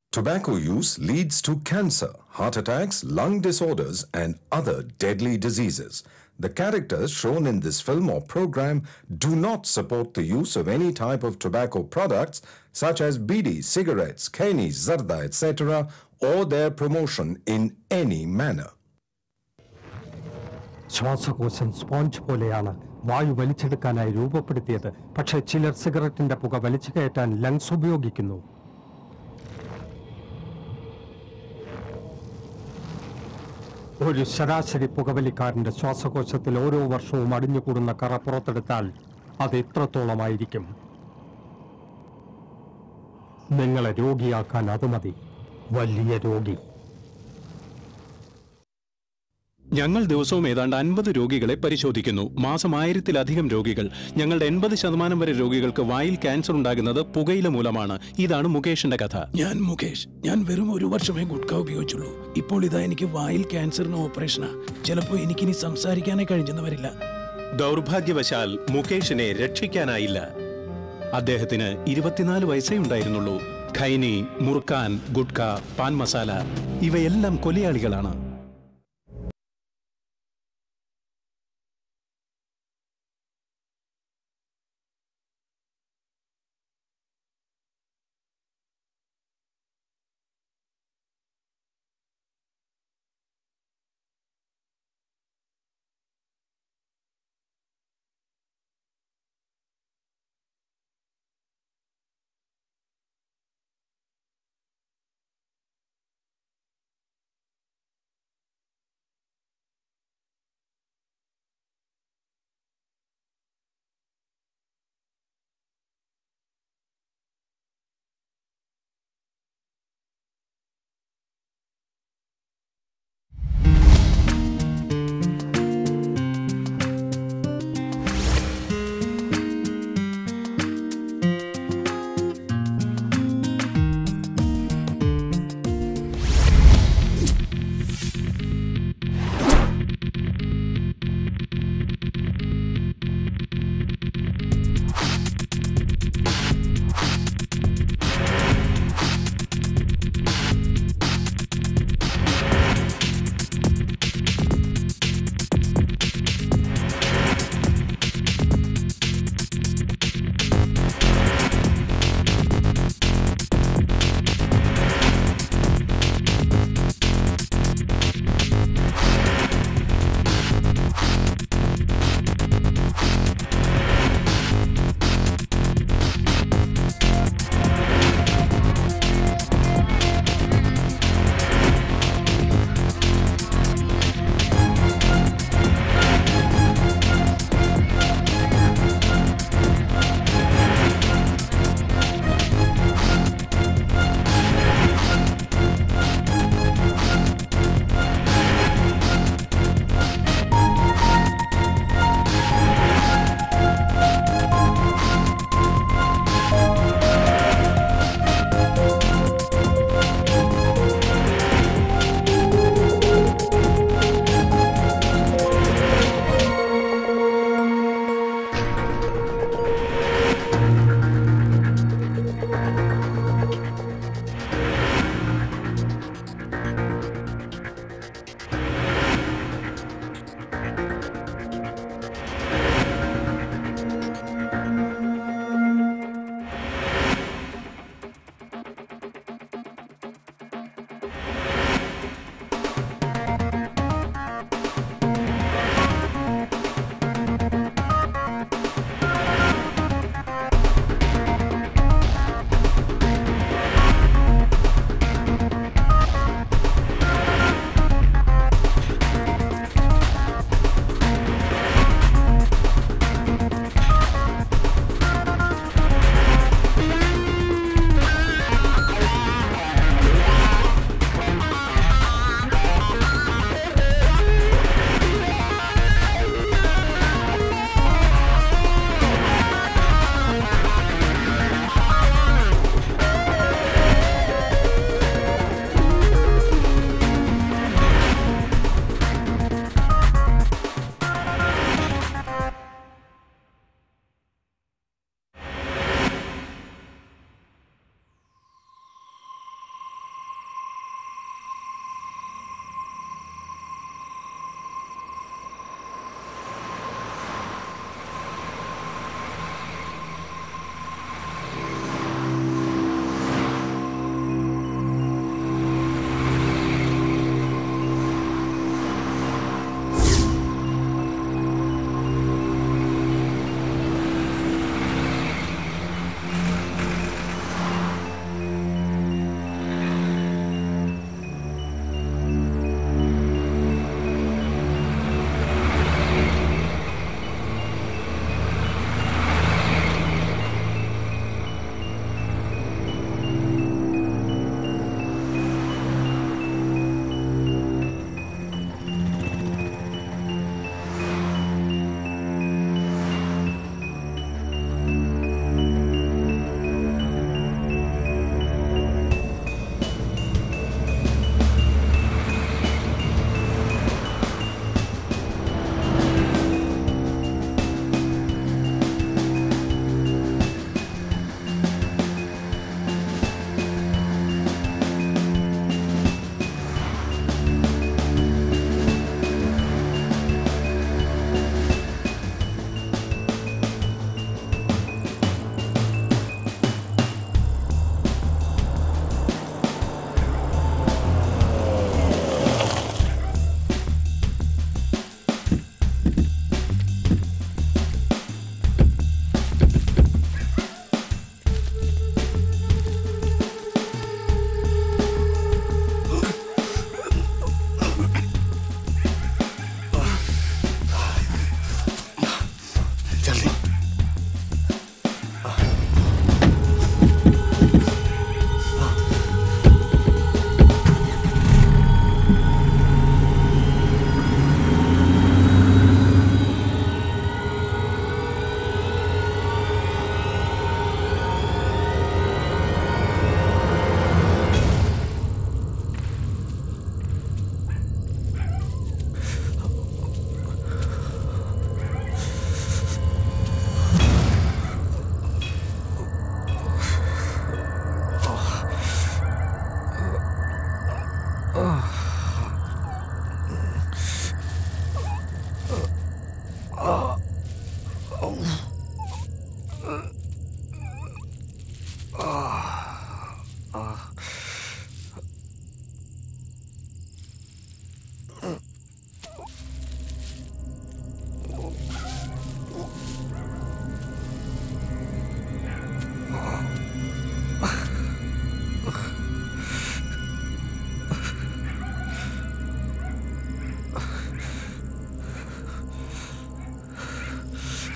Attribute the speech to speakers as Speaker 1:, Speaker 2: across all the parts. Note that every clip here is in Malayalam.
Speaker 1: Tobacco use leads to cancer, heart attacks, lung disorders, and other deadly diseases. The characters shown in this film or program do not support the use of any type of tobacco products such as bidi, cigarettes, kani, zarda, etc., or their promotion in any manner.
Speaker 2: ശ്വാസകോശം സ്പോഞ്ച് പോലെയാണ് വായു വലിച്ചെടുക്കാനായി രൂപപ്പെടുത്തിയത് പക്ഷേ ചിലർ സിഗരറ്റിന്റെ പുക വലിച്ചു കയറ്റാൻ ലങ്സ് ഉപയോഗിക്കുന്നു ഒരു ശരാശരി പുകവലിക്കാരന്റെ ശ്വാസകോശത്തിൽ ഓരോ വർഷവും അടിഞ്ഞുകൂടുന്ന കറ പുറത്തെടുത്താൽ അത് എത്രത്തോളമായിരിക്കും നിങ്ങളെ രോഗിയാക്കാൻ അത് മതി വലിയ രോഗി
Speaker 3: ഞങ്ങൾ ദിവസവും ഏതാണ്ട് അൻപത് രോഗികളെ പരിശോധിക്കുന്നു മാസം ആയിരത്തിലധികം രോഗികൾ ഞങ്ങളുടെ എൺപത് ശതമാനം വരെ രോഗികൾക്ക് വായിൽ ക്യാൻസർ ഉണ്ടാകുന്നത് പുകയില മൂലമാണ് ഇതാണ് മുകേഷിന്റെ കഥ
Speaker 4: ഞാൻ മുകേഷ് ഞാൻ വെറും ഒരു വർഷമേ ഗുഡ്ക ഉപയോഗിച്ചുള്ളൂ ഇപ്പോൾ ഇതാ എനിക്ക് വായിൽ ക്യാൻസറിന് ഓപ്പറേഷനാ ചിലപ്പോൾ എനിക്കിനി സംസാരിക്കാനേ കഴിഞ്ഞെന്ന് വരില്ല
Speaker 3: ദൗർഭാഗ്യവശാൽ മുകേഷിനെ രക്ഷിക്കാനായില്ല അദ്ദേഹത്തിന് ഇരുപത്തിനാല് വയസ്സേ ഉണ്ടായിരുന്നുള്ളൂ ഖൈനി മുറുക്കാൻ ഗുഡ്ക പാൻ മസാല ഇവയെല്ലാം കൊലയാളികളാണ്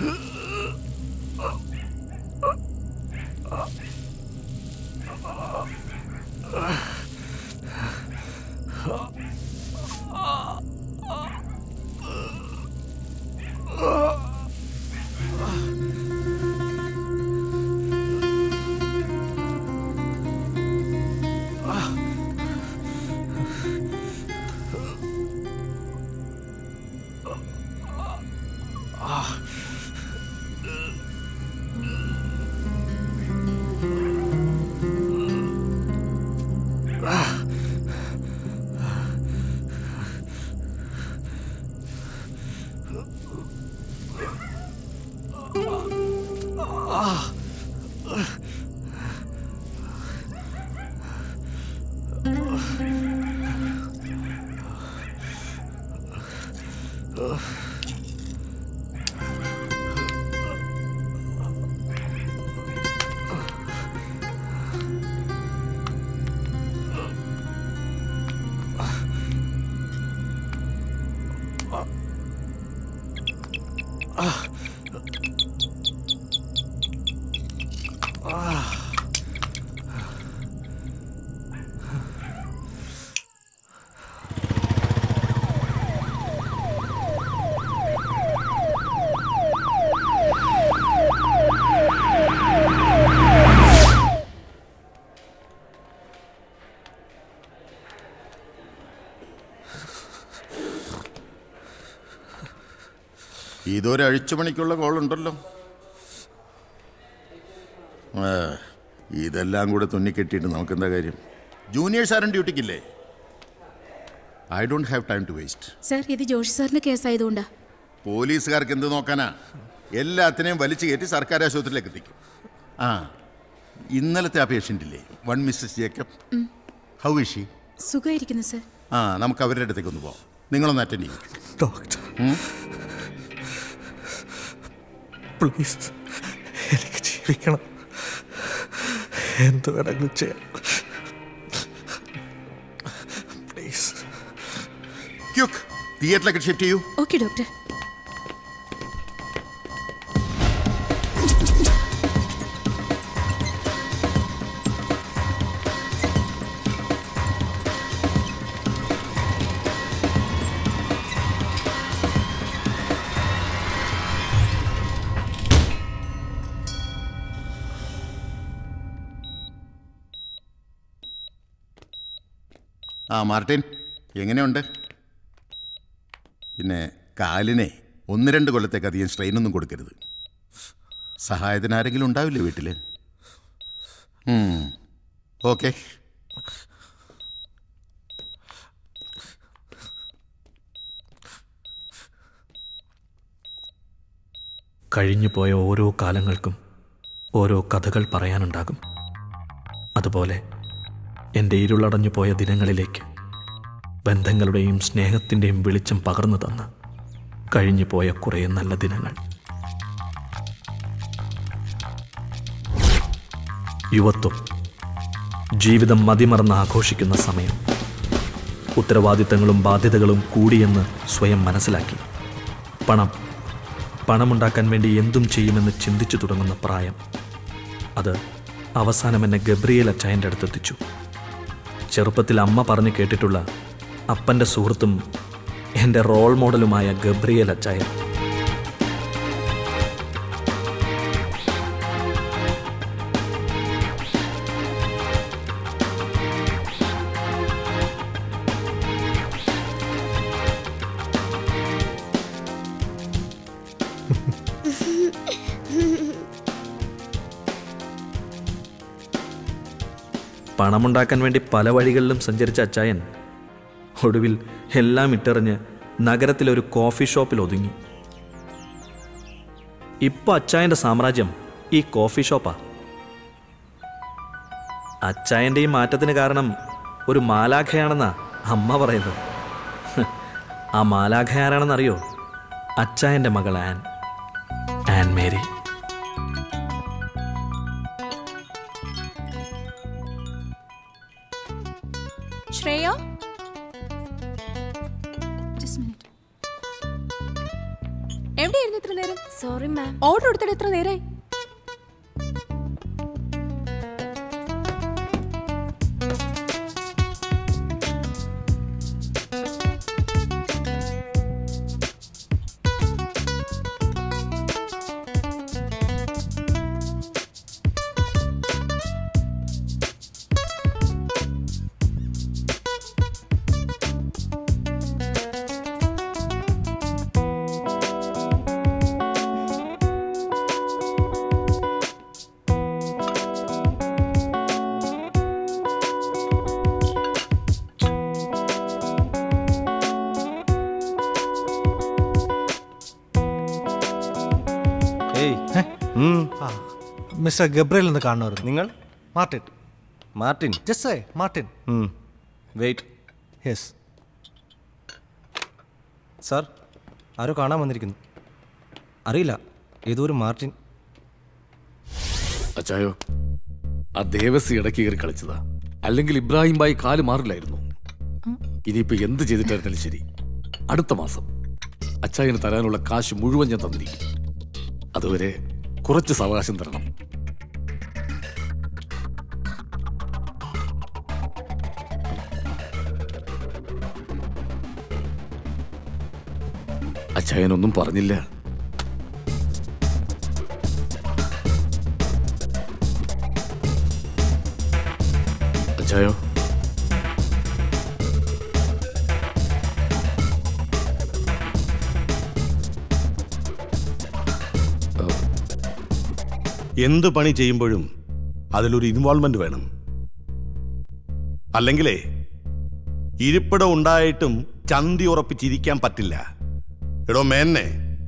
Speaker 5: ഇതൊരു അഴിച്ചുപണിക്കുള്ള കോളുണ്ടല്ലോ ആ, ഇതെല്ലാം കൂടെ തുന്നിക്കെട്ടിയിട്ട് നമുക്കെന്താ കാര്യം ജൂനിയേഴ്സ് ആരും ഡ്യൂട്ടിക്കില്ലേ I don't have time to waste
Speaker 6: sir ഇത് ജോഷി സാറിന്റെ കേസായതുകൊണ്ടാ
Speaker 5: പോലീസുകാർക്ക് എന്ത് നോക്കാനാ എല്ലാത്തിനെയും വലിച്ചു കയറ്റി സർക്കാർ ആശുപത്രിയിലേക്ക് എത്തിക്കും ആ ഇന്നലത്തെ ആ പേഷ്യൻ്റ് ഇല്ലേ one Mrs Jacob how is she
Speaker 6: സുഖമായിരിക്കുന്നു സർ
Speaker 5: ആ നമുക്ക് അവരുടെ അടുത്തേക്ക് ഒന്ന് പോവാം നിങ്ങളൊന്ന് അറ്റൻഡ് ചെയ്യും
Speaker 7: ഡോക്ടർ പ്ലീസ് എനിക്ക് ജീവിക്കണം എന്ത് വേണമെങ്കിലും ചെയ്യാം പ്ലീസ്
Speaker 5: ക്യുക്ക് തിയേറ്ററിലേക്ക് ഷിഫ്റ്റ് ചെയ്യൂ
Speaker 6: ഓക്കെ ഡോക്ടർ
Speaker 5: ആ മാർട്ടിൻ എങ്ങനെയുണ്ട് പിന്നെ കാലിനെ ഒന്ന് രണ്ട് കൊല്ലത്തേക്ക് അധികം സ്ട്രെയിനൊന്നും കൊടുക്കരുത് സഹായത്തിന് ആരെങ്കിലും ഉണ്ടാവില്ലേ വീട്ടിൽ ഓക്കെ
Speaker 7: കഴിഞ്ഞുപോയ ഓരോ കാലങ്ങൾക്കും ഓരോ കഥകൾ പറയാനുണ്ടാകും അതുപോലെ എൻ്റെ ഇരുളടഞ്ഞു പോയ ദിനങ്ങളിലേക്ക് ബന്ധങ്ങളുടെയും സ്നേഹത്തിൻ്റെയും വെളിച്ചം പകർന്നു തന്ന കഴിഞ്ഞു പോയ കുറേ നല്ല ദിനങ്ങൾ യുവത്വം ജീവിതം മതിമറന്ന് ആഘോഷിക്കുന്ന സമയം ഉത്തരവാദിത്തങ്ങളും ബാധ്യതകളും കൂടിയെന്ന് സ്വയം മനസ്സിലാക്കി പണം പണമുണ്ടാക്കാൻ വേണ്ടി എന്തും ചെയ്യുമെന്ന് ചിന്തിച്ചു തുടങ്ങുന്ന പ്രായം അത് അവസാനം എന്നെ ഗബ്രിയേൽ അച്ചായൻ്റെ അടുത്തെത്തിച്ചു ചെറുപ്പത്തിൽ അമ്മ പറഞ്ഞു കേട്ടിട്ടുള്ള അപ്പൻ്റെ സുഹൃത്തും എൻ്റെ റോൾ മോഡലുമായ ഗബ്രിയേൽ അച്ചായൻ പണമുണ്ടാക്കാൻ വേണ്ടി പല വഴികളിലും സഞ്ചരിച്ച അച്ചായൻ ഒടുവിൽ എല്ലാം ഇട്ടെറിഞ്ഞ് നഗരത്തിലൊരു കോഫി ഷോപ്പിൽ ഒതുങ്ങി ഇപ്പൊ അച്ചായന്റെ സാമ്രാജ്യം ഈ കോഫി ഷോപ്പാ അച്ചായന്റെ ഈ മാറ്റത്തിന് കാരണം ഒരു മാലാഖയാണെന്നാ അമ്മ പറയുന്നത് ഹ്, ആ മാലാഖ ആരാണെന്നറിയോ അച്ചായന്റെ മകൾ Ann Ann Mary
Speaker 6: Shreya Just a minute.
Speaker 8: എവിടെയായിരുന്നു ഇത്ര നേരം
Speaker 6: സോറി മാം
Speaker 8: ഓർഡർ എടുത്തിട്ട് എത്ര നേരായി
Speaker 9: ഏയ്
Speaker 10: ആ മിസ്റ്റർ ഗബ്രേൽ എന്ന് കാണുമായിരുന്നു
Speaker 9: നിങ്ങൾ
Speaker 10: Martin
Speaker 9: Martin
Speaker 10: just Martin
Speaker 9: wait
Speaker 10: yes
Speaker 9: sir ആരോ കാണാൻ വന്നിരിക്കുന്നു അറിയില്ല ഏതോ ഒരു മാർട്ടിൻ
Speaker 11: അച്ചായോ ആ ദേവസി ഇടയ്ക്ക് കയറി കളിച്ചതാ അല്ലെങ്കിൽ ഇബ്രാഹിം ബായി കാല് മാറില്ലായിരുന്നു ഇനിയിപ്പോ എന്ത് ചെയ്തിട്ടായിരുന്നാലും ശരി അടുത്ത മാസം അച്ചായന് തരാനുള്ള കാശ് മുഴുവൻ ഞാൻ തന്നിരിക്കും അതുവരെ കുറച്ച് സാവകാശം തരണം അച്ചായനൊന്നും പറഞ്ഞില്ല അച്ചായോ
Speaker 12: എന്ത് പണി ചെയ്യുമ്പോഴും അതിലൊരു ഇൻവോൾവ്മെന്റ് വേണം അല്ലെങ്കിലേ ഇരിപ്പിടം ഉണ്ടായിട്ടും ചന്തി ഉറപ്പിച്ചിരിക്കാൻ പറ്റില്ല എടോ മേന്നെ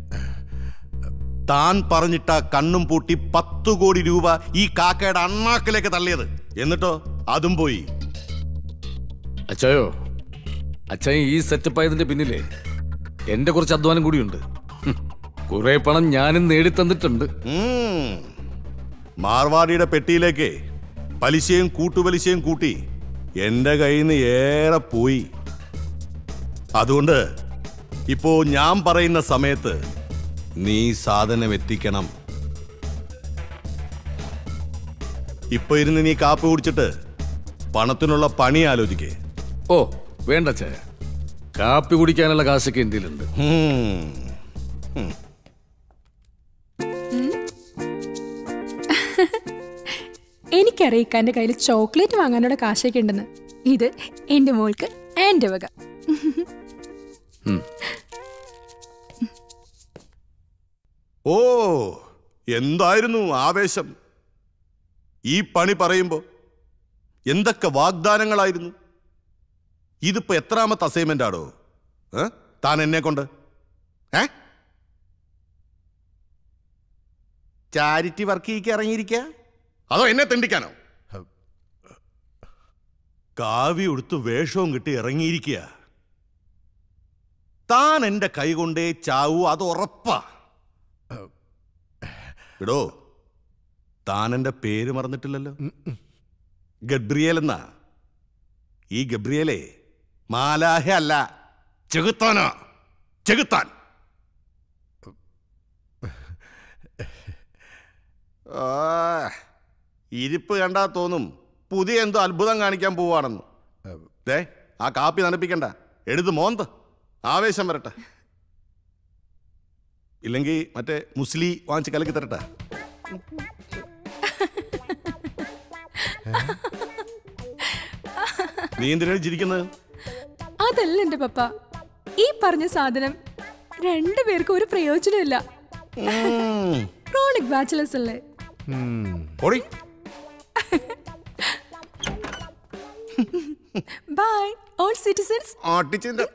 Speaker 12: താൻ പറഞ്ഞിട്ട കണ്ണും പൂട്ടി പത്തു കോടി രൂപ ഈ കാക്കയുടെ അണ്ണാക്കിലേക്ക് തള്ളിയത് എന്നിട്ടോ അതും പോയി
Speaker 11: അച്ചായോ അച്ചായൻ ഈ സെറ്റപ്പ് ആയതിന്റെ പിന്നിലെ എന്റെ കുറച്ച് അധ്വാനം കൂടിയുണ്ട് ഹും, കുറെ പണം ഞാനും നേടിത്തന്നിട്ടുണ്ട്
Speaker 12: ഉം. മാർവാടിയുടെ പെട്ടിയിലേക്ക് പലിശയും കൂട്ടുപലിശയും കൂട്ടി എന്റെ കയ്യിൽ നിന്ന് ഏറെ പോയി അതുകൊണ്ട് ഇപ്പോ ഞാൻ പറയുന്ന സമയത്ത് നീ സാധനം എത്തിക്കണം ഇപ്പൊ ഇരുന്ന് നീ കാപ്പ് കുടിച്ചിട്ട് പണത്തിനുള്ള പണി ആലോചിക്കേ
Speaker 11: ഓ വേണ്ട അച്ചായ കാപ്പി കുടിക്കാനുള്ള കാശൊക്കെ എന്തിലുണ്ട്
Speaker 8: എനിക്കറിയാം ഇക്കാന്റെ കയ്യിൽ ചോക്ലേറ്റ് വാങ്ങാനുള്ള കാശൊക്കെ ഉണ്ടെന്ന് ഇത് എന്റെ മോൾക്ക് എന്റെ വക
Speaker 12: ഓ എന്തായിരുന്നു ആവേശം ഈ പണി പറയുമ്പോ എന്തൊക്കെ വാഗ്ദാനങ്ങളായിരുന്നു ഇതിപ്പോ എത്രാമത്തെ അസൈൻമെന്റ് ആടോ ഏ? താൻ എന്നെ കൊണ്ട് ഏ ചാരിറ്റി വർക്ക് ചെയ്യിക്ക് ഇറങ്ങിയിരിക്ക അതോ എന്നെ തെണ്ടിക്കാനോ കാവി ഉടുത്ത് വേഷവും കിട്ടി ഇറങ്ങിയിരിക്കുക താൻ എന്റെ കൈ കൊണ്ടേ ചാവൂ അത് ഉറപ്പാ എടോ താൻ എന്റെ പേര് മറന്നിട്ടില്ലല്ലോ ഗബ്രിയേൽ എന്നാ ഈ ഗബ്രിയേലേ മാലാഹ അല്ല ചെകുത്താനാ ചെകുത്താൻ ആ, ഇരിപ്പ് കണ്ടാ തോന്നും പുതിയ എന്തോ അത്ഭുതം കാണിക്കാൻ പോവാണെന്ന് ദേ ആ കാപ്പി നനപ്പിക്കണ്ട എഴുത് മോന്ത് ആവേശം വരട്ടെ ഇല്ലെങ്കിൽ മറ്റേ മുസ്ലി വാങ്ങിച്ച് കലക്കി തരട്ടെ നീ എന്തിനാണ് ചിരിക്കുന്നത്
Speaker 8: അതല്ല എന്റെ പപ്പ ഈ പറഞ്ഞ സാധനം രണ്ടുപേർക്കും ഒരു പ്രയോജനമില്ല ക്രോണിക് ബാച്ചിലേഴ്സ് അല്ലേ
Speaker 12: ഓടി
Speaker 8: ബൈ ഓൾ സിറ്റിസൺസ്
Speaker 12: ആട്ടിച്ചിന്റെ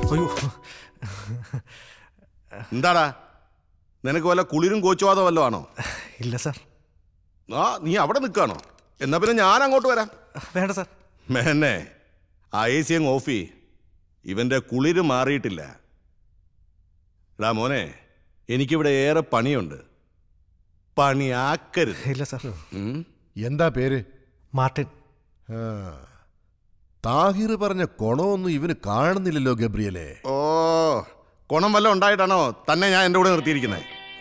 Speaker 9: അയ്യോ
Speaker 12: എന്താടാ നിനക്ക് വല്ല കുളിരും കോച്ചുവാദോ വല്ലോ ആണോ
Speaker 9: ഇല്ല സാർ
Speaker 12: ആ നീ അവിടെ നിൽക്കുകയാണോ എന്നാ പിന്നെ ഞാൻ അങ്ങോട്ട് വരാം
Speaker 9: വേണ്ട സാർ
Speaker 12: മേന്നെ ആ എ സി അങ്ങ് ഓഫ് ചെയ്യ്. ഇവന്റെ കുളിര് മാറിയിട്ടില്ല എടാ മോനെ എനിക്കിവിടെ ഏറെ പണിയുണ്ട് പണിയാക്കരുത്
Speaker 9: ഇല്ല സാർ
Speaker 13: എന്താ പേര്
Speaker 9: മാർട്ടിൻ
Speaker 13: ആ. താഹിർ പറഞ്ഞ കൊണമൊന്നും ഇവന് കാണുന്നില്ലല്ലോ ഗബ്രിയലെ
Speaker 12: ഓ കുണം വല്ലതും ഉണ്ടായിട്ടാണോ തന്നെ ഞാൻ എൻ്റെ കൂടെ നിർത്തിയിരിക്കുന്നത്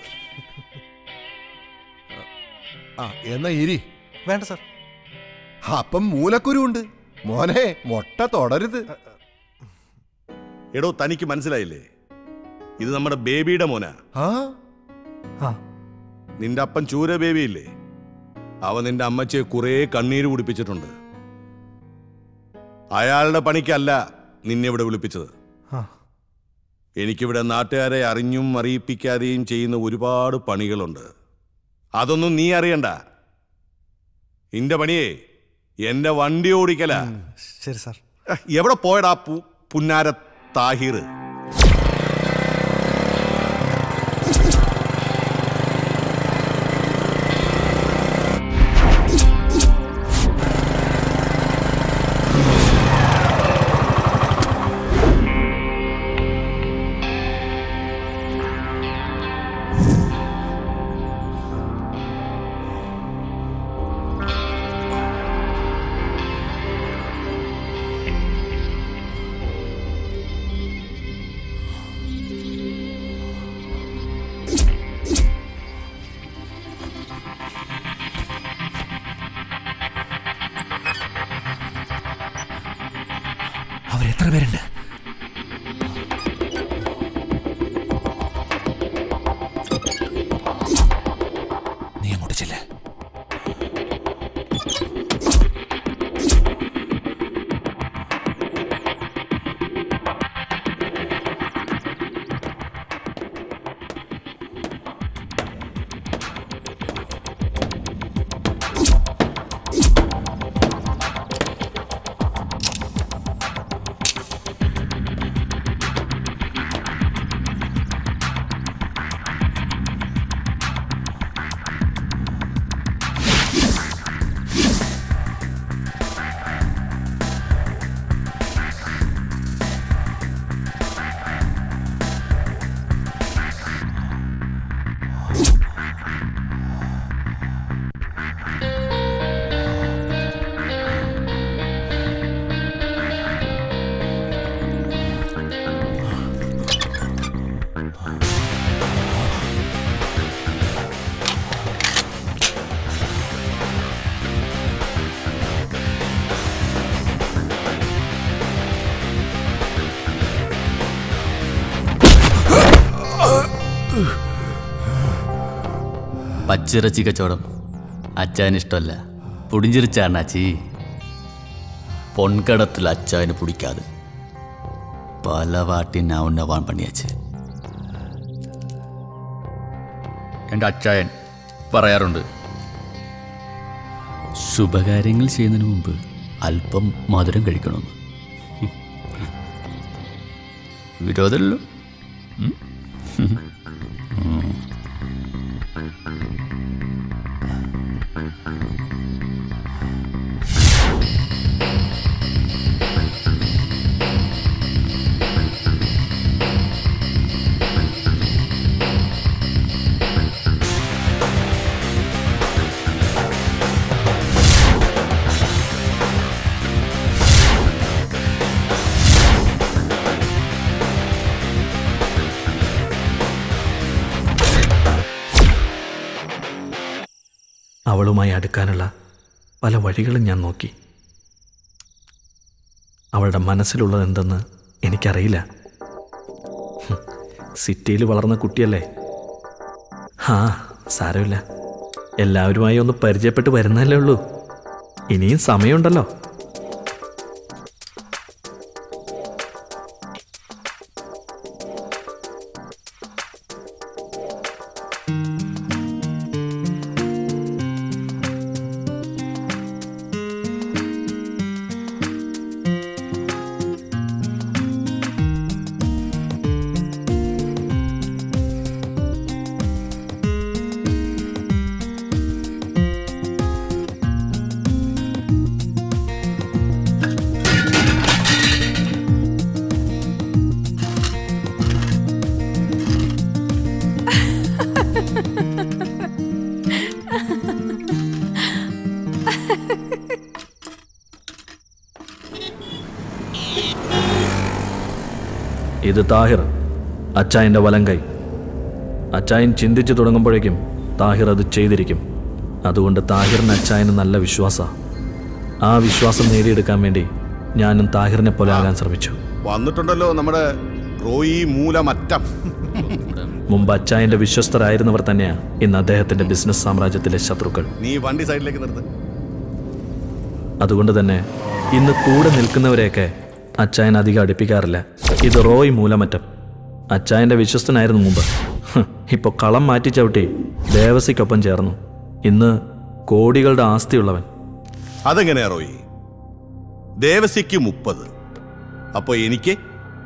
Speaker 13: ആ എന്നാ ഇരി
Speaker 9: വേണ്ട സാർ
Speaker 13: അപ്പം മൂലക്കുരുണ്ട് മോനെ മൊട്ട തുടരുത്
Speaker 12: എടോ തനിക്ക് മനസ്സിലായില്ലേ ഇത് നമ്മുടെ ബേബിയുടെ മോനാ
Speaker 13: ആ
Speaker 9: ആ
Speaker 12: നിന്റെ അപ്പൻ ചൂര ബേബി ഇല്ലേ അവൻ നിന്റെ അമ്മച്ചിയെ കുറേ കണ്ണീര് കുടിപ്പിച്ചിട്ടുണ്ട് അയാളുടെ പണിക്കല്ല നിന്നെ ഇവിടെ വിളിപ്പിച്ചത്
Speaker 9: ആ
Speaker 12: എനിക്കിവിടെ നാട്ടുകാരെ അറിഞ്ഞും അറിയിപ്പിക്കാതെയും ചെയ്യുന്ന ഒരുപാട് പണികളുണ്ട് അതൊന്നും നീ അറിയണ്ട നിന്റെ പണിയേ എന്റെ വണ്ടി ഓടിക്കല
Speaker 9: ശരി സാർ
Speaker 12: എവിടെ പോയടാ പു പുന്നാര താഹിർ
Speaker 14: അവരെത്ര പേരുണ്ട് നീ അങ്ങോട്ട് ചെല്ലേ
Speaker 15: പച്ചിറച്ചി കച്ചവടം അച്ചായന് ഇഷ്ടമല്ല പുടിഞ്ചിരിച്ചാണ് അച്ചി പൊൻകടത്തിൽ അച്ചായന് പിടിക്കാതെ പല വാട്ടി ഞാൻ ഉന്നവാൻ പണിയാച്ച് എൻ്റെ അച്ചായൻ പറയാറുണ്ട് ശുഭകാര്യങ്ങൾ ചെയ്യുന്നതിന് മുമ്പ് അല്പം മധുരം കഴിക്കണമെന്ന് വിരോധമല്ലോ ഉം? ഉം.
Speaker 7: അവളുമായി അടുക്കാനുള്ള പല വഴികളും ഞാൻ നോക്കി അവളുടെ മനസ്സിലുള്ളത് എന്തെന്ന് എനിക്കറിയില്ല ഹും, സിറ്റിയിൽ വളർന്ന കുട്ടിയല്ലേ ഹാ സാരമില്ല എല്ലാവരുമായി ഒന്ന് പരിചയപ്പെട്ട് വരുന്നല്ലേ ഉള്ളൂ ഇനിയും സമയമുണ്ടല്ലോ ഇത് താഹിർ അച്ചായൻ്റെ വലങ്കൈ അച്ചായൻ ചിന്തിച്ചു തുടങ്ങുമ്പോഴേക്കും താഹിർ അത് ചെയ്തിരിക്കും അതുകൊണ്ട് താഹിറിന് അച്ചായന് നല്ല വിശ്വാസ ആ വിശ്വാസം നേടിയെടുക്കാൻ വേണ്ടി ഞാനും താഹിറിനെ പോലെ ആകാൻ ശ്രമിച്ചു
Speaker 12: വന്നിട്ടുണ്ടല്ലോ നമ്മുടെ റോയി മൂലമറ്റം
Speaker 7: മുമ്പ് അച്ചായന്റെ വിശ്വസ്തരായിരുന്നവർ തന്നെയാണ് ഇന്ന് അദ്ദേഹത്തിന്റെ ബിസിനസ് സാമ്രാജ്യത്തിലെ ശത്രുക്കൾ
Speaker 12: നീ വണ്ടി സൈഡിലേക്ക് നിർത്ത്
Speaker 7: അതുകൊണ്ട് തന്നെ ഇന്ന് കൂടെ നിൽക്കുന്നവരെയൊക്കെ അച്ചായൻ അധികം അടുപ്പിക്കാറില്ല ഇത് റോയ് മൂലമറ്റം അച്ചായന്റെ വിശ്വസ്തനായിരുന്നു മുമ്പ് ഹ്, ഇപ്പൊ കളം മാറ്റി ചവിട്ടി ദേവസിക്കൊപ്പം ചേർന്നു ഇന്ന് കോടികളുടെ ആസ്തിയുള്ളവൻ
Speaker 12: അതെങ്ങനെയാ റോയി ദേവസിക്ക് മുപ്പത് അപ്പൊ എനിക്ക്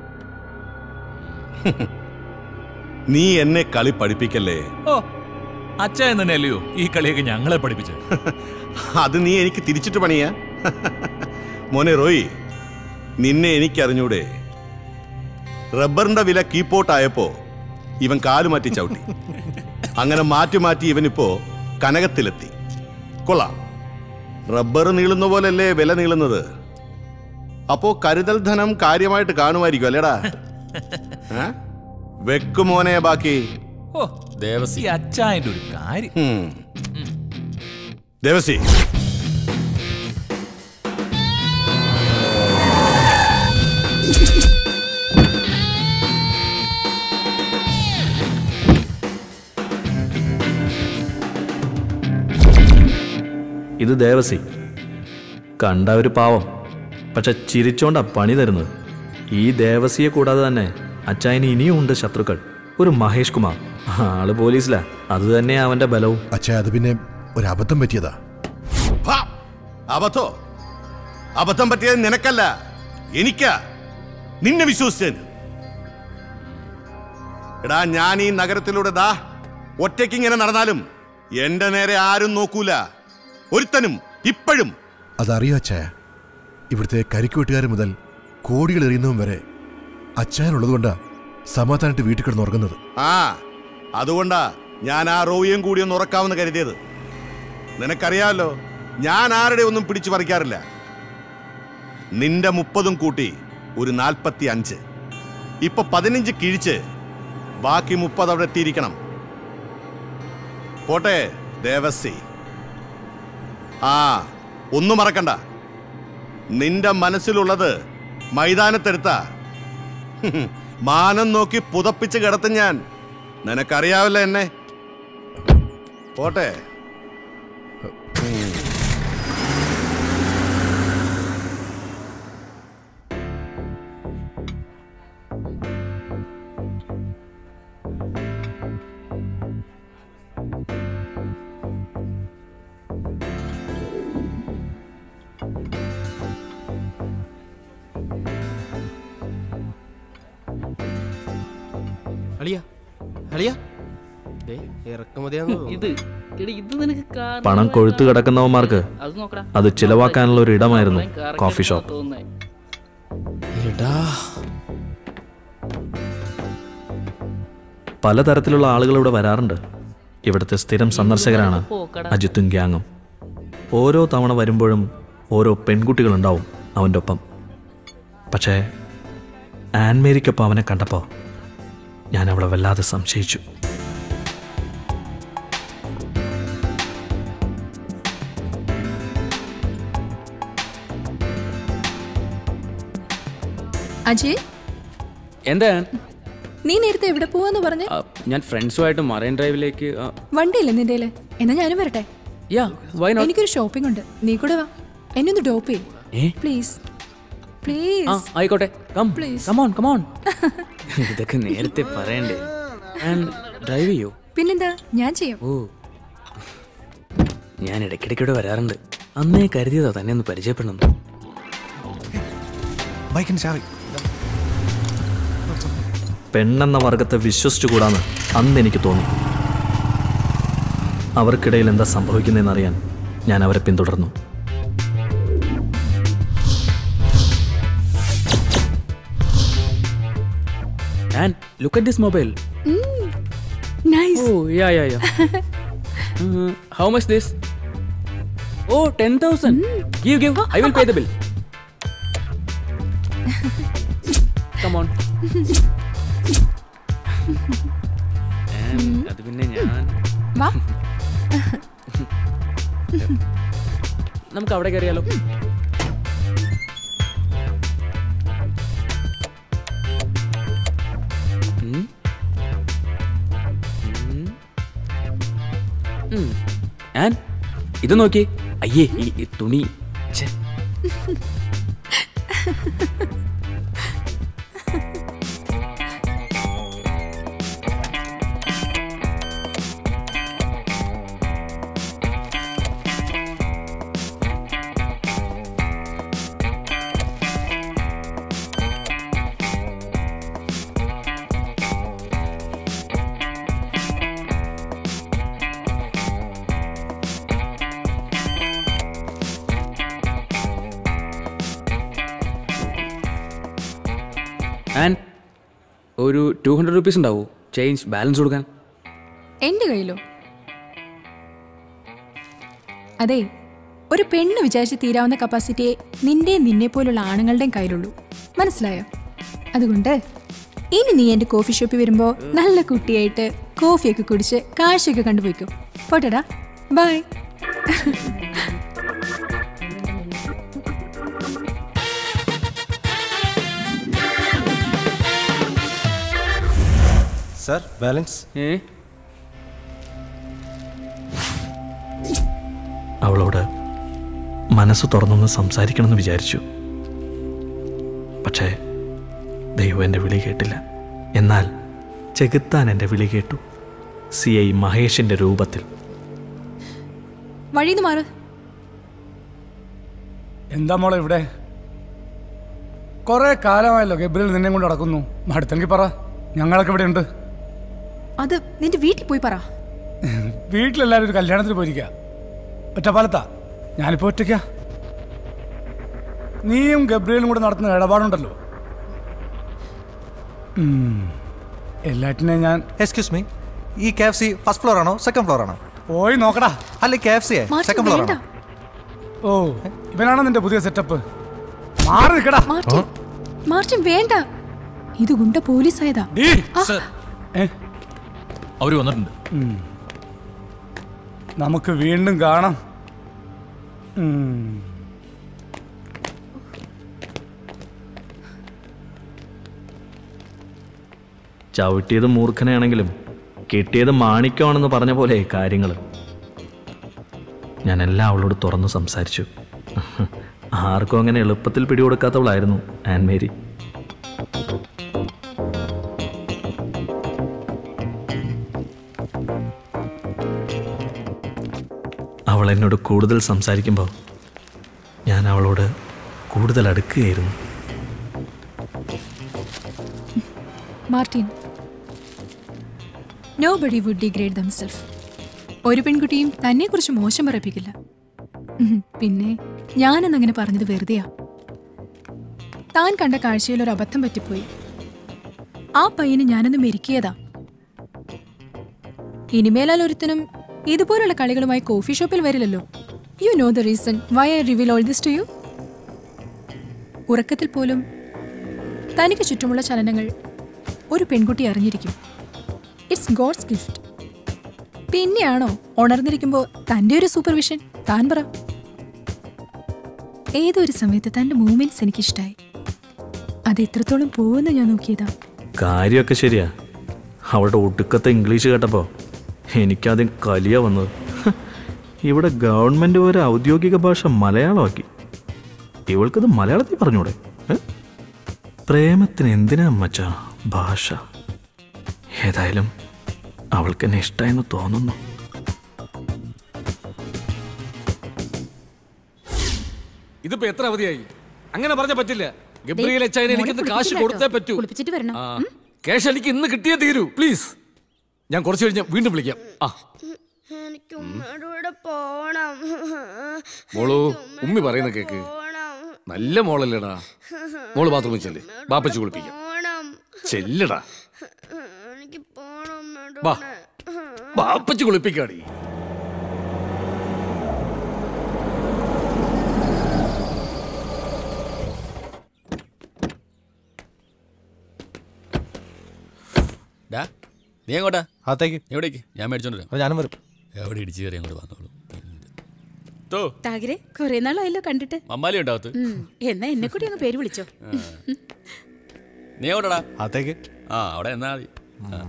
Speaker 12: നീ എന്നെ കളി പഠിപ്പിക്കല്ലേ
Speaker 14: ഓ അച്ചായൻ തന്നെയല്ലയോ ഈ കളിയൊക്കെ ഞങ്ങളെ പഠിപ്പിച്ച്
Speaker 12: അത് നീ എനിക്ക് തിരിച്ചിട്ട് പണിയാ മോനെ റോയി നിന്നെ എനിക്കറിഞ്ഞൂടെ റബ്ബറിന്റെ വില കീപ്പോട്ടായപ്പോ ഇവൻ കാല് മാറ്റി ചവിട്ടി അങ്ങനെ മാറ്റി മാറ്റി ഇവനിപ്പോ കനകത്തിലെത്തി കൊള്ളാം റബ്ബർ നീളുന്ന പോലല്ലേ വില നീളുന്നത് അപ്പോ കരുതൽ ധനം കാര്യമായിട്ട് കാണുമായിരിക്കും അല്ലേടാ ഏ? വെക്ക് മോനെ ബാക്കി
Speaker 14: ഓ ദേവസി അച്ചായന്റെ ഒരു കാര്യം
Speaker 12: ഉം. ദേവസി
Speaker 7: ഇത് ദേവസി കണ്ട ഒരു പാവം പക്ഷെ ചിരിച്ചോണ്ടാ പണി തരുന്നത് ഈ ദേവസിയെ കൂടാതെ തന്നെ അച്ചായന് ഇനിയും ഉണ്ട് ശത്രുക്കൾ ഒരു മഹേഷ് കുമാർ ആള് പോലീസിലാ അത് തന്നെയാ അവന്റെ ബലവും
Speaker 13: അച്ഛാ അത് പിന്നെ ഒരു അബദ്ധം പറ്റിയതാ
Speaker 12: ഭാ! അബദ്ധോ അബദ്ധം പറ്റിയത് നിനക്കല്ല എനിക്കാ നിന്നെ വിശ്വസിച്ചേന് എടാ ഞാൻ ഈ നഗരത്തിലൂടെ ദാ ഒറ്റയ്ക്ക് ഇങ്ങനെ നടന്നാലും എന്റെ നേരെ ആരും നോക്കൂല ഒരുത്തനും ഇപ്പോഴും
Speaker 13: അതറിയോ അച്ഛായ ഇവിടുത്തെ കരിക്കുവെട്ടുകാർ മുതൽ കോടികൾ എറിയുന്നവൻ വരെ അച്ചായനുള്ളതുകൊണ്ടാ സമാധാനമായിട്ട് വീട്ടിൽ കിടന്ന് ഉറങ്ങുന്നത്
Speaker 12: ആ അതുകൊണ്ടാ ഞാൻ ആ റോയും കൂടി ഒന്ന് ഉറക്കാമെന്ന് കരുതിയത് നിനക്കറിയാമല്ലോ ഞാൻ ആരുടെ ഒന്നും പിടിച്ചു പറിക്കാറില്ല നിന്റെ മുപ്പതും കൂട്ടി ഒരു നാൽപ്പത്തി അഞ്ച് ഇപ്പൊ പതിനഞ്ച് കിഴിച്ച് ബാക്കി മുപ്പത് അവിടെ എത്തിയിരിക്കണം പോട്ടെ ദേവസി ആ ഒന്നും മറക്കണ്ട നിന്റെ മനസ്സിലുള്ളത് മൈതാനത്തെടുത്ത മാനം നോക്കി പുതപ്പിച്ച് കിടത്തും ഞാൻ നിനക്കറിയാവല്ലോ എന്നെ പോട്ടെ
Speaker 16: അളിയ അളിയ ഇറക്കുമതിയാന്ന്
Speaker 17: ഇത് എടി ഇത് നിനക്ക് കാണാൻ
Speaker 7: പണം കൊഴുത്തു കിടക്കുന്നവന്മാർക്ക്
Speaker 17: അത് നോക്കടാ.
Speaker 7: അത് ചിലവാക്കാനുള്ള ഒരു ഇടമായിരുന്നു കോഫി ഷോപ്പ്
Speaker 17: തോന്നുന്നേ
Speaker 16: എടാ
Speaker 7: പലതരത്തിലുള്ള ആളുകൾ ഇവിടെ വരാറുണ്ട് ഇവിടുത്തെ സ്ഥിരം സന്ദർശകരാണ് അജിത്തും ഗ്യാങ്ങും ഓരോ തവണ വരുമ്പോഴും ഓരോ പെൺകുട്ടികളുണ്ടാവും അവൻ്റെ ഒപ്പം പക്ഷേ ആൻമേരിക്കൊപ്പം അവനെ കണ്ടപ്പോൾ ഞാൻ അവളെ വല്ലാതെ സംശയിച്ചു
Speaker 8: അജയ്
Speaker 18: എന്താ
Speaker 8: നീ നേരത്തെ എവിടെ പോവാന്ന് പറഞ്ഞ്
Speaker 18: ആ, ഞാൻ ഫ്രണ്ട്സുമായിട്ട് മറൈൻ ഡ്രൈവിലേക്ക് ആ,
Speaker 8: വണ്ടിയില്ലേ നിന്റെ എന്നാ ഞാനും വരട്ടെ
Speaker 18: യാ വൈ നോട്ട്
Speaker 8: എനിക്കൊരു ഷോപ്പിംഗ് ഉണ്ട് നീ കൂടെ വാ എന്നെ ഒന്ന് ഡ്രോപ്പ്
Speaker 18: ഏ?
Speaker 8: ചെയ്യും പ്ലീസ്
Speaker 18: ആ
Speaker 8: പ്ലീസ്
Speaker 18: ആയിക്കോട്ടെ കം
Speaker 8: Please.
Speaker 18: കമോൺ കമോൺ ഇതൊക്കെ നേരത്തെ പറയണ്ടേ ആൻഡ് ഡ്രൈവ് ചെയ്യോ
Speaker 8: പിന്നെന്താ ഞാൻ ചെയ്യാം
Speaker 18: ഓ ഞാൻ ഇടയ്ക്കിടയ്ക്കൂടെ വരാറുണ്ട് അന്നേ കരുതിയതാ തന്നെ ഒന്ന് പരിചയപ്പെടണം
Speaker 10: ബൈക്കിന് ചാവി
Speaker 7: പെണ്ണെന്ന വർഗത്തെ വിശ്വസിച്ചുകൂടാന്ന് അന്ന് എനിക്ക് തോന്നി അവർക്കിടയിൽ എന്താ സംഭവിക്കുന്നതെന്നറിയാൻ ഞാൻ അവരെ പിന്തുടർന്നു
Speaker 18: and look at this mobile
Speaker 8: nice
Speaker 18: oh ya ya ya how much this oh ten thousand give give I will pay the bill come on അത് പിന്നെ ഞാൻ
Speaker 8: വാ
Speaker 18: നമുക്ക് അവിടെ കയറിയാലോ ഉം. ഉം. ഉം. ആൻ ഇത് നോക്കി അയ്യേ ഈ ഈ തുണി ഛെ. ആൻ ഒരു ടു ഹൺഡ്രഡ് റുപ്പീസ് ഉണ്ടാവോ ചേഞ്ച് ബാലൻസ് കൊടുക്കാൻ
Speaker 8: എന്റെ കയ്യിലോ അതെ ഒരു പെണ്ണ് വിചാരിച്ച് തീരാവുന്ന കപ്പാസിറ്റിയെ നിന്റെ നിന്നെ പോലുള്ള ആണുങ്ങളുടെയും കയ്യിലുള്ളൂ മനസ്സിലായോ അതുകൊണ്ട് ഇനി നീ എന്റെ കോഫി ഷോപ്പിൽ വരുമ്പോ നല്ല കുട്ടിയായിട്ട് കോഫിയൊക്കെ കുടിച്ച് കാഴ്ചയൊക്കെ കണ്ടുപോയിക്കോ പോട്ടെടാ ബൈ
Speaker 9: സർ ബാലൻസ്
Speaker 18: ഏ
Speaker 7: അവളോട് മനസ്സ് തുറന്നൊന്ന് സംസാരിക്കണമെന്ന് വിചാരിച്ചു പക്ഷേ ദൈവം എൻ്റെ വിളി കേട്ടില്ല എന്നാൽ ചെകുത്താൻ എൻ്റെ വിളി കേട്ടു സി ഐ മഹേഷിൻ്റെ രൂപത്തിൽ
Speaker 8: വഴിന്ന് മാറ്
Speaker 19: എന്താ മോളെ ഇവിടെ കുറെ കാലമായല്ലോ ഗബ്രിൽ നിന്നെ കൊണ്ട് നടക്കുന്നു അടുത്തെങ്കിൽ പറ ഞങ്ങളൊക്കെ ഇവിടെ ഉണ്ട്
Speaker 8: അത് നിന്റെ വീട്ടിൽ പോയി പറ
Speaker 19: വീട്ടിലെല്ലാവരും ഒരു കല്യാണത്തിന് പോയിരിക്ക ഒറ്റപ്പാലത്താ ഞാനിപ്പോ ഒറ്റയ്ക്ക നീയും ഗബ്രിയലും കൂടെ നടത്തുന്ന ഇടപാടുണ്ടല്ലോ ഉം. എല്ലാറ്റിനെയും ഞാൻ
Speaker 10: എക്സ്ക്യൂസ് മീ ഈ K F C first floor ആണോ സെക്കൻഡ് ഫ്ലോർ ആണോ
Speaker 19: പോയി നോക്കടാ
Speaker 10: അല്ല K F C
Speaker 8: Martin,
Speaker 10: second floor
Speaker 8: വേണ്ട.
Speaker 10: ആണോ
Speaker 19: ഓ ഇവനാണോ നിന്റെ പുതിയ സെറ്റപ്പ് മാറി നിൽക്കടാ
Speaker 8: മാർട്ടിൻ മാർട്ടിൻ വേണ്ട ഇത് ഗുണ്ട പോലീസായതാ ആ,
Speaker 14: അവര് വന്നിട്ടുണ്ട്
Speaker 19: ഉം. നമുക്ക് വീണ്ടും കാണാം ഉം.
Speaker 7: ചവിട്ടിയത് മൂർഖനെയാണെങ്കിലും കിട്ടിയത് മാണിക്യമാണെന്ന് പറഞ്ഞ പോലെ കാര്യങ്ങൾ ഞാനെല്ലാം അവളോട് തുറന്ന് സംസാരിച്ചു ആർക്കും അങ്ങനെ എളുപ്പത്തിൽ പിടികൊടുക്കാത്തവളായിരുന്നു ആൻമേരി അവൾ എന്നോട് കൂടുതൽ സംസാരിക്കുമ്പോൾ ഞാൻ അവളോട് കൂടുതൽ അടുക്കുകയായിരുന്നു
Speaker 8: Martin nobody would degrade themself ഒരു പെൺകുട്ടിയും തന്നെക്കുറിച്ച് മോശം പറയിപ്പിക്കില്ല ഉം, പിന്നെ ഞാനെന്നങ്ങനെ പറഞ്ഞത് വെറുതെയാ താൻ കണ്ട കാഴ്ചയിൽ ഒരു അബദ്ധം പറ്റിപ്പോയി ആ പയ്യന് ഞാനൊന്ന് മെരുക്കിയതാ ഇനിമേലാൽ ഒരുത്തനും ഇതുപോലുള്ള കളികളുമായി കോഫി ഷോപ്പിൽ വരില്ലല്ലോ you know the reason why I reveal all this to you ഉറക്കത്തിൽ പോലും തനിക്ക് ചുറ്റുമുള്ള ചലനങ്ങൾ ഒരു പെൺകുട്ടി അറിഞ്ഞിരിക്കും ഇറ്റ്സ് ഗോഡ്സ് ഗിഫ്റ്റ് പിന്നെയാണോ ഉണർന്നിരിക്കുമ്പോൾ തൻ്റെ ഒരു സൂപ്പർവിഷൻ താൻ പറ ഏതോ ഒരു സമയത്ത് തൻ്റെ മൂവ്മെന്റ്സ് എനിക്കിഷ്ടായി അത് എത്രത്തോളം പോകുമെന്ന് ഞാൻ നോക്കിയതാ
Speaker 7: കാര്യമൊക്കെ ശരിയാ അവളുടെ ഒടുക്കത്തെ ഇംഗ്ലീഷ് കേട്ടപ്പോൾ എനിക്കാദ്യം കലിയ വന്നത് ഹ്, ഇവിടെ ഗവൺമെൻറ് ഒരു ഔദ്യോഗിക ഭാഷ മലയാളമാക്കി ഇവൾക്കത് മലയാളത്തിൽ പറഞ്ഞൂടെ ഏ? പ്രേമത്തിന് എന്തിനാ മച്ചാ ഭാഷ ഏതായാലും അവൾക്ക് എന്നെ ഇഷ്ടമായെന്ന് തോന്നുന്നു
Speaker 11: ഇതിപ്പോ എത്ര അവധിയായി അങ്ങനെ പറഞ്ഞ പറ്റില്ല ഗബ്രിയേൽ അച്ചായന് എനിക്കിന്ന് കാശ് കൊടുത്തേ പറ്റൂ
Speaker 6: കുളിപ്പിച്ചിട്ട് വരണം
Speaker 11: ആ ക്യാഷ് എനിക്ക് ഇന്ന് കിട്ടിയേ തീരൂ പ്ലീസ് ഞാൻ കുറച്ച് കഴിഞ്ഞ് വീണ്ടും വിളിക്കാം ആ
Speaker 20: എനിക്ക് ഉമ്മയുടെ കൂടെ പോണം
Speaker 11: മോളു ഉമ്മി പറയുന്ന കേക്ക് നല്ല മോളല്ലേടാ മോള് ബാത്റൂമിൽ ചെല്ലേ ബാപ്പച്ച് കുളിപ്പിക്കാം ചെല്ലടാ
Speaker 20: എനിക്ക് പോണം ഉമ്മയുടെ
Speaker 11: വാ
Speaker 20: കൂടെ.
Speaker 11: ബാപ്പച്ച് കുളിപ്പിക്കാടി
Speaker 14: ഡാ നീ എങ്ങോട്ടാ
Speaker 10: അകത്തേക്ക്
Speaker 14: എവിടേക്ക് ഞാൻ മേടിച്ചോണ്ട് വരാം
Speaker 10: അപ്പോൾ ഞാനും വരും
Speaker 14: എവിടെ ഇടിച്ചു കയറി അങ്ങോട്ട് വന്നോളൂ തോ
Speaker 6: താഗിരെ കുറെ നാളായല്ലോ കണ്ടിട്ട്
Speaker 14: മമ്മാലി ഉണ്ടാവത്ത്
Speaker 6: ഉം, എന്നാ എന്നെ കൂടി ഒന്ന് പേര് വിളിച്ചോ
Speaker 14: നീ എങ്ങോട്ടാ
Speaker 10: അകത്തേക്ക്
Speaker 14: ആ അവിടെ എന്നാ മതി ആ.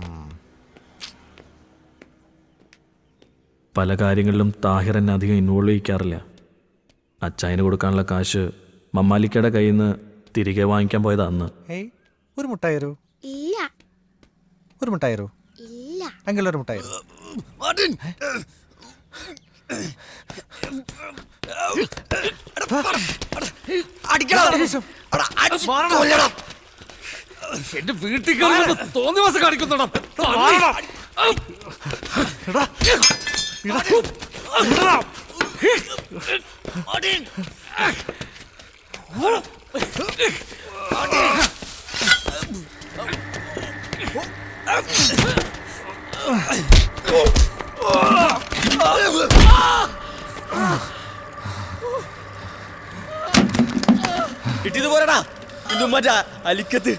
Speaker 7: പല കാര്യങ്ങളിലും താഹിർ എന്നെ അധികം ഇൻവോൾവ് ചെയ്യിക്കാറില്ല അച്ചായന് കൊടുക്കാനുള്ള കാശ് മമ്മാലിക്കയുടെ കയ്യിൽ നിന്ന് തിരികെ വാങ്ങിക്കാൻ പോയത് അന്ന്
Speaker 10: ഏയ് ഒരു മുട്ടായി തരൂ
Speaker 20: ഇല്ല
Speaker 10: ഒരു മുട്ടായി തരൂ
Speaker 20: ഇല്ല
Speaker 10: എങ്കിൽ ഒരു മുട്ടായി തരൂ
Speaker 11: എന്റെ വീട്ടിൽ കയറി തോന്നി മാസം കാണിക്കുന്നുണ്ടോ
Speaker 16: കിട്ടിയത് പോരടാ ഇതും മറ്റാ അലിക്കത്ത്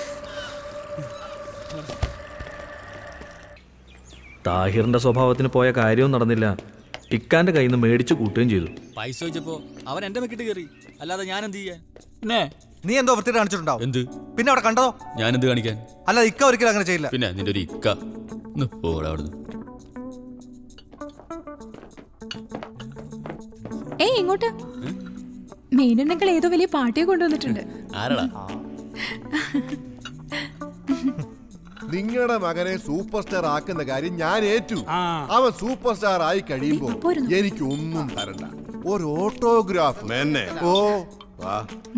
Speaker 7: താഹിറിന്റെ സ്വഭാവത്തിന് പോയ കാര്യവും നടന്നില്ല ഇക്കാന്റെ കയ്യിൽ നിന്ന് മേടിച്ചു കൂട്ടുകയും ചെയ്തു
Speaker 14: പൈസ ചോദിച്ചപ്പോ അവൻ എന്റെ മെക്കിട്ട് കയറി അല്ലാതെ ഞാൻ എന്ത് ചെയ്യാൻ പിന്നെ
Speaker 10: നീ എന്തോ വൃത്തി കാണിച്ചിട്ടുണ്ടാവും
Speaker 14: എന്ത്
Speaker 10: പിന്നെ അവിടെ കണ്ടതോ
Speaker 14: ഞാൻ എന്ത് കാണിക്കാൻ
Speaker 10: അല്ല ഇക്ക ഒരിക്കലും അങ്ങനെ ചെയ്യില്ല
Speaker 14: പിന്നെ നിന്റെ ഒരു ഇക്ക ഒന്ന് പോടാ അവിടുന്ന്
Speaker 8: ഏയ് ഇങ്ങോട്ട് മീനുണ്ടെങ്കിൽ ഏതോ വലിയ പാർട്ടിയെ കൊണ്ടുവന്നിട്ടുണ്ട്
Speaker 14: ആരടാ
Speaker 13: നിങ്ങളുടെ മകനെ സൂപ്പർ സ്റ്റാർ ആക്കുന്ന കാര്യം ഞാൻ ഏറ്റു അവൻ സൂപ്പർ സ്റ്റാർ ആയി കഴിയുമ്പോ എനിക്ക് ഒന്നും തരണ്ട ഒരു ഓട്ടോഗ്രാഫ്
Speaker 12: മെന്നെ
Speaker 13: ഓ വാ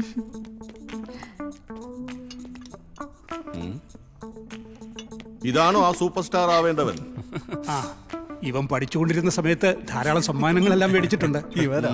Speaker 12: ഉം. ഇതാണോ ആ സൂപ്പർ സ്റ്റാർ ആവേണ്ടവൻ
Speaker 4: ആ ഇവൻ പഠിച്ചുകൊണ്ടിരുന്ന സമയത്ത് ധാരാളം സമ്മാനങ്ങളെല്ലാം മേടിച്ചിട്ടുണ്ട്
Speaker 10: ഇവരാ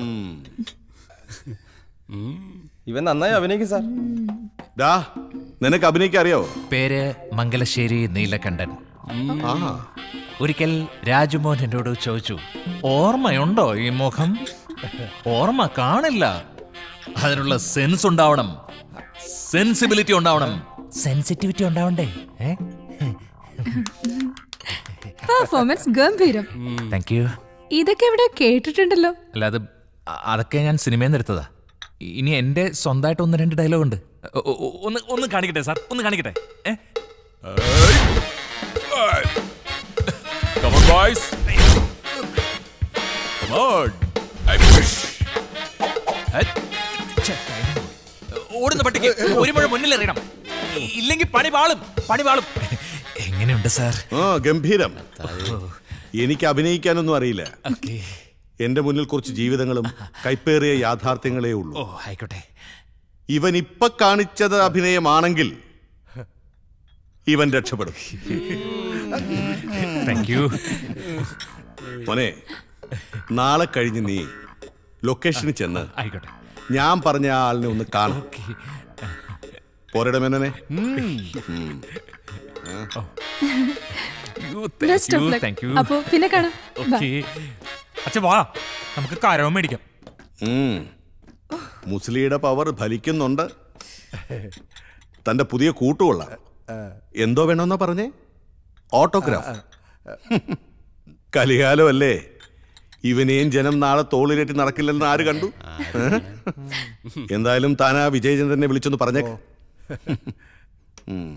Speaker 9: ഇവൻ നന്നായി അഭിനയിക്കും സാർ
Speaker 12: ഡാ നിനക്ക് അഭിനയിക്കാൻ അറിയോ
Speaker 21: പേര് മംഗലശ്ശേരി നീലകണ്ഠൻ
Speaker 12: ആഹാ.
Speaker 21: ഒരിക്കൽ രാജുമോഹൻ എന്നോട് ചോദിച്ചു ഓർമ്മയുണ്ടോ ഈ മുഖം ഓർമ്മ കാണില്ല അതിനുള്ള സെൻസ് ഉണ്ടാവണം സെൻസിബിലിറ്റി ഉണ്ടാവണം സെൻസിറ്റിവിറ്റി ഉണ്ടാവണ്ടേ ഏ
Speaker 8: പെർഫോമൻസ് ഗംഭീരം
Speaker 21: താങ്ക് യു
Speaker 8: ഇതൊക്കെ ഇവിടെ കേട്ടിട്ടുണ്ടല്ലോ
Speaker 21: അല്ല അത് അ- അതൊക്കെ ഞാൻ സിനിമയിൽ നിന്ന് എടുത്തതാ ഇനി എൻ്റെ സ്വന്തമായിട്ട് ഒന്ന് രണ്ട് ഡയലോഗ് ഉണ്ട് ഒ- ഒ- ഒന്ന് ഒന്ന് കാണിക്കട്ടെ സാർ ഒന്ന് കാണിക്കട്ടെ ഏ
Speaker 14: Come on, boys. Come on. I push.
Speaker 21: ഓടുന്ന പട്ടിക്ക് ഒരു മുഴ മുന്നിൽ എറിയണം ഇല്ലെങ്കിൽ പണി പാളും പണി പാളും എങ്ങനെയുണ്ട് സാർ
Speaker 12: ആ ഗംഭീരം എനിക്ക് അഭിനയിക്കാനൊന്നും അറിയില്ല എന്റെ മുന്നിൽ കുറച്ച് ജീവിതങ്ങളും കൈപ്പേറിയ യാഥാർത്ഥ്യങ്ങളേ ഉള്ളൂ
Speaker 21: ഓ ആയിക്കോട്ടെ
Speaker 12: ഇവൻ ഇപ്പൊ കാണിച്ചത് അഭിനയമാണെങ്കിൽ ഇവൻ രക്ഷപ്പെടും
Speaker 21: താങ്ക് യു
Speaker 12: മോനെ നാളെ കഴിഞ്ഞ് നീ ലൊക്കേഷനിൽ ചെന്ന്
Speaker 21: ആയിക്കോട്ടെ
Speaker 12: ഞാൻ പറഞ്ഞ ആ ആളിനെ ഒന്ന് കാണും പോരടെ മേനനെ
Speaker 8: ബെസ്റ്റ് ഓഫ് ലക്ക് അപ്പോ പിന്നെ കാണാം Bye.
Speaker 14: അച്ഛ വാ നമുക്ക് കരവും മേടിക്കാം
Speaker 12: ഉം. മുസ്ലിയുടെ പവർ ഫലിക്കുന്നുണ്ട് തന്റെ പുതിയ കൂട്ടുകൊള്ളാം എന്തോ വേണമെന്നാ പറഞ്ഞേ ഓട്ടോഗ്രാഫ് കലികാലമല്ലേ ഇവനെയും ജനം നാളെ തോളിലേറ്റി നടക്കില്ലെന്ന് ആര് കണ്ടു ഏ? എന്തായാലും താൻ ആ വിജയചന്ദ്രനെ വിളിച്ചൊന്ന് പറഞ്ഞേക്ക് ഉം.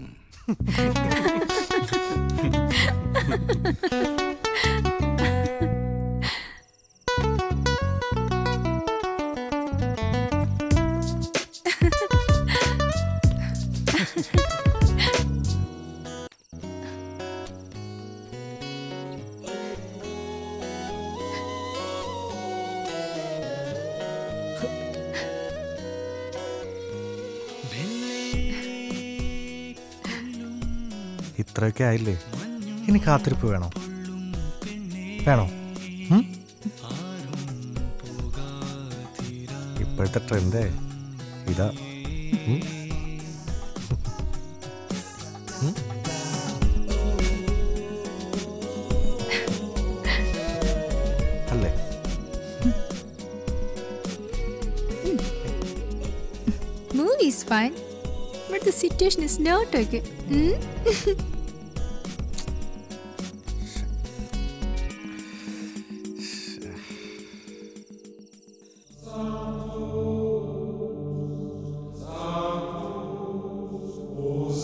Speaker 10: ഇത്രയൊക്കെ ആയില്ലേ ഇനി കാത്തിരിപ്പ് വേണോ വേണോ ഉം? ഇപ്പോഴത്തെ ട്രെൻഡേ ഇതാ ഉം? ഉം? അല്ലേ
Speaker 8: Movie is fine, but the situation is not okay. Hmm?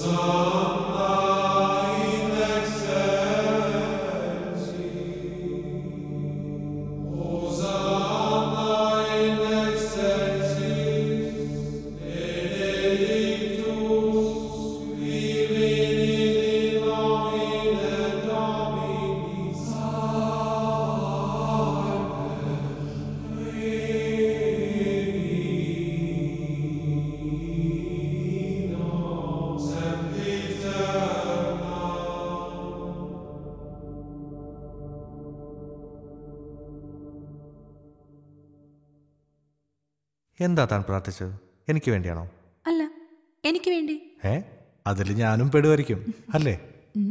Speaker 10: എന്താ താൻ പ്രാർത്ഥിച്ചത് എനിക്ക് വേണ്ടിയാണോ
Speaker 8: അല്ല എനിക്ക് വേണ്ടി
Speaker 10: ഏ അതിൽ ഞാനും പെടുമായിരിക്കും അല്ലേ
Speaker 8: ഉം.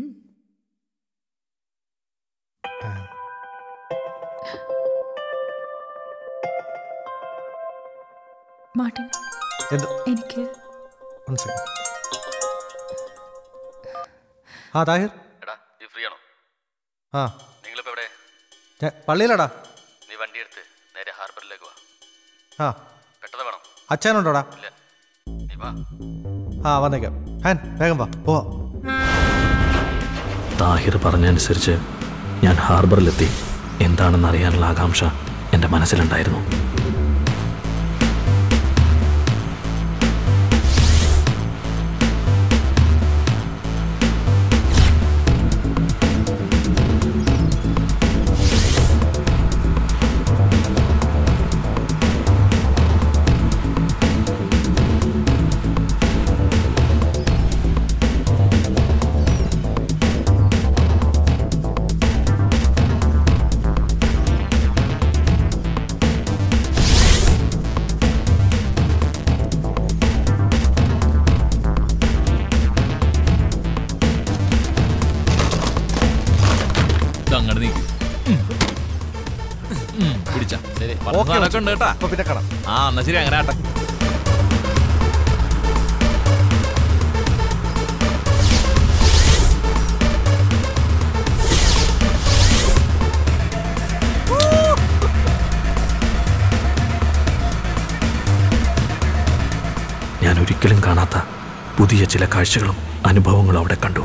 Speaker 8: മാർട്ടിൻ
Speaker 10: എന്ത്
Speaker 8: എനിക്ക്
Speaker 10: ഒന്ന് second. ആ താഹിർ
Speaker 15: എടാ നീ ഫ്രീ ആണോ
Speaker 10: ആ
Speaker 15: നിങ്ങളിപ്പോ എവിടെ
Speaker 10: ഞാൻ പള്ളിയിലടാ
Speaker 15: നീ വണ്ടി എടുത്ത് നേരെ ഹാർബറിലേക്ക് വാ
Speaker 10: ആ
Speaker 15: പെട്ടെന്ന് വേണം
Speaker 10: അച്ഛനുണ്ടോടാ
Speaker 15: ഇല്ല നീ വാ
Speaker 10: ആ വന്നേക്കാം ഹാൻ വേഗം വാ പോവാ
Speaker 7: താഹിർ പറഞ്ഞനുസരിച്ച് ഞാൻ ഹാർബറിലെത്തി എന്താണെന്ന് അറിയാനുള്ള ആകാംക്ഷ എൻ്റെ മനസ്സിലുണ്ടായിരുന്നു
Speaker 14: അങ്ങനെ നീ പിടിച്ച ശരി
Speaker 10: ഓക്കേ,
Speaker 14: സാധനമൊക്കെ ഉണ്ട് കേട്ടാ
Speaker 10: അപ്പൊ പിന്നെ കാണാം
Speaker 14: ആ എന്നാ ശരി അങ്ങനെ ആട്ടെ
Speaker 7: ഞാൻ ഒരിക്കലും കാണാത്ത പുതിയ ചില കാഴ്ചകളും അനുഭവങ്ങളും അവിടെ കണ്ടു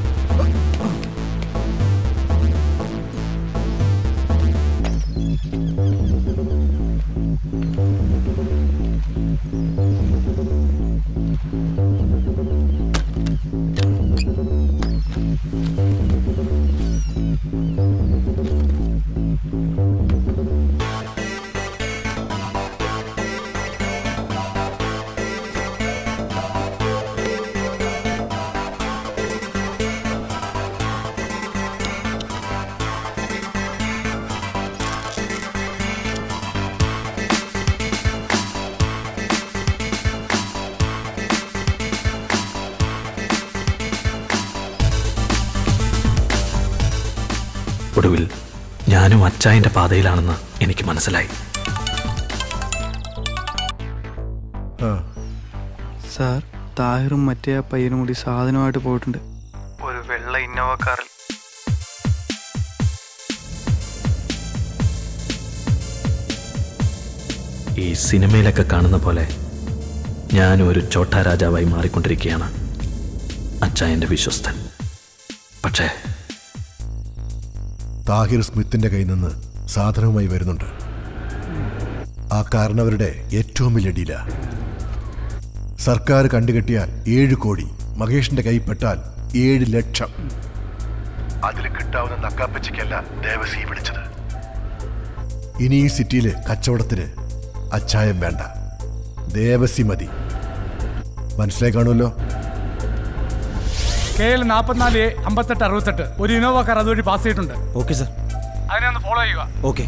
Speaker 7: ഒടുവിൽ ഞാനും അച്ചായൻ്റെ പാതയിലാണെന്ന് എനിക്ക് മനസ്സിലായി
Speaker 1: സാർ താഹിറും മറ്റേ ആ പയ്യനും കൂടി സാധനമായിട്ട് പോയിട്ടുണ്ട്
Speaker 22: ഒരു വെള്ള ഇന്നോവ കാറിൽ
Speaker 7: ഈ സിനിമയിലൊക്കെ കാണുന്ന പോലെ ഞാനും ഒരു ചോട്ടാ രാജാവായി മാറിക്കൊണ്ടിരിക്കുകയാണ് അച്ചായൻ്റെ വിശ്വസ്തൻ പക്ഷേ
Speaker 13: താഹിർ സ്മിത്തിന്റെ കയ്യിൽ നിന്ന് സാധനവുമായി വരുന്നുണ്ട് ആ കാരണവരുടെ ഏറ്റവും വലിയ ഡീല സർക്കാർ കണ്ടുകെട്ടിയാൽ ഏഴ് കോടി മഹേഷിന്റെ കൈ പെട്ടാൽ ഏഴ് ലക്ഷം അതിൽ കിട്ടാവുന്ന നക്കാപ്പച്ചയ്ക്കല്ല ദേവസി വിളിച്ചത് ഇനി ഈ സിറ്റിയിലെ കച്ചവടത്തിന് അച്ചായം വേണ്ട ദേവസി മതി മനസ്സിലായി കാണുമല്ലോ
Speaker 19: കെ എൽ നാൽപ്പത്തിനാല് എ അമ്പത്തെട്ട് അറുപത്തെട്ട് ഒരു ഇന്നോവ കാർ അതുവഴി പാസ് ചെയ്തിട്ടുണ്ട്
Speaker 9: ഓക്കെ സർ
Speaker 19: അതിനെ ഒന്ന് ഫോളോ ചെയ്യുക
Speaker 9: ഓക്കെ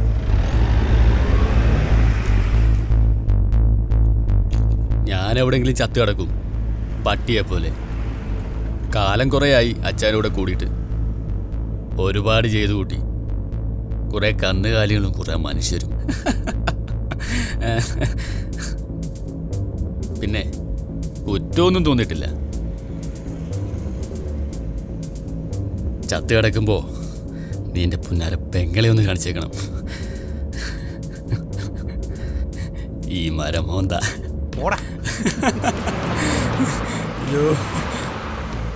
Speaker 15: ഞാൻ എവിടെയെങ്കിലും ചത്തു കിടക്കും പട്ടിയെ പോലെ കാലം കുറേയായി അച്ഛനൂടെ കൂടിയിട്ട് ഒരുപാട് ചെയ്തു കൂട്ടി കുറെ കന്നുകാലികളും കുറെ മനുഷ്യരും പിന്നെ കുറ്റമൊന്നും തോന്നിയിട്ടില്ല ചത്തു കിടക്കുമ്പോ നീ എൻ്റെ പുന്നാര പെങ്ങളെ ഒന്ന് കാണിച്ചേക്കണം ഈ മരം മോന്ത
Speaker 10: പോടാ
Speaker 15: അയ്യോ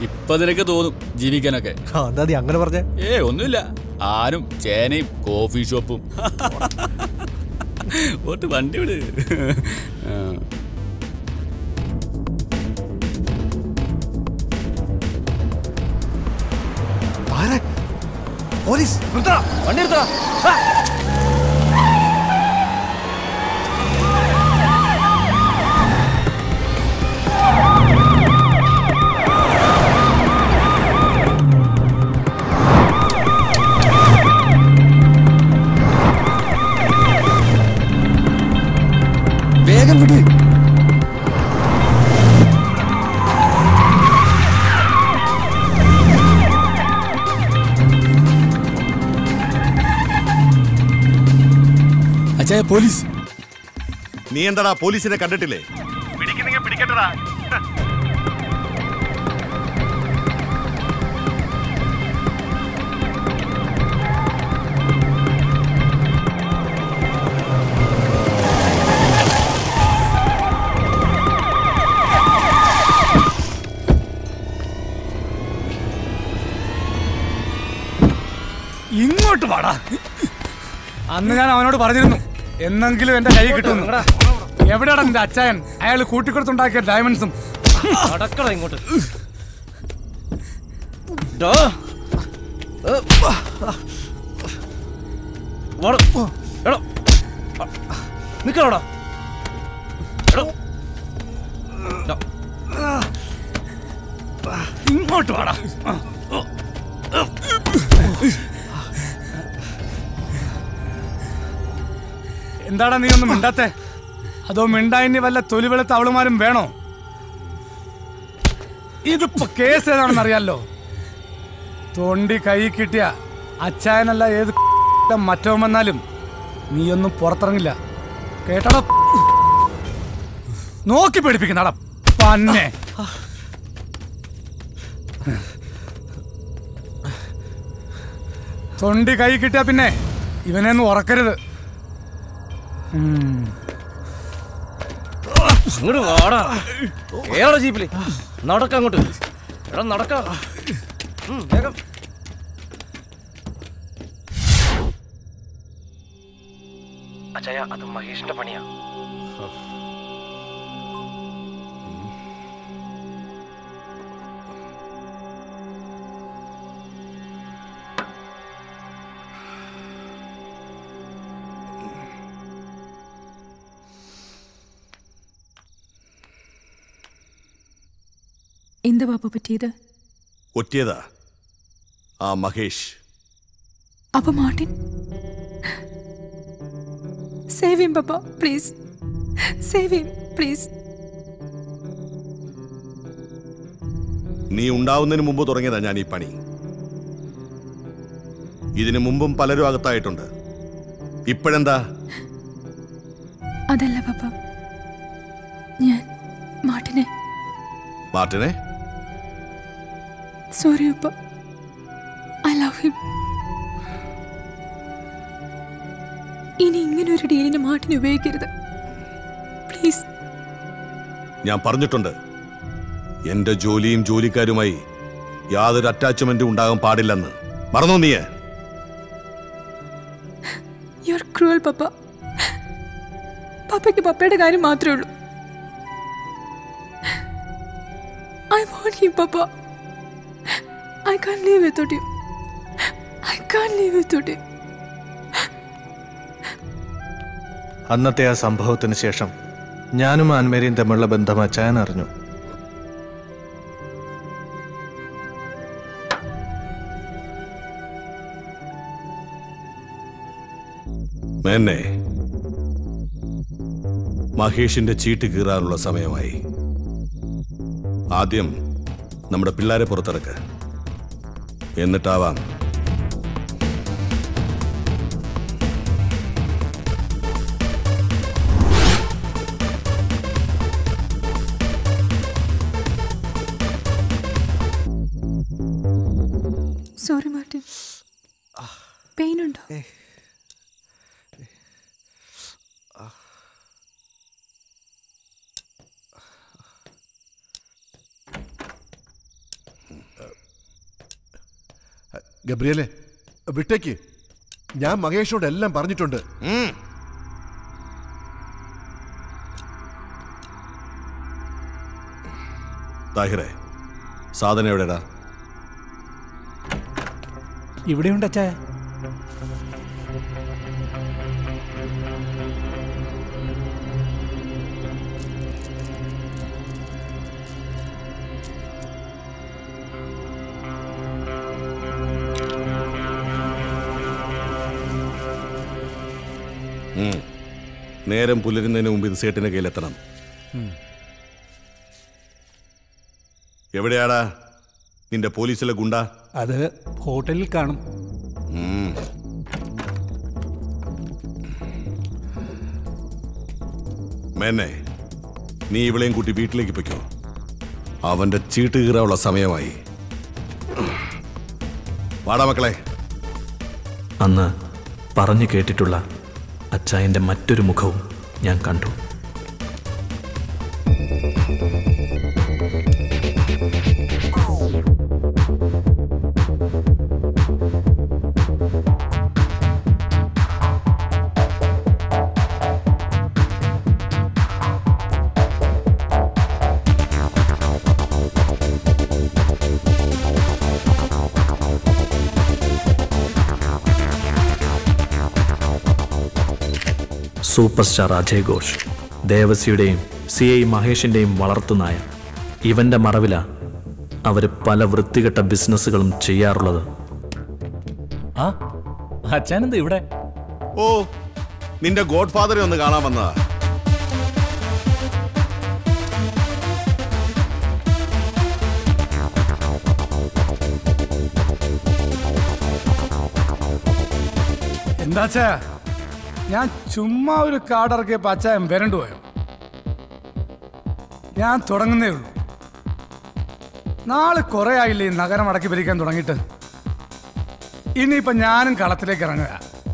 Speaker 2: ഇപ്പൊ നിനക്ക് തോന്നും ജീവിക്കാനൊക്കെ
Speaker 10: എന്താ നീ അങ്ങനെ പറഞ്ഞേ
Speaker 2: ഏ ഒന്നുമില്ല ആരും ചേനയും കോഫി ഷോപ്പും ഓട്ട് വണ്ടി വിട് ആ.
Speaker 10: പോലീസ്
Speaker 9: വണ്ടി എടുത്തോ
Speaker 16: വേഗം വിട്
Speaker 12: അച്ഛാ പോലീസ് നീ എന്താടാ പോലീസിനെ കണ്ടിട്ടില്ലേ പിടിക്കുന്നെങ്കിൽ പിടിക്കട്ടടാ
Speaker 19: ഇങ്ങോട്ട് വാടാ അന്ന് ഞാൻ അവനോട് പറഞ്ഞിരുന്നു എന്നെങ്കിലും എന്റെ കൈ കിട്ടുന്നു എവിടെയാണ് നിന്റെ അച്ചായൻ അയാൾ കൂട്ടിക്കൊടുത്തുണ്ടാക്കിയ ഡയമണ്ട്സും
Speaker 9: നടക്കടാ ഇങ്ങോട്ട് ഡോ. ഏ, വാടോ. എടോ. നിക്കണോടാ എടോ. ഡോ.
Speaker 19: ഇങ്ങോട്ട് വാടാ എന്താടാ നീ ഒന്നും മിണ്ടാത്തെ അതോ മിണ്ടായിനി വല്ല തൊലിവെളുത്ത അവളുമാരും വേണോ ഇതിപ്പോ കേസ് ഏതാണെന്ന് അറിയാലോ തൊണ്ടി കൈ കിട്ടിയ അച്ചായനല്ല ഏത് മറ്റോ വന്നാലും നീയൊന്നും പുറത്തിറങ്ങില്ല കേട്ടടാ നോക്കി പേടിപ്പിക്കുന്നടാ പന്നെ തൊണ്ടി കൈ കിട്ടിയ പിന്നെ ഇവനെ ഒന്നും ഉറക്കരുത് ഉം.
Speaker 9: ഇങ്ങോട്ട് വാടാ കേറോ ജീപ്പില് നടക്ക അങ്ങോട്ട് എടാ നടക്ക ഉം, വേഗം
Speaker 3: അച്ഛായ അത് മഹേഷിന്റെ പണിയാ
Speaker 8: എന്താ പാപ്പ പറ്റിയത്
Speaker 12: ഒറ്റിയതാ ആ മഹേഷ്
Speaker 8: അപ്പൊ മാർട്ടിൻ സേവ് ഹിം പപ്പ പ്ലീസ് സേവ് ഹിം പ്ലീസ്
Speaker 12: നീ ഉണ്ടാവുന്നതിന് മുമ്പ് തുടങ്ങിയതാ ഞാൻ ഈ പണി ഇതിനു മുമ്പും പലരും അകത്തായിട്ടുണ്ട് ഇപ്പോഴെന്താ
Speaker 8: അതല്ല പപ്പ ഞാൻ മാർട്ടിനെ
Speaker 12: മാർട്ടിനെ
Speaker 8: സോറി പപ്പ ഐ ലവ് ഹിം ഇനി ഇങ്ങനെ ഒരു ഡീലിന് മാർട്ടിനെ ഉപയോഗിക്കരുത് പ്ലീസ്
Speaker 12: ഞാൻ പറഞ്ഞിട്ടുണ്ട് എന്റെ ജോലിയും ജോലിക്കാരുമായി യാതൊരു അറ്റാച്ച്മെന്റും ഉണ്ടാകാൻ പാടില്ലെന്ന് മറന്നോ നീ
Speaker 8: യു ആർ ക്രൂവൽ പപ്പ പപ്പയ്ക്ക് പപ്പയുടെ കാര്യം മാത്രമേ ഉള്ളൂ ഐ വോണ്ട് ഹിം പപ്പ I can leave without you I can leave without you
Speaker 10: അന്നത്തെ ആ സംഭവത്തിന് ശേഷം ഞാനും ആൻമേരിയും തമ്മിലുള്ള ബന്ധം അച്ചായൻ അറിഞ്ഞു
Speaker 12: മേന്നെ മഹേഷിന്റെ ചീട്ട് കീറാനുള്ള സമയമായി ആദ്യം നമ്മുടെ പിള്ളേരെ പുറത്തിറക്ക് എന്നിട്ടാവാം
Speaker 8: സോറി മാർട്ടിൻ പെയിൻ ഉണ്ടോ
Speaker 13: ഗബ്രിയലെ വിട്ടേക്ക് ഞാൻ മഹേഷിനോട് എല്ലാം പറഞ്ഞിട്ടുണ്ട്
Speaker 12: താഹിറെ സാധനം എവിടെടാ
Speaker 19: ഇവിടെയുണ്ട് അച്ഛായ
Speaker 12: ഉം. നേരം പുലരുന്നതിന് മുമ്പ് ഇത് സേട്ടിന്റെ കയ്യിലെത്തണം എവിടെയാടാ നിന്റെ പോലീസിലെ ഗുണ്ട
Speaker 19: അത് ഹോട്ടലിൽ കാണും
Speaker 12: ഉം. മേന്നെ നീ ഇവളെയും കൂട്ടി വീട്ടിലേക്ക് പൊയ്ക്കോ അവന്റെ ചീട്ട് കീറാനുള്ള സമയമായി വാടാ മക്കളെ
Speaker 7: അന്ന് പറഞ്ഞു കേട്ടിട്ടുള്ള അച്ചായൻ്റെ മറ്റൊരു മുഖവും ഞാൻ കണ്ടു സൂപ്പർ സ്റ്റാർ അജയ് ഘോഷ് ദേവസിയുടെയും സി ഐ മഹേഷിൻ്റെയും വളർത്തുനായ ഇവൻ്റെ മറവില അവർ പല വൃത്തികെട്ട ബിസിനസ്സുകളും ചെയ്യാറുള്ളത്
Speaker 14: ആ അച്ഛനെന്താ ഇവിടെ
Speaker 12: ഓ നിന്റെ ഗോഡ് ഫാദറെ ഒന്ന് കാണാൻ വന്നതാ
Speaker 19: എന്താച്ചാ ഞാൻ ചുമ്മാ ഒരു കാർഡ് ഇറക്കിയപ്പോ അച്ചായൻ വരണ്ടു പോയോ ഞാൻ തുടങ്ങുന്നേ ഉള്ളൂ നാളെ കുറെ ആയില്ലേ ഈ നഗരം അടക്കി ഭരിക്കാൻ തുടങ്ങിയിട്ട് ഇനിയിപ്പൊ ഞാനും കളത്തിലേക്ക് ഇറങ്ങുക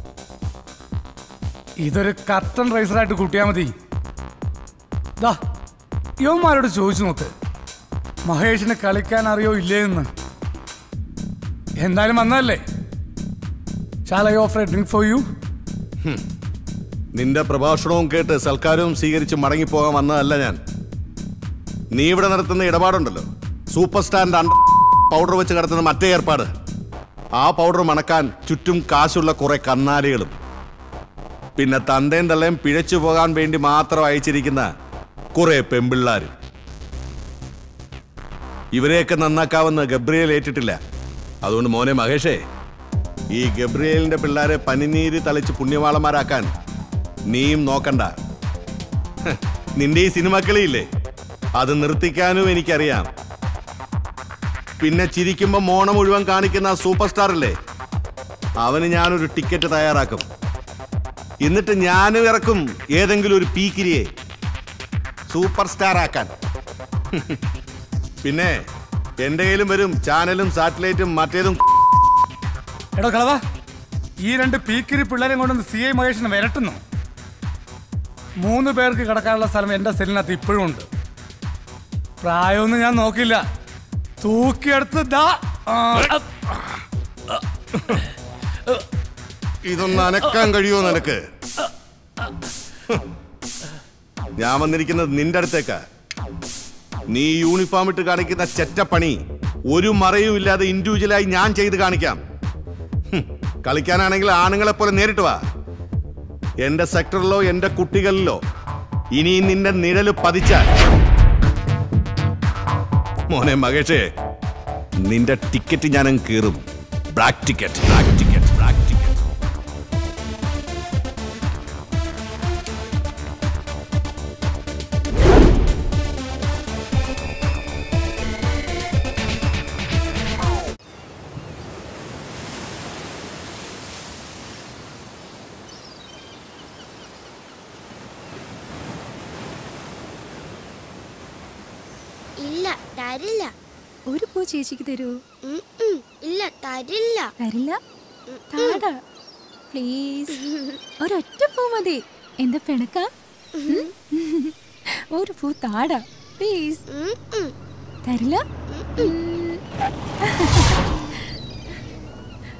Speaker 19: ഇതൊരു കർട്ടൻ റൈസറായിട്ട് കൂട്ടിയാൽ മതി ദാ യുവന്മാരോട് ചോദിച്ചു നോക്ക് മഹേഷിന് കളിക്കാൻ അറിയോ ഇല്ലേ എന്ന് എന്തായാലും വന്നതല്ലേ shall I offer a drink for you
Speaker 12: ഹും. നിന്റെ പ്രഭാഷണവും കേട്ട് സൽക്കാരവും സ്വീകരിച്ച് മടങ്ങിപ്പോകാൻ വന്നതല്ല ഞാൻ നീ ഇവിടെ നടത്തുന്ന ഇടപാടുണ്ടല്ലോ സൂപ്പർ സ്റ്റാറിന്റെ അണ്ട പൗഡർ വെച്ച് കിടത്തുന്ന മറ്റേ ഏർപ്പാട് ആ പൗഡർ മണക്കാൻ ചുറ്റും കാശുള്ള കുറെ കന്നാലികളും പിന്നെ തന്തയും തള്ളയും പിഴച്ചു പോകാൻ വേണ്ടി മാത്രം അയച്ചിരിക്കുന്ന കുറെ പെമ്പിള്ളാരും ഇവരെയൊക്കെ നന്നാക്കാവുന്ന ഗബ്രിയേൽ ഏറ്റിട്ടില്ല അതുകൊണ്ട് മോനെ മഹേഷേ ഈ ഗബ്രിയേലിന്റെ പിള്ളേരെ പനിനീര് തളിച്ച് പുണ്യവാളന്മാരാക്കാൻ നീയും നോക്കണ്ട ഹ്, നിന്റെ ഈ സിനിമക്കളിയില്ലേ അത് നിർത്തിക്കാനും എനിക്കറിയാം പിന്നെ ചിരിക്കുമ്പോ മോണ മുഴുവൻ കാണിക്കുന്ന ആ സൂപ്പർ സ്റ്റാർ അല്ലേ അവന് ഞാനൊരു ടിക്കറ്റ് തയ്യാറാക്കും എന്നിട്ട് ഞാനും ഇറക്കും ഏതെങ്കിലും ഒരു പീക്കിരിയെ സൂപ്പർ സ്റ്റാർ ആക്കാൻ പിന്നെ എന്റെ കയ്യിലും വരും ചാനലും സാറ്റലൈറ്റും മറ്റേതും
Speaker 19: എടോ കളവാ ഈ രണ്ട് പീക്കിരി പിള്ളേരെ കൊണ്ടൊന്ന് സി ഐ മഹേഷിനെ വരട്ടുന്നു മൂന്ന് പേർക്ക് കിടക്കാനുള്ള സ്ഥലം എന്റെ സെല്ലിനകത്ത് ഇപ്പോഴും ഉണ്ട് പ്രായമൊന്നും ഞാൻ നോക്കില്ല തൂക്കിയെടുത്ത് ദാ ആ,
Speaker 12: ഇതൊന്ന് അനക്കാൻ കഴിയുമോ നിനക്ക് ഞാൻ വന്നിരിക്കുന്നത് നിന്റെ അടുത്തേക്കാ നീ യൂണിഫോം ഇട്ട് കാണിക്കുന്ന ചെറ്റപ്പണി ഒരു മറയും ഇല്ലാതെ ഇൻഡിവിജ്വലായി ഞാൻ ചെയ്ത് കാണിക്കാം ഹും, കളിക്കാനാണെങ്കിൽ ആണുങ്ങളെ പോലെ നേരിട്ട് വാ എന്റെ സെക്ടറിലോ എന്റെ കുട്ടികളിലോ ഇനി നിന്റെ നിഴല് പതിച്ചാൽ മോനെ മകേഷേ നിന്റെ ടിക്കറ്റ് ഞാനങ്ങ് കീറും black ticket black ticket black ticket
Speaker 20: ഇല്ല തരില്ല
Speaker 8: ഒരു പൂ ചേച്ചിക്ക് തരൂ
Speaker 20: ഇല്ല തരില്ല
Speaker 8: തരില്ല താടാ പ്ലീസ് ഒരൊറ്റ പൂ മതി എന്താ പിണക്ക ഒരു പൂ താടാ പ്ലീസ് തരില്ല ഉം.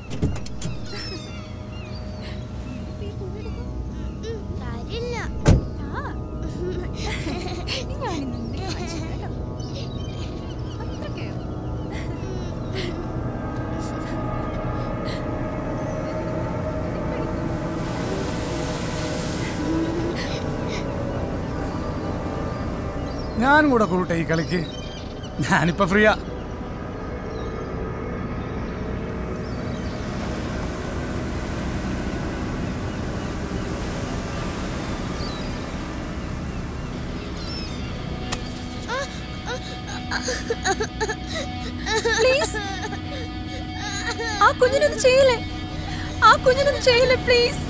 Speaker 19: ഞാനും കൂടെ കൂട്ടെ ഈ കളിക്ക് ഞാനിപ്പോ ഫ്രീയാ
Speaker 8: പ്ലീസ് ആ കുഞ്ഞിനൊന്നും ചെയ്യല്ലേ ആ കുഞ്ഞിനൊന്നും ചെയ്യല്ലേ പ്ലീസ്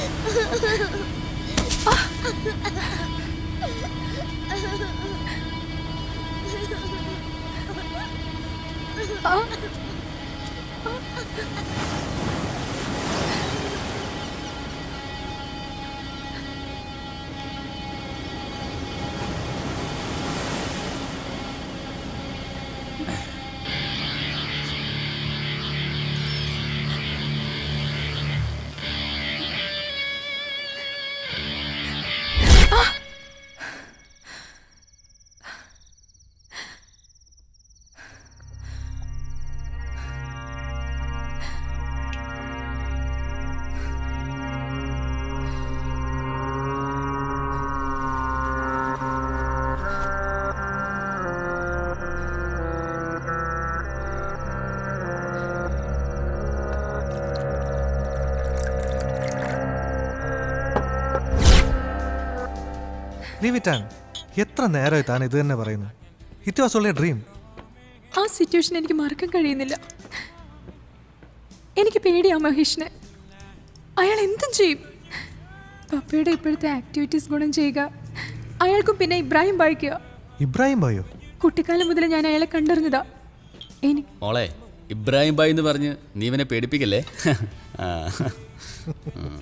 Speaker 10: ലീവ് ഇറ്റ് ആൻ എത്ര നേരമായി താൻ ഇത് തന്നെ പറയുന്നു ഇറ്റ് വാസ് ഓൺലി ഡ്രീം
Speaker 8: ആ സിറ്റുവേഷൻ എനിക്ക് മറക്കാൻ കഴിയുന്നില്ല എനിക്ക് പേടിയാ മഹേഷിനെ അയാൾ എന്തും ചെയ്യും പപ്പയുടെ ഇപ്പോഴത്തെ ആക്ടിവിറ്റീസ് ഗുണം ചെയ്യുക അയാൾക്കും പിന്നെ ഇബ്രാഹിം വായിക്കുക
Speaker 10: ഇബ്രാഹിം ബായോ
Speaker 8: കുട്ടിക്കാലം മുതൽ ഞാൻ അയാളെ കണ്ടറിഞ്ഞതാ എനിക്ക്
Speaker 2: മോളെ ഇബ്രാഹിം ബായ് എന്ന് പറഞ്ഞ് നീ ഇവനെ പേടിപ്പിക്കല്ലേ ആ. ഉം.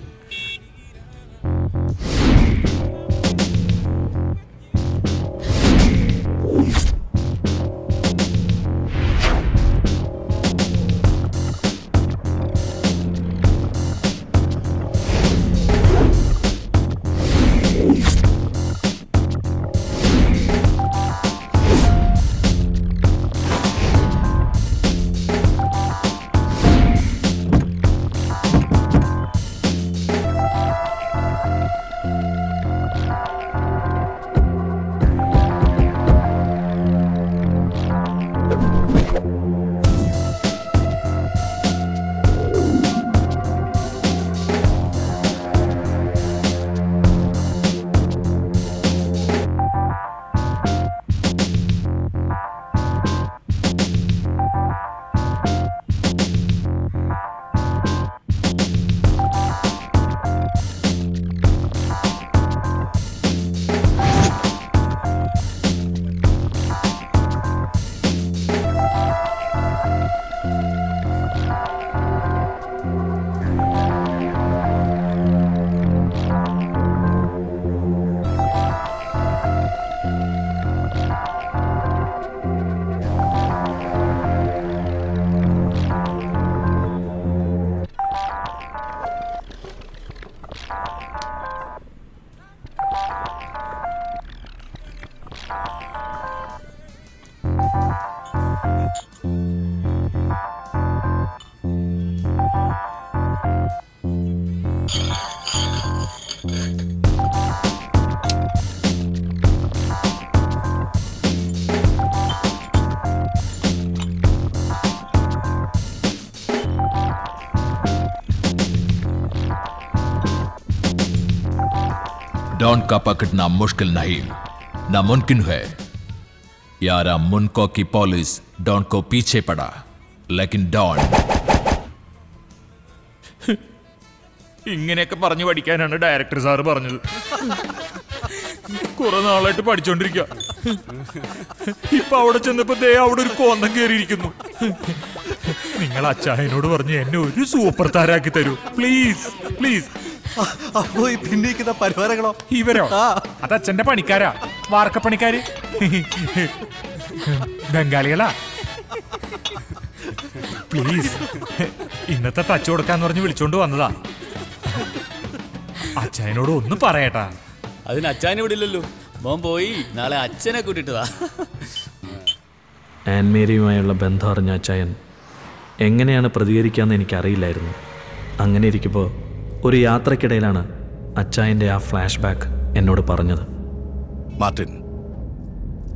Speaker 14: डॉन का पकड़ना मुश्किल नहीं नामुमकिन है यारा मुनको की पुलिस डॉन को पीछे पड़ा लेकिन डॉन
Speaker 21: ഇങ്ങനെയൊക്കെ പറഞ്ഞു പഠിക്കാനാണ് ഡയറക്ടർ സാറ് പറഞ്ഞത് കുറെ നാളായിട്ട് പഠിച്ചോണ്ടിരിക്കുക ഇപ്പൊ അവിടെ ചെന്നപ്പോ ദേ അവിടെ ഒരു കോന്തം കയറിയിരിക്കുന്നു നിങ്ങൾ അച്ചായനോട് പറഞ്ഞ് എന്നെ ഒരു സൂപ്പർ താരാക്കി തരൂ പ്ലീസ് പ്ലീസ്
Speaker 10: അപ്പോ ഈ പിന്നിക്കുന്ന പരിവാരങ്ങളോ
Speaker 21: ഇവരോ അത് അച്ഛന്റെ പണിക്കാരാ വാർക്കപ്പണിക്കാര് ബംഗാളികളാ പ്ലീസ് ഇന്നത്തെ തച്ചു കൊടുക്കാന്ന് പറഞ്ഞ് വിളിച്ചോണ്ട് വന്നതാ അച്ചായനോട് ഒന്നും പറയട്ടാ
Speaker 2: അതിന് അച്ഛനെ വിടില്ലല്ലോ മോൻ പോയി നാളെ അച്ഛനെ കൂട്ടിട്ട് വാ
Speaker 7: ആൻമേരിയുമായുള്ള ബന്ധം അറിഞ്ഞ അച്ചായൻ എങ്ങനെയാണ് പ്രതികരിക്കാമെന്ന് എനിക്കറിയില്ലായിരുന്നു അങ്ങനെ ഇരിക്കുമ്പോൾ ഒരു യാത്രക്കിടയിലാണ് അച്ചായൻ്റെ ആ ഫ്ലാഷ് ബാക്ക് എന്നോട് പറഞ്ഞത്
Speaker 13: മാർട്ടിൻ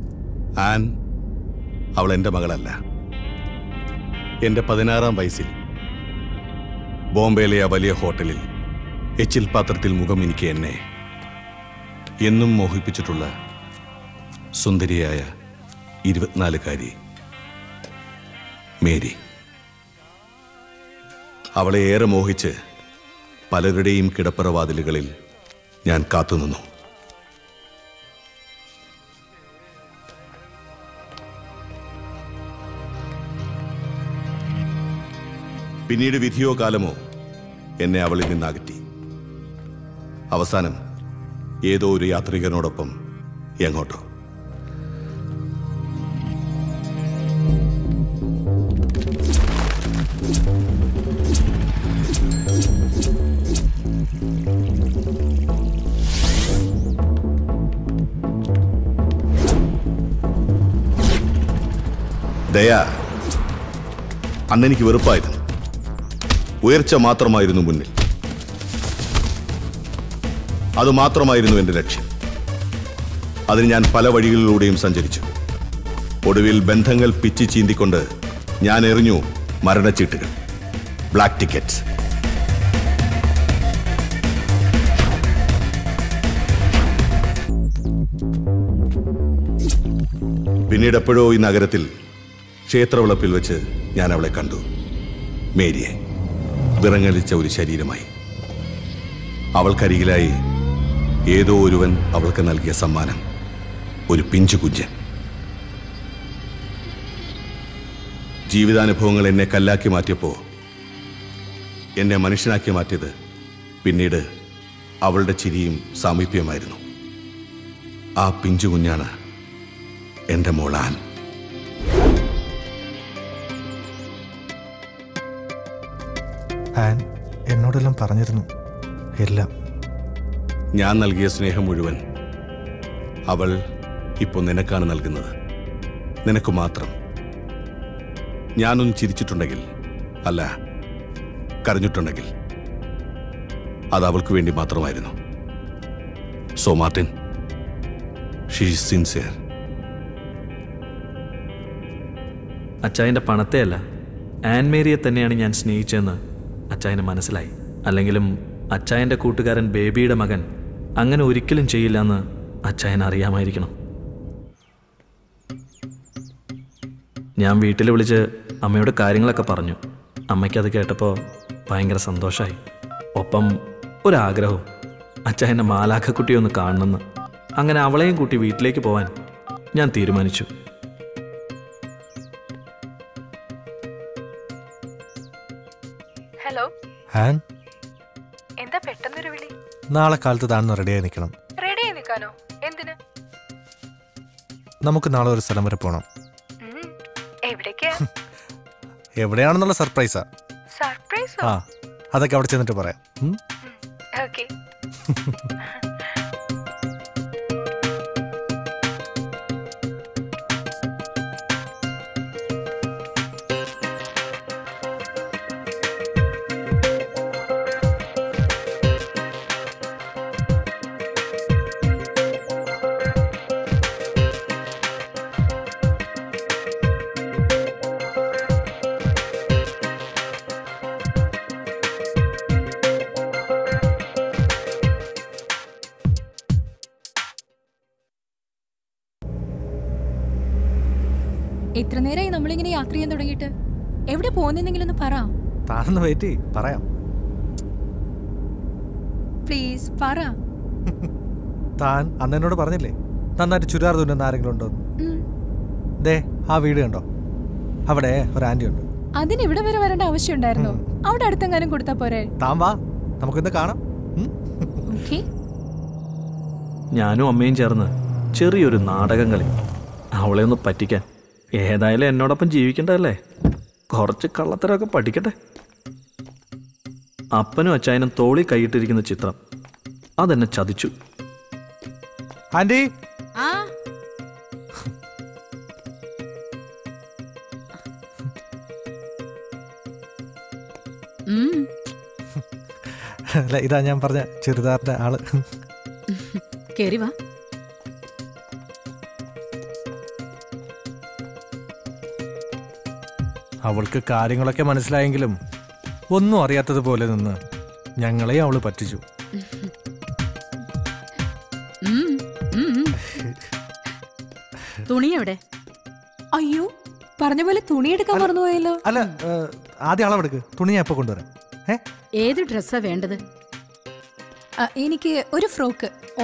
Speaker 12: ആൻ അവൾ എൻ്റെ മകളല്ല എൻ്റെ പതിനാറാം വയസ്സിൽ ബോംബെയിലെ ആ വലിയ ഹോട്ടലിൽ എച്ചിൽ പാത്രത്തിൽ മുഖം എനിക്ക് എന്നെ എന്നും മോഹിപ്പിച്ചിട്ടുള്ള സുന്ദരിയായ ഇരുപത്തിനാലുകാരി മേരി അവളെ ഏറെ മോഹിച്ച് പലരുടെയും കിടപ്പറവാതിലുകളിൽ ഞാൻ കാത്തുനിന്നു പിന്നീട് വിധിയോ കാലമോ എന്നെ അവളിൽ നിന്നകറ്റി അവസാനം ഏതോ ഒരു യാത്രികനോടൊപ്പം എങ്ങോട്ടോ ദയ അന്നെനിക്ക് വെറുപ്പായിരുന്നു ഉയർച്ച മാത്രമായിരുന്നു മുന്നിൽ അത് മാത്രമായിരുന്നു എൻ്റെ ലക്ഷ്യം അതിന് ഞാൻ പല വഴികളിലൂടെയും സഞ്ചരിച്ചു ഒടുവിൽ ബന്ധങ്ങൾ പിച്ചി ചീന്തിക്കൊണ്ട് ഞാൻ എറിഞ്ഞു മരണച്ചീട്ടുകൾ ബ്ലാക്ക് ടിക്കറ്റ്സ് പിന്നീട് എപ്പോഴോ ഈ നഗരത്തിൽ ക്ഷേത്രവിളപ്പിൽ വെച്ച് ഞാൻ അവളെ കണ്ടു മേരിയെ വിറങ്ങലിച്ച ഒരു ശരീരമായി അവൾക്കരികിലായി ഏതോ ഒരുവൻ അവൾക്ക് നൽകിയ സമ്മാനം ഒരു പിഞ്ചു കുഞ്ഞൻ ജീവിതാനുഭവങ്ങൾ എന്നെ കല്ലാക്കി മാറ്റിയപ്പോൾ എന്നെ മനുഷ്യനാക്കി മാറ്റിയത് പിന്നീട് അവളുടെ ചിരിയും സാമീപ്യമായിരുന്നു ആ പിഞ്ചു കുഞ്ഞാണ് എൻ്റെ മോളാൻ
Speaker 10: ആൻ എന്നോടെല്ലാം പറഞ്ഞിരുന്നു എല്ലാം
Speaker 12: ഞാൻ നൽകിയ സ്നേഹം മുഴുവൻ അവൾ ഇപ്പോൾ നിനക്കാണ് നൽകുന്നത് നിനക്ക് മാത്രം ഞാനൊന്ന് ചിരിച്ചിട്ടുണ്ടെങ്കിൽ അല്ല കരഞ്ഞിട്ടുണ്ടെങ്കിൽ അത് അവൾക്ക് വേണ്ടി മാത്രമായിരുന്നു സോ മാർട്ടിൻ ഷീ സിൻസിയർ
Speaker 7: അച്ചായൻ്റെ പണത്തെയല്ല ആൻമേരിയെ തന്നെയാണ് ഞാൻ സ്നേഹിച്ചതെന്ന് അച്ചായന് മനസ്സിലായി അല്ലെങ്കിലും അച്ചായൻ്റെ കൂട്ടുകാരൻ ബേബിയുടെ മകൻ അങ്ങനെ ഒരിക്കലും ചെയ്യില്ലെന്ന് അച്ചായൻ അറിയാമായിരിക്കണം ഞാൻ വീട്ടിൽ വിളിച്ച് അമ്മയോട് കാര്യങ്ങളൊക്കെ പറഞ്ഞു അമ്മയ്ക്കത് കേട്ടപ്പോൾ ഭയങ്കര സന്തോഷമായി ഒപ്പം ഒരാഗ്രഹവും അച്ചായൻ്റെ മാലാഖക്കുട്ടി ഒന്ന് കാണണമെന്ന് അങ്ങനെ അവളെയും കൂട്ടി വീട്ടിലേക്ക് പോവാൻ ഞാൻ തീരുമാനിച്ചു
Speaker 8: ഹലോ
Speaker 10: ആൻ
Speaker 8: എന്താ പെട്ടെന്നൊരു വിളി
Speaker 10: നാളെ കാലത്ത് താഴ്ന്ന് റെഡിയായി നിൽക്കണം
Speaker 8: റെഡി ആയി നിൽക്കാനോ എന്തിന്
Speaker 10: നമുക്ക് നാളെ ഒരു സ്ഥലം വരെ പോകണം
Speaker 8: ഉം, എവിടേക്കാ
Speaker 10: എവിടെയാണെന്നുള്ള സർപ്രൈസാ
Speaker 8: സർപ്രൈസോ
Speaker 10: ആ അതൊക്കെ അവിടെ ചെന്നിട്ട് പറയാം ഉം?
Speaker 8: ഓക്കെ എത്ര നേരമായി നമ്മളിങ്ങനെ യാത്ര ചെയ്യാൻ തുടങ്ങിയിട്ട് എവിടെ പോകുന്നെന്നെങ്കിലും ഒന്ന് പറ
Speaker 10: താനൊന്ന് വെയിറ്റ് ചെയ്യ്, പറയാം
Speaker 8: പ്ലീസ് പറ
Speaker 10: താൻ അന്ന് എന്നോട് പറഞ്ഞില്ലേ നന്നായിട്ട് ചുരിദാർ തുന്നുന്ന ആരെങ്കിലും ഉണ്ടോ
Speaker 8: ഉം.
Speaker 10: ദേ ആ വീട് കണ്ടോ അവിടെ ഒരു ആന്റി ഉണ്ട്
Speaker 8: അതിന് ഇവിടെ വരെ വരേണ്ട ആവശ്യമുണ്ടായിരുന്നോ അവിടെ അടുത്തെങ്ങാനും കൊടുത്താ പോരെ
Speaker 10: താൻ വാ നമുക്കിന്ന് കാണാം
Speaker 8: ഓക്കെ
Speaker 7: ഞാനും അമ്മയും ചേർന്ന് ചെറിയൊരു നാടകം കളി അവളെ ഒന്ന് പറ്റിക്കാൻ ഏതായാലും എന്നോടൊപ്പം ജീവിക്കണ്ടല്ലേ കുറച്ച് കള്ളത്തരമൊക്കെ പഠിക്കട്ടെ അപ്പനും അച്ചായനും തോളി കൈയിട്ടിരിക്കുന്ന ചിത്രം അതെന്നെ ചതിച്ചു
Speaker 10: ആന്റി
Speaker 6: ആ ഉം,
Speaker 10: അല്ല ഇതാ ഞാൻ പറഞ്ഞ ചുരിദാറിന്റെ ആള്
Speaker 6: കേറി വാ
Speaker 10: അവൾക്ക് കാര്യങ്ങളൊക്കെ മനസ്സിലായെങ്കിലും ഒന്നും അറിയാത്തതുപോലെ നിന്ന് ഞങ്ങളെ അവള് പറ്റിച്ചു
Speaker 6: ഉം, ഉം, ഉം. തുണി എവിടെ
Speaker 8: അയ്യോ പറഞ്ഞ പോലെ തുണിയെടുക്കാൻ മറന്നുപോയല്ലോ
Speaker 10: അല്ല ആദ്യം അളവെടുക്ക് തുണി ഞാൻ ഇപ്പൊ കൊണ്ടുവരാം
Speaker 6: ഏത് ഡ്രസ്സാ വേണ്ടത്
Speaker 8: ആ, എനിക്ക് ഒരു ഫ്രോക്ക്
Speaker 6: ഓ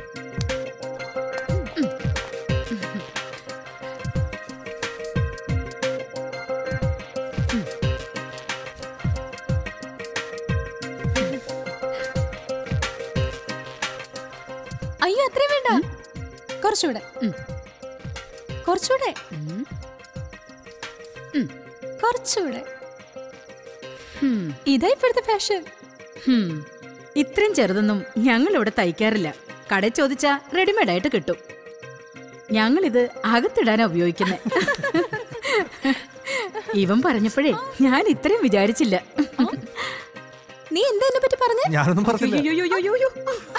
Speaker 8: അയ്യോ അത്രയും വേണ്ട കുറച്ചുകൂടെ കുറച്ചുകൂടെ കുറച്ചുകൂടെ
Speaker 6: ഹും.
Speaker 8: ഇതാ ഇപ്പോഴത്തെ ഫാഷൻ
Speaker 6: ഹും. ഇത്രയും ചെറുതൊന്നും ഞങ്ങൾ ഇവിടെ തയ്ക്കാറില്ല കടയിൽ ചോദിച്ചാ റെഡിമെയ്ഡ് ആയിട്ട് കിട്ടും ഞങ്ങളിത് അകത്തിടാനാ ഉപയോഗിക്കുന്നത് ഇവൻ പറഞ്ഞപ്പോഴേ ഞാൻ ഇത്രയും വിചാരിച്ചില്ല
Speaker 8: നീ എന്താ എന്നെ പറ്റി പറഞ്ഞ
Speaker 10: ഞാനൊന്നും പറഞ്ഞില്ല
Speaker 6: അയ്യോയ്യോയ്യോയ്യോ.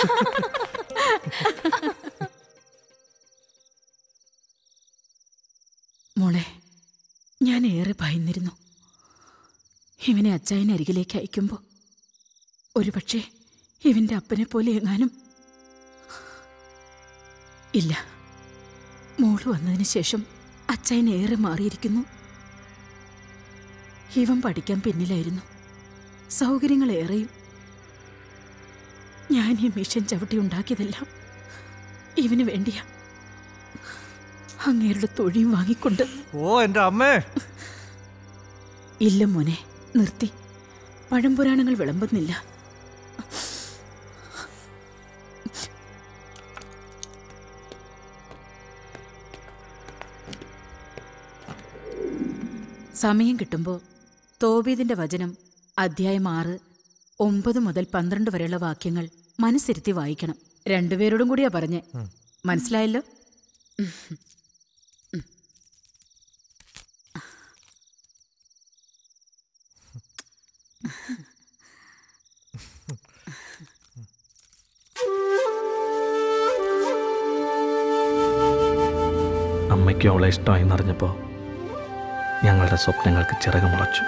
Speaker 6: മോളെ ഞാൻ ഏറെ ഭയന്നിരുന്നു ഇവനെ അച്ചായനെ അരികിലേക്ക് അയക്കുമ്പോൾ ഒരുപക്ഷെ ഇവന്റെ അപ്പനെ പോലെ എങ്ങാനും ഇല്ല മോള് വന്നതിന് ശേഷം അച്ചായൻ ഏറെ മാറിയിരിക്കുന്നു ഇവൻ പഠിക്കാൻ പിന്നിലായിരുന്നു സൗകര്യങ്ങൾ ഏറെയും ഞാൻ ഈ മിഷൻ ചവിട്ടി ഉണ്ടാക്കിയതെല്ലാം ഇവന് വേണ്ടിയാ അങ്ങേരുടെ തൊഴിയും വാങ്ങിക്കൊണ്ട്
Speaker 10: ഓ എന്റെ അമ്മേ
Speaker 6: ഇല്ല മോനെ നിർത്തി പഴംപുരാണങ്ങൾ വിളമ്പുന്നില്ല സമയം കിട്ടുമ്പോൾ തോബീദിന്റെ വചനം അധ്യായം ആറ് ഒമ്പത് മുതൽ പന്ത്രണ്ട് വരെയുള്ള വാക്യങ്ങൾ മനസ്സിരുത്തി വായിക്കണം രണ്ടുപേരോടും കൂടിയാ പറഞ്ഞേ മനസ്സിലായല്ലോ
Speaker 7: അമ്മയ്ക്കും അവളെ ഇഷ്ടമായി എന്നറിഞ്ഞപ്പോൾ ഞങ്ങളുടെ സ്വപ്നങ്ങൾക്ക് ചിറക് മുളച്ചു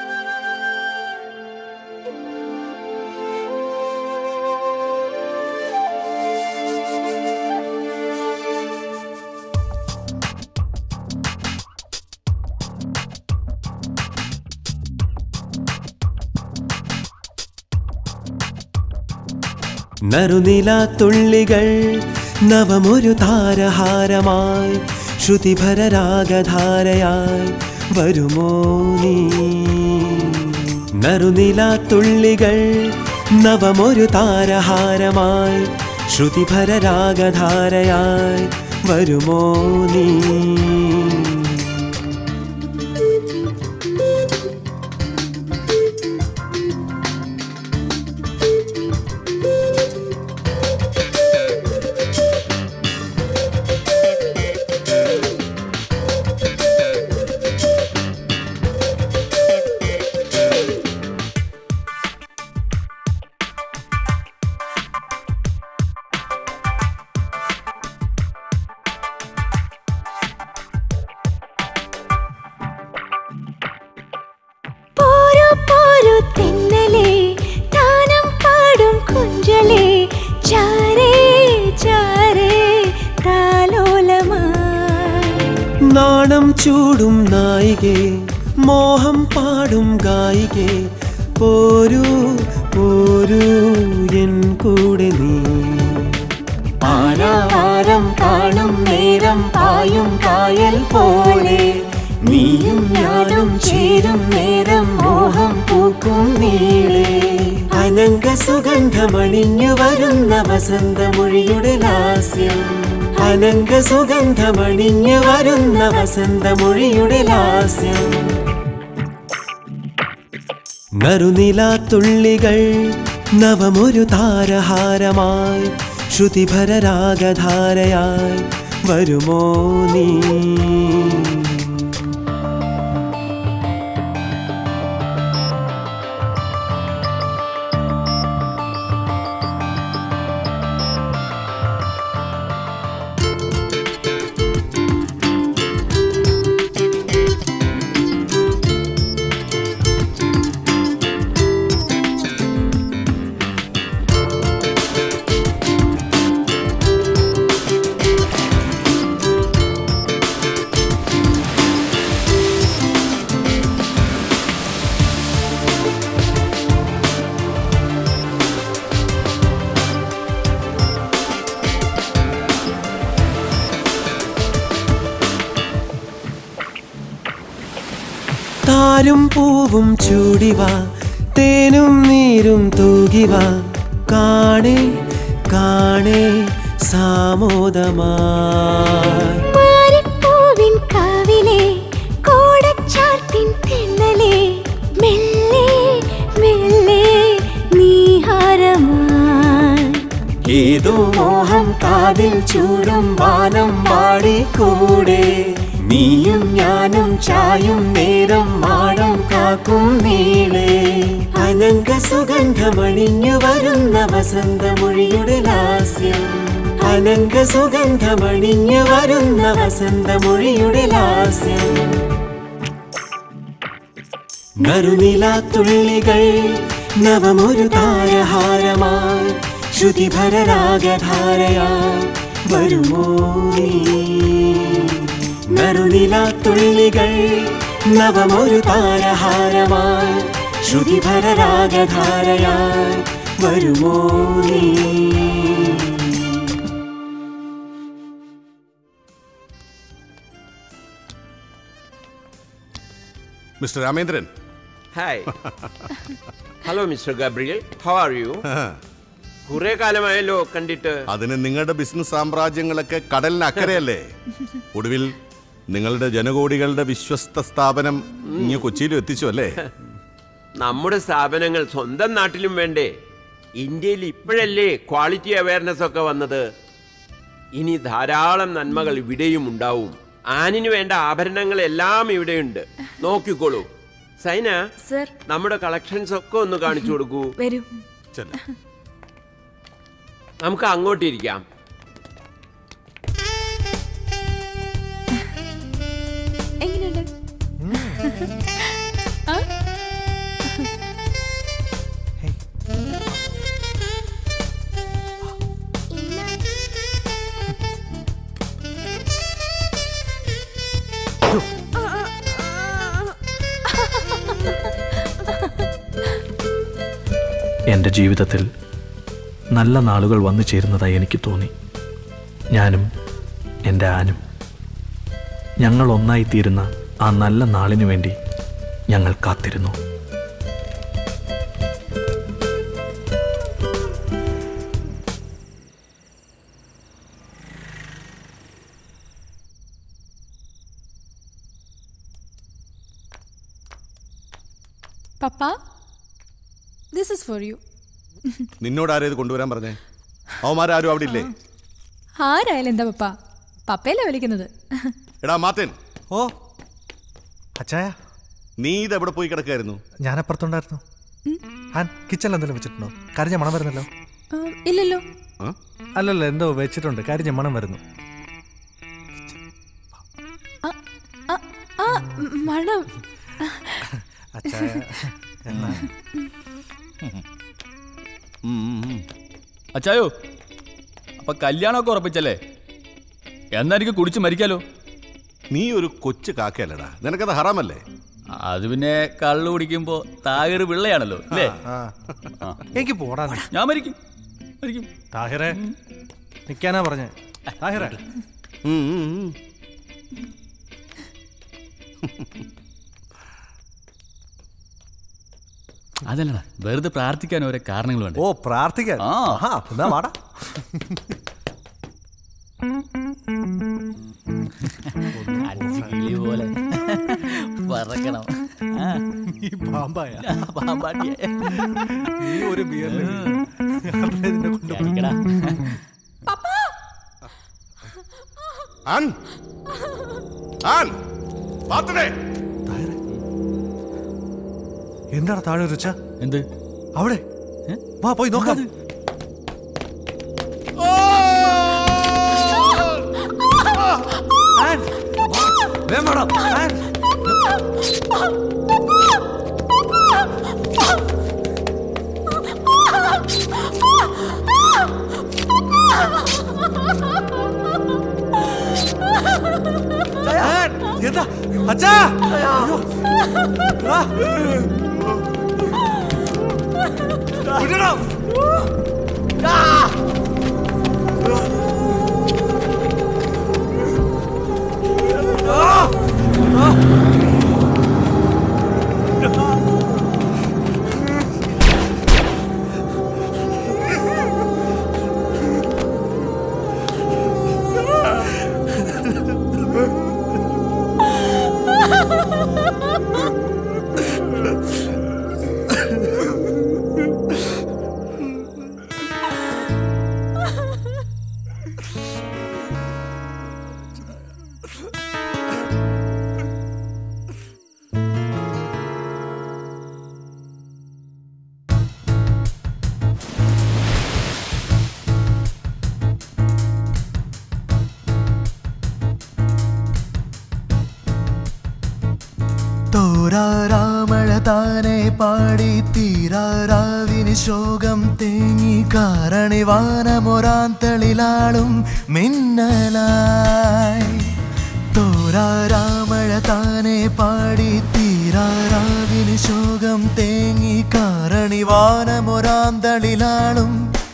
Speaker 5: നറുനിലാത്തുള്ളികൾ നവമൊരു താരഹാരമായി ശ്രുതിഭരരാഗധാരയായി വരുമോ നീ നറുനിലാത്തുള്ളികൾ നവമൊരു താരഹാരമായി ശ്രുതിഭരരാഗധാരയായി വരുമോ നീ
Speaker 17: പോരു പോരു തെന്നലേ താനം പാടും കുഞ്ചലേ ചാരേ ചാരേ താലോലമായി
Speaker 5: നാണം ചൂടും നായികേ മോഹം പാടും ഗായികേ പോരൂ പോരൂ എൻ കൂടെ നീ
Speaker 17: ആരാവാരം കാണും നേരം പായും കായൽ പോലെ നീയും ഞാനും ചേരും നേരം മോഹം പൂക്കും നീളേ
Speaker 5: അനങ്ക സുഗന്ധമണിഞ്ഞു വരുന്ന വസന്തമൊഴിയുടെ ലാസ്യം അനങ്ക സുഗന്ധമണിഞ്ഞു വരുന്ന വസന്തമൊഴിയുടെ ലാസ്യം നറുനിലാത്തുള്ളികൾ നവമൊരു താരഹാരമായി ശ്രുതിഭരരാഗധാരയായി വരുമോ നീ താരും പൂവും ചൂടിവ തേനും നീരും തൂകിവ കാണേ കാണേ സാമോദമായി
Speaker 17: മാരിപ്പൂവിൻ കാവിലെ കോടച്ചാർത്തിൻ തെന്നലെ മെല്ലെ മെല്ലെ നീഹാരമായി
Speaker 5: ഏതോ മോഹം കാതിൽ ചൂടും വാനം പാടിക്കൂടെ നീയും ഞാനും ചായും നേരം മാടം കാക്കും നീളെ അനങ്ക സുഗന്ധമണിഞ്ഞു വരുന്ന വസന്തമൊഴിയുടെ ലാസ്യം അനങ്ക സുഗന്ധമണിഞ്ഞു വരുന്ന വസന്തമൊഴിയുടെ ലാസ്യം നറുനിലാത്തുള്ളികൾ നവമൊരു താരഹാരമായി ശ്രുതിഭരരാഗധാരയായി വരുമോ നീ നറുനിലാത്തുള്ളികൾ നവമൊരു താരഹാരമായി ശ്രുതിഭരരാഗധാരയായി വരുമോ നീ
Speaker 12: Mister Ramendran
Speaker 11: hi hello Mister Gabriel how are you കുറെ കാലമായല്ലോ കണ്ടിട്ട്
Speaker 12: അതിന് നിങ്ങളുടെ ബിസിനസ് സാമ്രാജ്യങ്ങളൊക്കെ കടലിന് അക്കരയല്ലേ ഒടുവിൽ നിങ്ങളുടെ ജനകോടികളുടെ വിശ്വസ്ത സ്ഥാപനം ഇങ്ങ് കൊച്ചിയിലും എത്തിച്ചു അല്ലേ
Speaker 11: നമ്മുടെ സ്ഥാപനങ്ങൾ സ്വന്തം നാട്ടിലും വേണ്ടേ ഇന്ത്യയിൽ ഇപ്പോഴല്ലേ ക്വാളിറ്റി അവയർനെസ് ഒക്കെ വന്നത് ഇനി ധാരാളം നന്മകൾ ഇവിടെയും ഉണ്ടാവും ആനിന് വേണ്ട ആഭരണങ്ങളെല്ലാം ഇവിടെയുണ്ട് നോക്കിക്കോളൂ സൈന
Speaker 18: സർ
Speaker 11: നമ്മുടെ കളക്ഷൻസ് ഒക്കെ ഒന്ന് കാണിച്ചു കൊടുക്കൂ
Speaker 18: വരൂ
Speaker 11: നമുക്ക് അങ്ങോട്ടിരിക്കാം
Speaker 18: എങ്ങനെയുണ്ട് ആ?
Speaker 7: എൻ്റെ ജീവിതത്തിൽ നല്ല നാളുകൾ വന്നു ചേരുന്നതായി എനിക്ക് തോന്നി ഞാനും എൻ്റെ ആനും ഞങ്ങൾ ഒന്നായിത്തീരുന്ന ആ നല്ല നാളിനു വേണ്ടി ഞങ്ങൾ കാത്തിരുന്നു
Speaker 8: പപ്പ ദിസ് ഇസ് ഫോർ യു
Speaker 12: നിന്നോട് ആരും ഇത് കൊണ്ടുവരാൻ പറഞ്ഞേ അവന്മാരാരും അവിടെ ഇല്ലേ
Speaker 8: ആരായാലും എന്താ പപ്പ പപ്പയല്ലേ വിളിക്കുന്നത്
Speaker 12: എടാ മാത്തൻ
Speaker 10: ഓ അച്ചായ
Speaker 12: നീ ഇത് എവിടെ പോയി കിടക്കായിരുന്നു
Speaker 10: ഞാൻ അപ്പുറത്തുണ്ടായിരുന്നു ആൻ കിച്ചണിൽ എന്തെങ്കിലും വെച്ചിട്ടുണ്ടോ കരിഞ്ഞ മണം വരുന്നല്ലോ
Speaker 8: ഉം, ഇല്ലല്ലോ
Speaker 10: അല്ലല്ല എന്തോ വെച്ചിട്ടുണ്ട് കരിഞ്ഞ മണം വരുന്നു
Speaker 8: ആ ഉം, മണം
Speaker 10: അച്ചായ എന്നാ
Speaker 2: അച്ചായോ അപ്പൊ കല്യാണമൊക്കെ ഉറപ്പിച്ചല്ലേ എന്നാ എനിക്ക് കുടിച്ച് മരിക്കാലോ
Speaker 12: നീ ഒരു കൊച്ചു കാക്കയല്ലടാ നിനക്കത് ഹറാമല്ലേ
Speaker 2: അത് പിന്നെ കള്ളു കുടിക്കുമ്പോ താഹിർ പിള്ളയാണല്ലോ അല്ലേ
Speaker 10: ആ.
Speaker 2: ആ.
Speaker 10: എനിക്ക് പോടാ നീ.
Speaker 2: ഞാൻ മരിക്കും മരിക്കും
Speaker 10: താഹിറെ നിക്കാനാ പറഞ്ഞേ താഹിറെ
Speaker 2: അതല്ലടാ വെറുതെ പ്രാർത്ഥിക്കാൻ ഓരോ കാരണങ്ങൾ വേണ്ട
Speaker 10: ഓ പ്രാർത്ഥിക്കാൻ
Speaker 2: ആ.
Speaker 10: ആഹാ, എന്നാ വാടാ
Speaker 2: അടിച്ച് കിളി പോലെ പറക്കണം ആ.
Speaker 10: ഈ പാമ്പായ
Speaker 2: പാമ്പാട്ടിയെ.
Speaker 10: നീ ഒരു ബിയറിൽ
Speaker 2: അടിക്കടാ.
Speaker 12: ആൻ ആൻ പാത്തനെ
Speaker 10: എന്താണ് താഴെ ഒരു ഉച്ച
Speaker 2: എന്ത്
Speaker 10: അവിടെ വാ പോയി നോക്കാം ആൻ, വേഗം വാടാ, ആൻ. ആൻ, എന്താ അച്ഛാ അയ്യോ. ആ. വിടണം. ആ. ആ.
Speaker 1: തോരാരാമഴ താനെ പാടി തീരാരാവിന് ശോകം തേങ്ങി കാരണിവാനമൊരാന്തളിലാളും മിന്നലായി തോരാരാമഴ താനെ പാടി തീരാരാവിന് ശോകം തേങ്ങി കാരണിവാനമൊരാന്തളിലാളും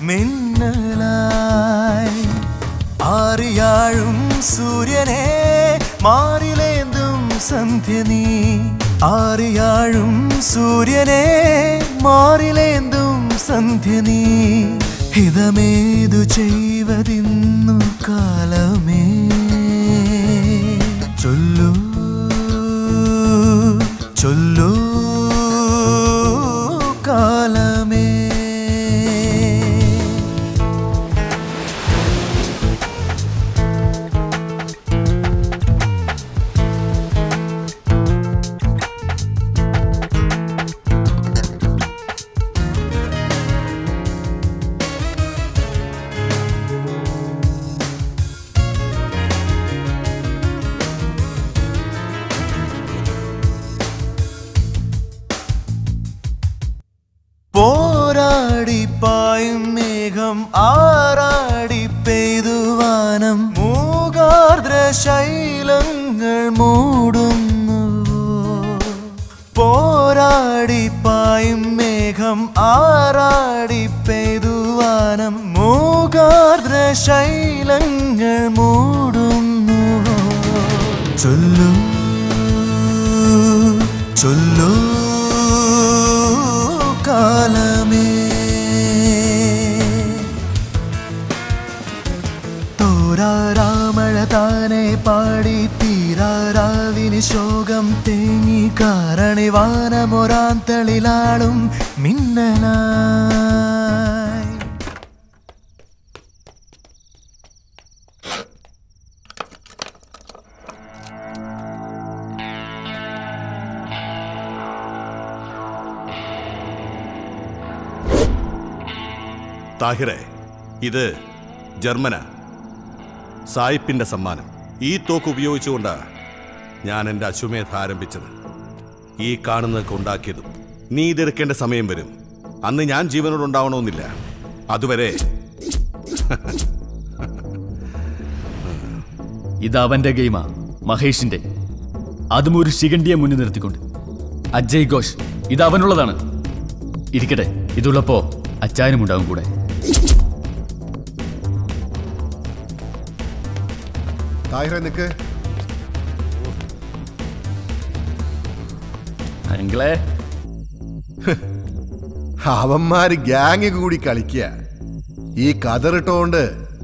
Speaker 1: മിന്നലായി ആറിയാഴും സൂര്യനെ മാറിലേന്തും സന്ധ്യ നീ ആറിയാഴും സൂര്യനെ മാറിലേന്തും സന്ധ്യ നീ ഹിതമേതു ചെയ്വതിന്നു കാലമേ ചൊല്ലൂ ചൊല്ലൂ കാലമേ പോരാടി പായും മേഘം ആറാടി പെയ്തുവാനം മൂകാർദ്ര ശൈലങ്ങൾ മൂടുന്നു പോരാടി പായും മേഘം ആറാടി പെയ്തുവാനം മൂകാർദ്ര ശൈലങ്ങൾ മൂടുന്നു ചൊല്ലൂ ചൊല്ലൂ കാലമേ തോരാരാമഴ താനെ പാടി തീരാരാവിന് ശോകം തേങ്ങി കാരണിവാനമൊരാന്തളിലാളും മിന്നലായി
Speaker 12: താഹിറെ ഇത് ജർമ്മന സായിപ്പിന്റെ സമ്മാനം ഈ തോക്ക് ഉപയോഗിച്ചുകൊണ്ട് ഞാൻ എൻ്റെ അശ്വമേധ ആരംഭിച്ചത് ഈ കാണുന്നതൊക്കെ ഉണ്ടാക്കിയതും നീ ഇതെടുക്കേണ്ട സമയം വരും അന്ന് ഞാൻ ജീവനോട് ഉണ്ടാവണമെന്നില്ല അതുവരെ
Speaker 2: ഇത് അവന്റെ ഗെയിമാ മഹേഷിന്റെ അതും ഒരു ശിഖണ്ഡിയെ മുന്നിൽ നിർത്തിക്കൊണ്ട് അജയ് ഘോഷ് ഇത് അവനുള്ളതാണ് ഇരിക്കട്ടെ ഇതുള്ളപ്പോ അച്ചായനും ഉണ്ടാവും കൂടെ
Speaker 13: താഹിറെ നിക്ക്
Speaker 2: അങ്കിളെ
Speaker 13: അവന്മാര് ഗ്യാങ് കൂടി കളിക്കുക ഈ കതറിട്ടോണ്ട്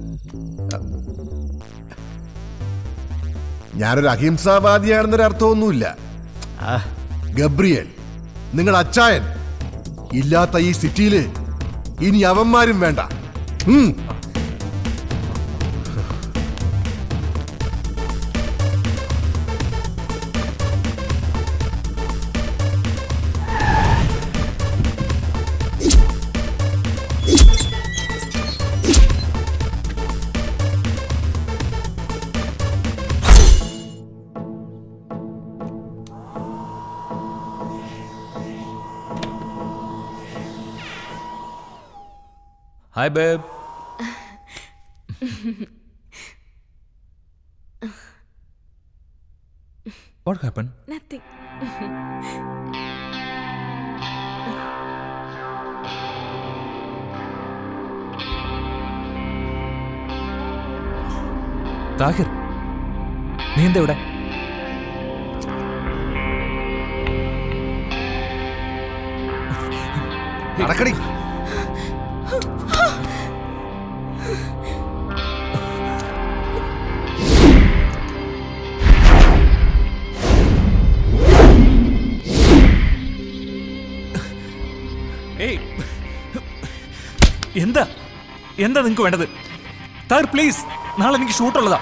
Speaker 13: ഞാനൊരു അഹിംസാവാദിയാണെന്നൊരു അർത്ഥമൊന്നുമില്ല ഗബ്രിയൽ നിങ്ങൾ അച്ചായൻ ഇല്ലാത്ത ഈ സിറ്റിയില് ഇനി അവന്മാരും വേണ്ട ഉം.
Speaker 21: Hi, babe. What happened?
Speaker 18: Nothing.
Speaker 21: Thahir നീ എന്താ ഇവിടെ
Speaker 13: നടക്കടി
Speaker 21: ഏയ് എന്താ എന്താ നിങ്ങക്ക് വേണ്ടത് താഹിർ പ്ലീസ് നാളെ എനിക്ക് ഷൂട്ടുള്ളതാ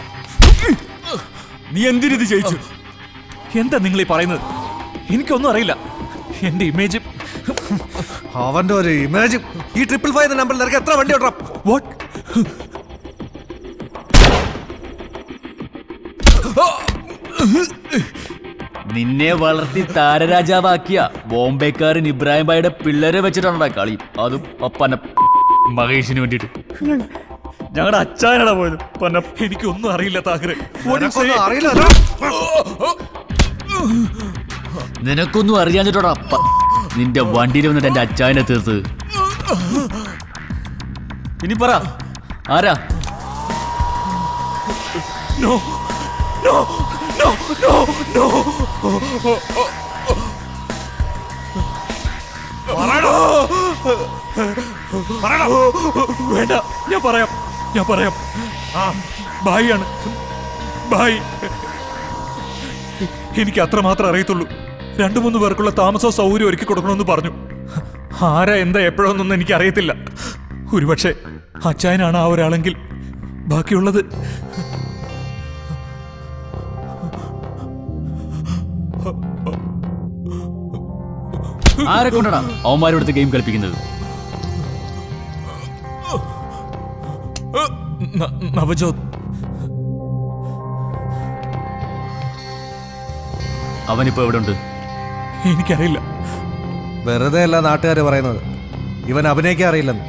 Speaker 21: നീ എന്തിനിത് ജയിച്ചു എന്താ നിങ്ങൾ ഈ പറയുന്നത് എനിക്കൊന്നും അറിയില്ല എന്റെ ഇമേജ്
Speaker 10: അവന്റെ ഒരു ഇമേജ് ഈ ട്രിപ്പിൾ ഫൈവ് നമ്പറിൽ നിനക്ക് എത്ര വണ്ടി ഓടാം
Speaker 21: വാട്ട്
Speaker 2: നിന്നെ വളർത്തി താരരാജാവാക്കിയ ബോംബെക്കാരൻ ഇബ്രാഹിം ഭായിയുടെ പിള്ളേരെ വെച്ചിട്ടാണ് കളി അതും പന മഹേഷിന് വേണ്ടിയിട്ട് ഞങ്ങളുടെ അച്ചായനടാ പോയത് പന്ന
Speaker 21: എനിക്കൊന്നും അറിയില്ല താക്കറെ
Speaker 2: നിനക്കൊന്നും അറിയാഞ്ഞിട്ടോടാ പ- നിന്റെ വണ്ടിയിൽ വന്നിട്ട് എന്റെ അച്ചായനെ തീർത്ത് ഇനി പറ ആരാ
Speaker 21: no no no no no വേണ്ട ഞാൻ പറയാം ഞാൻ പറയാം ഭായിയാണ് ഭായ് എനിക്ക് അത്ര മാത്രം അറിയത്തുള്ളൂ രണ്ടു മൂന്ന് പേർക്കുള്ള താമസ സൗകര്യം ഒരുക്കി കൊടുക്കണമെന്ന് പറഞ്ഞു ആരാ എന്താ എപ്പോഴൊന്നും എനിക്ക് അറിയത്തില്ല ഒരുപക്ഷെ അച്ചായനാണ് ആ ഒരാളെങ്കിൽ ബാക്കിയുള്ളത്
Speaker 2: ആരെ കൊണ്ടാടാ അവന്മാരോടുത്ത് ഗെയിം കളിപ്പിക്കുന്നത്
Speaker 21: ന- നവജോത്
Speaker 2: അവനിപ്പോ എവിടെ ഉണ്ട്
Speaker 21: എനിക്കറിയില്ല
Speaker 10: വെറുതെ അല്ല നാട്ടുകാർ പറയുന്നത് ഇവൻ അഭിനയിക്കാൻ അറിയില്ലെന്ന്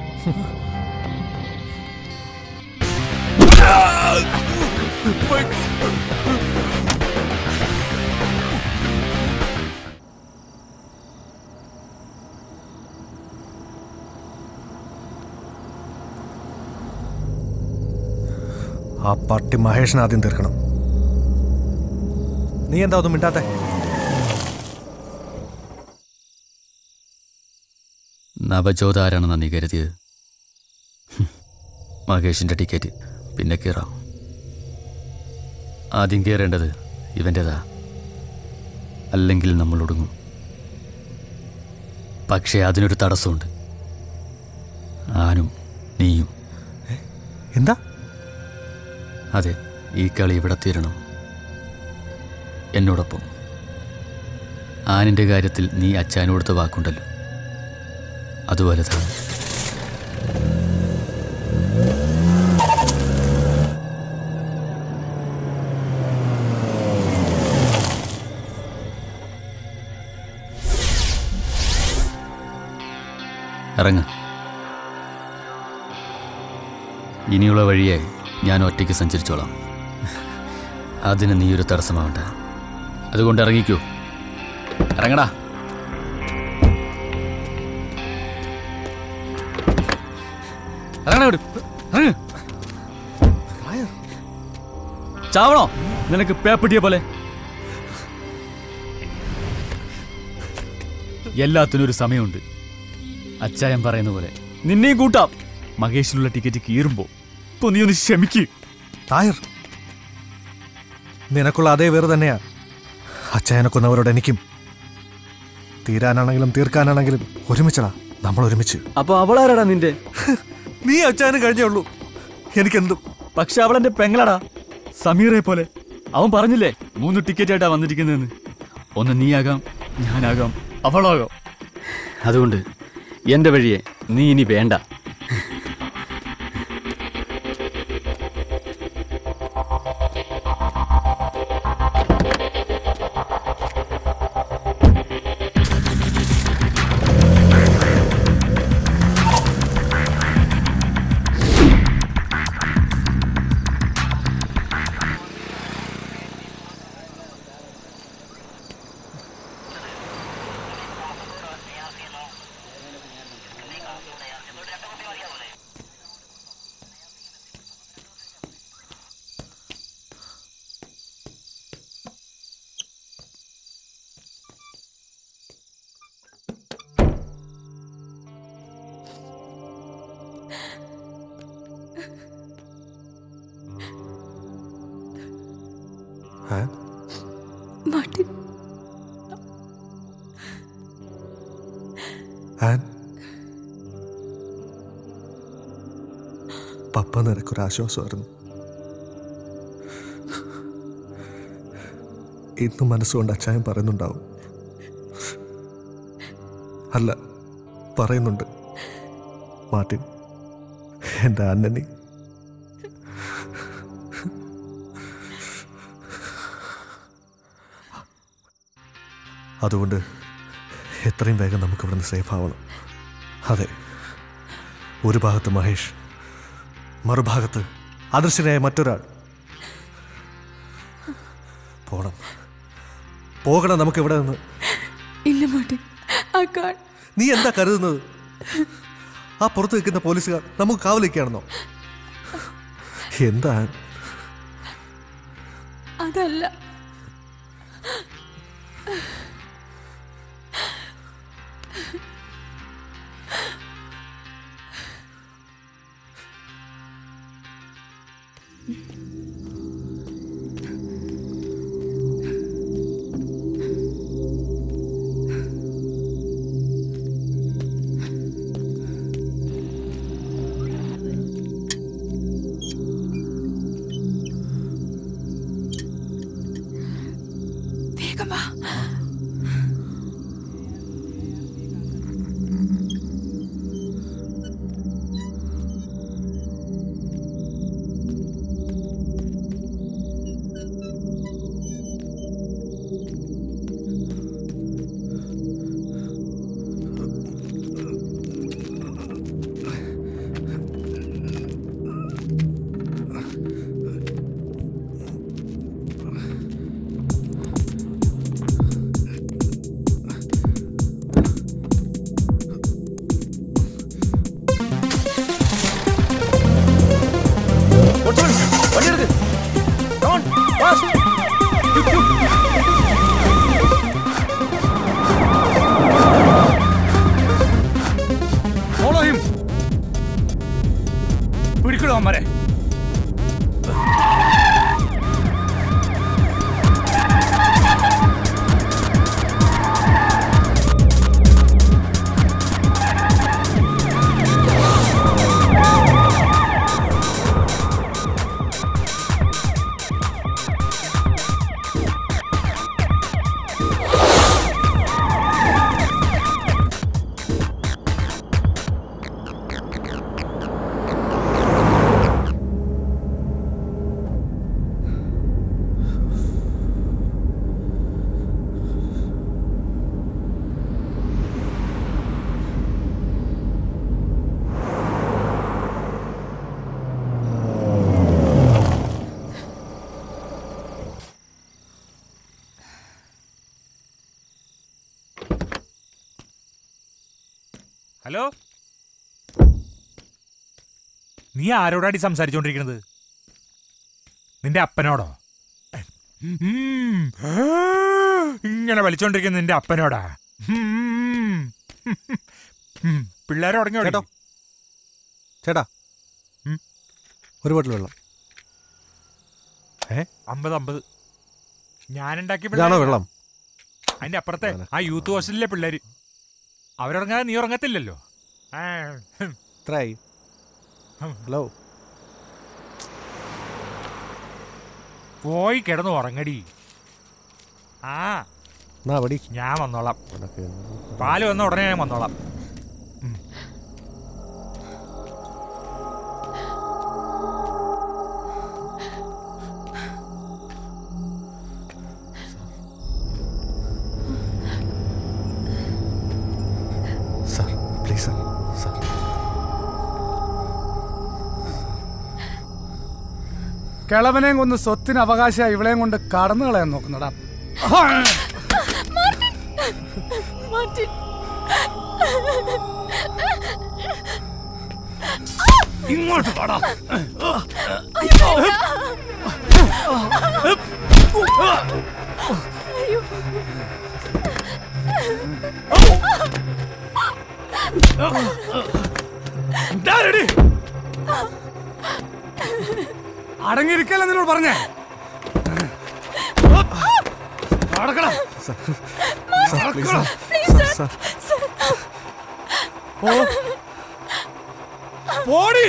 Speaker 10: ആ പട്ടി മഹേഷിനെ ആദ്യം തീർക്കണം നീ എന്താ ഒന്നും മിണ്ടാത്തെ
Speaker 2: നവജോത് ആരാണെന്നാ നീ കരുതിയത് ഹും. മഹേഷിന്റെ ടിക്കറ്റ് പിന്നെ കയറാം ആദ്യം കയറേണ്ടത് ഇവൻ്റെതാ അല്ലെങ്കിൽ നമ്മൾ ഒടുങ്ങും പക്ഷേ അതിനൊരു തടസ്സമുണ്ട് ആനും നീയും
Speaker 10: എന്താ
Speaker 2: അതെ ഈ കളി ഇവിടെ തീരണം എന്നോടൊപ്പം ആനിൻ്റെ കാര്യത്തിൽ നീ അച്ചാനോടുത്ത വാക്കുണ്ടല്ലോ അത് വലുതാണ് ഇറങ്ങ ഇനിയുള്ള വഴിയായി ഞാൻ ഒറ്റയ്ക്ക് സഞ്ചരിച്ചോളാം അതിന് നീ ഒരു തടസ്സമാവണ്ട അതുകൊണ്ട് ഇറങ്ങിക്കോ ഇറങ്ങടാ ഇറങ്ങടാ ഇങ്ങോട്ട്. ഇറങ്ങ്. ചാവണോ നിനക്ക് പേപ്പിട്ടിയ പോലെ എല്ലാത്തിനും ഒരു സമയമുണ്ട് അച്ചായൻ പറയുന്ന പോലെ നിന്നെയും കൂട്ടാം മഹേഷിലുള്ള ടിക്കറ്റ് കീറുമ്പോ ഇപ്പൊ നീ ഒന്ന് ക്ഷമിക്ക്
Speaker 10: തായർ നിനക്കുള്ള അതേ വേറ് തന്നെയാ അച്ചായനെ കൊന്നവരോട് എനിക്കും തീരാനാണെങ്കിലും തീർക്കാനാണെങ്കിലും ഒരുമിച്ചടാ നമ്മൾ ഒരുമിച്ച്
Speaker 2: അപ്പൊ അവളാരാടാ നിന്റെ
Speaker 10: നീ അച്ചായന് കഴിഞ്ഞേ ഉള്ളൂ എനിക്കെന്തും
Speaker 2: പക്ഷെ അവൾ എന്റെ പെങ്ങളാടാ സമീറെ പോലെ അവൻ പറഞ്ഞില്ലേ മൂന്ന് ടിക്കറ്റ് ആയിട്ടാ വന്നിരിക്കുന്നതെന്ന് ഒന്ന് നീയാകാം ഞാനാകാം അവളാകാം അതുകൊണ്ട് എന്റെ വഴിയെ നീ ഇനി വേണ്ട
Speaker 8: മാർട്ടിൻ
Speaker 10: ആൻ പപ്പ നിനക്കൊരാശ്വാസമായിരുന്നു ഇന്നും മനസ്സുകൊണ്ട് അച്ചായൻ പറയുന്നുണ്ടാവും അല്ല പറയുന്നുണ്ട് മാർട്ടിൻ എൻ്റെ അന്നനി അതുകൊണ്ട് എത്രയും വേഗം നമുക്ക് ഇവിടുന്ന് സേഫ് ആവണം അതെ ഒരു ഭാഗത്ത് മഹേഷ് മറുഭാഗത്ത് അദൃശ്യനായ മറ്റൊരാൾ പോണം പോകണം നമുക്ക് ഇവിടെ നിന്ന്
Speaker 18: ഇല്ല മാട്ടി ആ കാൺ
Speaker 10: നീ എന്താ കരുതുന്നത് ആ പുറത്ത് നിൽക്കുന്ന പോലീസുകാർ നമുക്ക് കാവലിക്കാണെന്നോ എന്താ
Speaker 18: അതല്ല വേഗം വാ
Speaker 9: വണ്ടി എടുക്ക് Come on, fast. Quick, quick.
Speaker 19: Follow him പിടിക്കണോ അമ്മരെ
Speaker 21: ഹലോ നീ ആരോടാടി സംസാരിച്ചോണ്ടിരിക്കുന്നത് നിന്റെ അപ്പനോടോ ഉം. ഇങ്ങനെ വലിച്ചോണ്ടിരിക്കുന്ന നിന്റെ അപ്പനോടാ ഉം. ഉം. പിള്ളേരെ ഉടങ്ങിയോ
Speaker 10: ചേട്ടോ ചേട്ടാ ഒരു ബോട്ടിൽ വെള്ളം ഏ
Speaker 21: അമ്പത് അമ്പത് ഞാനുണ്ടാക്കിയ
Speaker 10: ഇതാണോ
Speaker 21: പിള്ളേര്.
Speaker 10: വെള്ളം
Speaker 21: അതിന്റെ അപ്പുറത്തെ ആ യൂത്ത് ഹോസ്റ്റലിലെ പിള്ളേര് അവരുറങ്ങാതെ നീ ഉറങ്ങത്തില്ലല്ലോ ആ, ഹും.
Speaker 10: എത്രയായി ഹലോ
Speaker 21: പോയി കിടന്ന് ഉറങ്ങടി ആ
Speaker 10: എന്നാ പടി
Speaker 21: ഞാൻ വന്നോളാം പാല് വന്ന ഉടനെ ഞാൻ വന്നോളാം ഉം.
Speaker 10: സാർ പ്ലീസ് സാർ സാർ
Speaker 19: കിളവനെയും കൊന്ന് സ്വത്തിന് അവകാശമായി ഇവളെയും കൊണ്ട് കടന്നു കളയാൻ നോക്കുന്നടാ
Speaker 18: മാർട്ടിൻ
Speaker 19: ഇങ്ങോട്ട് വാടാ ഇതാരെടി? അടങ്ങിയിരിക്കല്ല നിന്നോട് പറഞ്ഞേ നടക്കടാ.
Speaker 10: സാർ പ്ലീസ്
Speaker 19: നടക്കടാ.
Speaker 10: സാർ സാർ
Speaker 19: പോ. പോടി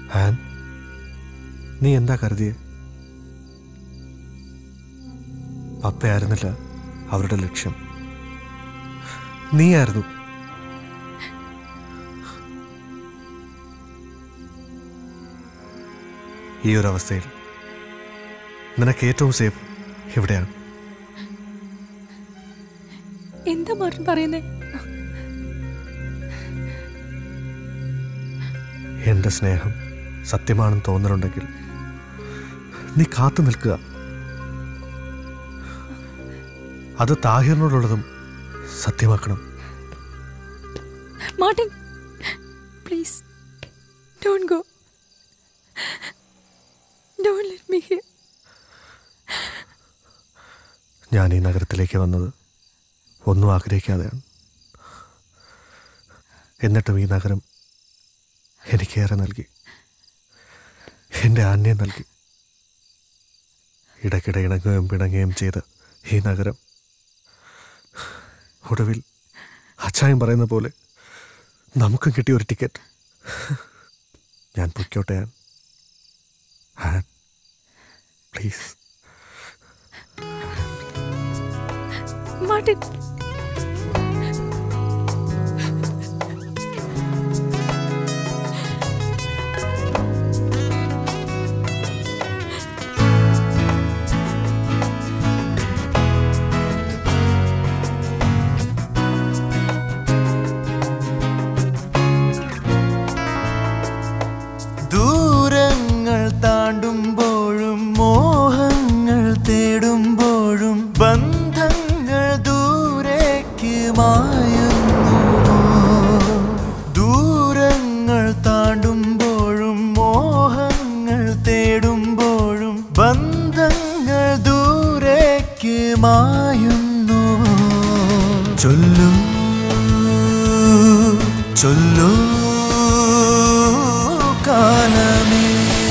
Speaker 10: ആൻ നീ എന്താ കരുതിയേ പപ്പയായിരുന്നില്ല അവരുടെ ലക്ഷ്യം നീയായിരുന്നു ഈ ഒരു അവസ്ഥയിൽ നിനക്ക് ഏറ്റവും സേഫ് ഇവിടെയാണ്
Speaker 8: എന്താ മാർട്ടിൻ പറയുന്നേ
Speaker 10: എന്റെ സ്നേഹം സത്യമാണെന്ന് തോന്നലുണ്ടെങ്കിൽ നീ കാത്തു നിൽക്കുക അത് താഹിറിനോടുള്ളതും സത്യമാക്കണം
Speaker 8: Martin please don't go don't let me here
Speaker 10: ഞാൻ ഈ നഗരത്തിലേക്ക് വന്നത് ഒന്നും ആഗ്രഹിക്കാതെയാണ് എന്നിട്ടും ഈ നഗരം എനിക്കേറെ നൽകി എൻ്റെ ആന്യം നൽകി ഇടയ്ക്കിടെ ഇണങ്ങുകയും പിണങ്ങുകയും ചെയ്ത ഈ നഗരം ഒടുവിൽ അച്ചായം പറയുന്ന പോലെ നമുക്കും കിട്ടിയ ഒരു ടിക്കറ്റ് ഞാൻ പൊയ്ക്കോട്ടെ ഞാൻ ആൻ പ്ലീസ്
Speaker 8: മാർട്ടിൻ
Speaker 1: ദൂരങ്ങൾ താണ്ടുമ്പോഴും മോഹങ്ങൾ തേടുമ്പോഴും ബന്ധങ്ങൾ ദൂരേക്ക് മായുന്നു ദൂരങ്ങൾ താണ്ടുമ്പോഴും മോഹങ്ങൾ തേടുമ്പോഴും ബന്ധങ്ങൾ ദൂരേക്ക് മായുന്നു ചൊല്ലൂ ചൊല്ലൂ കാലമേ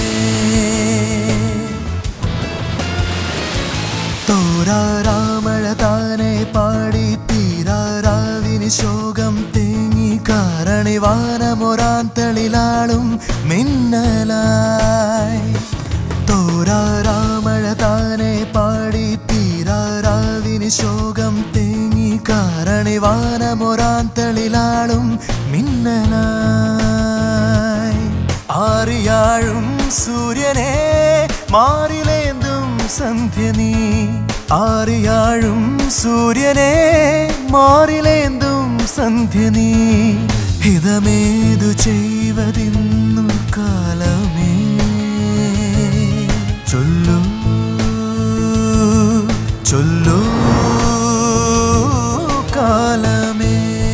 Speaker 1: തോരാരാമഴ താനെ പാടി തീരാരാവിന് ശോകം തേങ്ങി കാരണിവാനമൊരാൻ തളിലാളും മിന്നലായി തോരാരാമഴ താനെ പാടി തീരാരാവിന് ശോകം തേങ്ങി കാരണിവാനമൊരാൻ തളിലാളും മിന്നലായി ആറിയാഴും സൂര്യനെ മാറിലേന്തും സന്ധ്യ നീ ആറിയാഴും സൂര്യനെ മാറിലേന്തും സന്ധ്യ നീ ഹിതമേതു ചെയ്വതിന്നു കാലമേ ചൊല്ലു ചൊല്ലു കാലമേ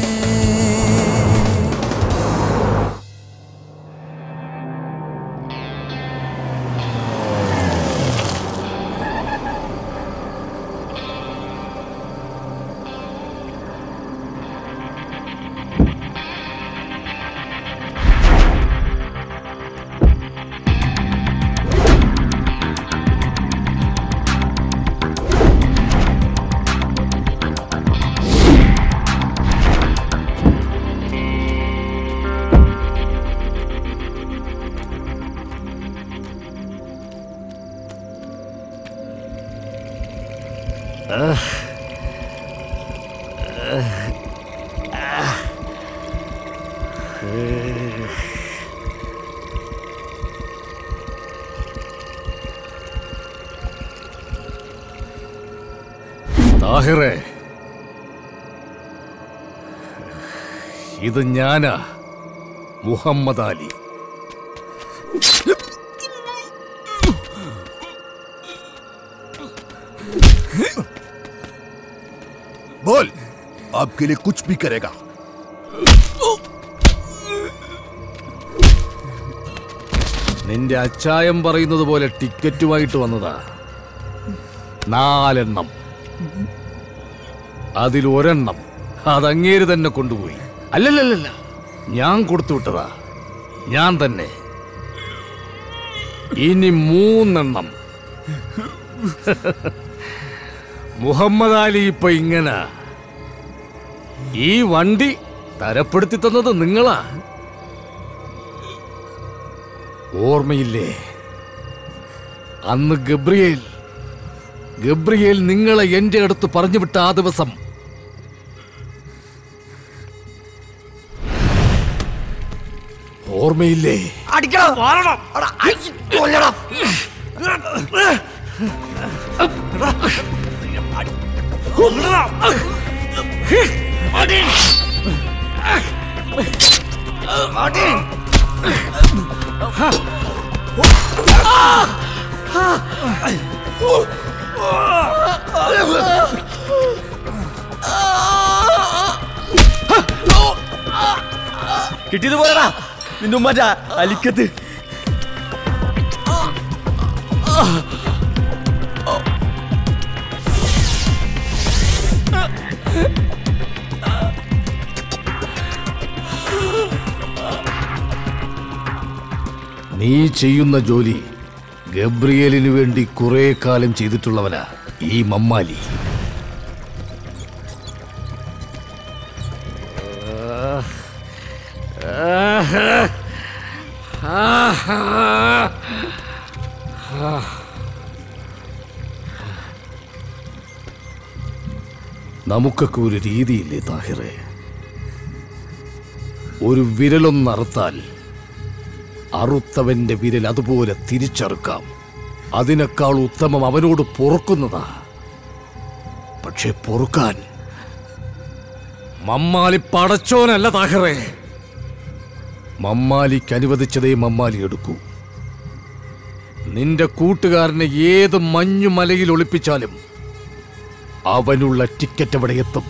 Speaker 4: താഹിറേ ഇത് ഞാനാ മുഹമ്മദ് അലി
Speaker 13: बोल आपके लिए कुछ भी करेगा
Speaker 4: നിന്റെ അച്ചായം പറയുന്നത് പോലെ ടിക്കറ്റുമായിട്ട് വന്നതാ നാലെണ്ണം അതിൽ ഒരെണ്ണം അതങ്ങേര് തന്നെ കൊണ്ടുപോയി അല്ലല്ലല്ല ഞാൻ കൊടുത്തു വിട്ടതാ ഞാൻ തന്നെ ഇനി മൂന്നെണ്ണം മുഹമ്മദ് അലി ഇപ്പൊ ഇങ്ങനെ ഈ വണ്ടി തരപ്പെടുത്തി തന്നത് നിങ്ങളാ ഓർമ്മയില്ലേ അന്ന് ഗബ്രിയേൽ ഗബ്രിയേൽ നിങ്ങളെ എന്റെ അടുത്ത് പറഞ്ഞു വിട്ട ആ ദിവസം ഓർമ്മയില്ലേ
Speaker 16: അടിക്കണം മാറണം എടാ, അടിച്ച് കൊല്ലണം കൊല്ലണം അടി അടി കിട്ടിയത് പോലെടാ നിന്റെ ഉമ്മറ്റാ അലിക്കത്ത്
Speaker 4: നീ ചെയ്യുന്ന ജോലി ഗബ്രിയേലിനു വേണ്ടി കുറെ കാലം ചെയ്തിട്ടുള്ളവനാ ഈ മമ്മാലി നമുക്കൊക്കെ ഒരു രീതിയില്ലേ താഹിറെ ഒരു വിരലൊന്നറുത്താൽ അറുത്തവന്റെ വിരൽ അതുപോലെ തിരിച്ചറുക്കാം അതിനേക്കാൾ ഉത്തമം അവനോട് പൊറുക്കുന്നതാ പക്ഷെ പൊറുക്കാൻ മമ്മാലി പടച്ചോനല്ല താഹറേ മമ്മാലിക്ക് അനുവദിച്ചതേ മമ്മാലി എടുക്കൂ നിന്റെ കൂട്ടുകാരനെ ഏത് മഞ്ഞുമലയിൽ ഒളിപ്പിച്ചാലും അവനുള്ള ടിക്കറ്റ് അവിടെ എത്തും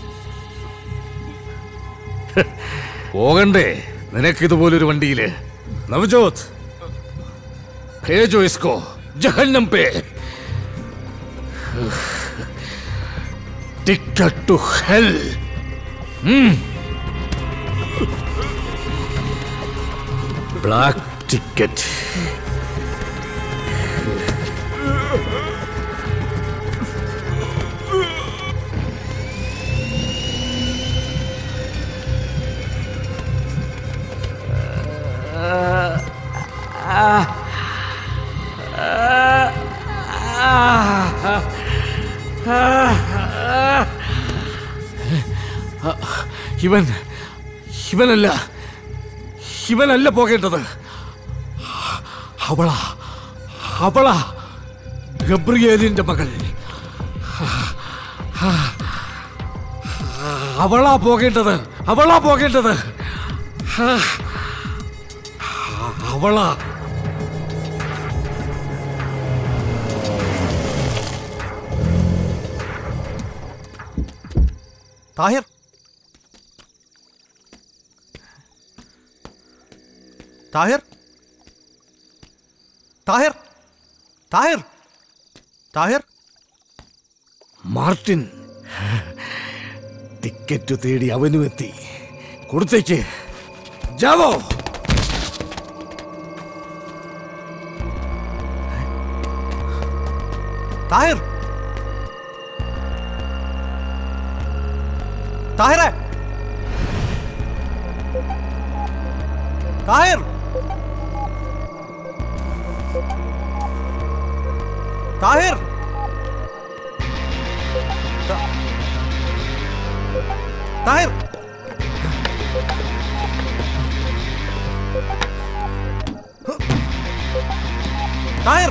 Speaker 4: പോകണ്ടേ നിനക്കിതുപോലൊരു വണ്ടിയില് നവജോത് भेजो इसको जहन्नम पे ticket to hell black ticket ഇവൻ ഇവനല്ല ഇവനല്ല പോകേണ്ടത് അവളാ അവളാ ഗബ്രിയേലിന്റെ മകൾ അവളാ പോകേണ്ടത് അവളാ പോകേണ്ടത് അവളാ
Speaker 10: താഹിർ താഹിർ താഹിർ താഹിർ താഹിർ
Speaker 4: മാർട്ടിൻ ടിക്കറ്റ് തേടി അവനും എത്തി കൊടുത്തേക്ക് ജാവോ
Speaker 10: താഹിർ താഹിറെ താഹിർ താഹിർ ത- താഹിർ താഹിർ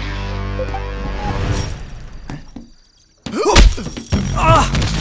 Speaker 10: ആ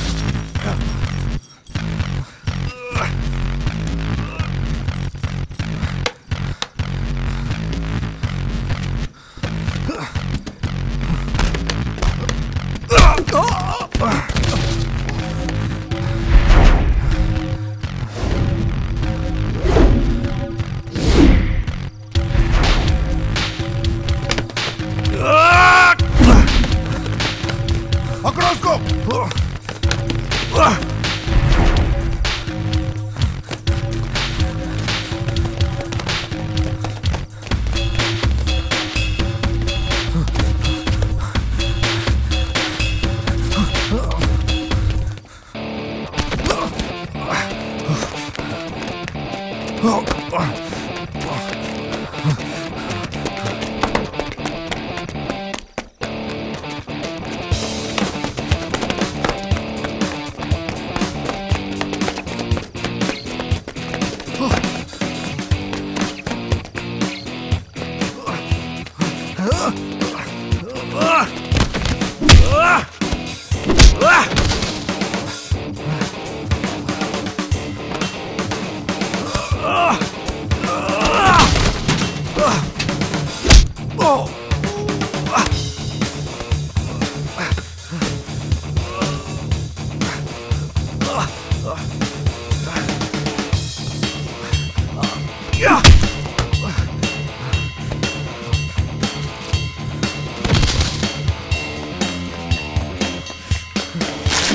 Speaker 13: पकड़ो उसको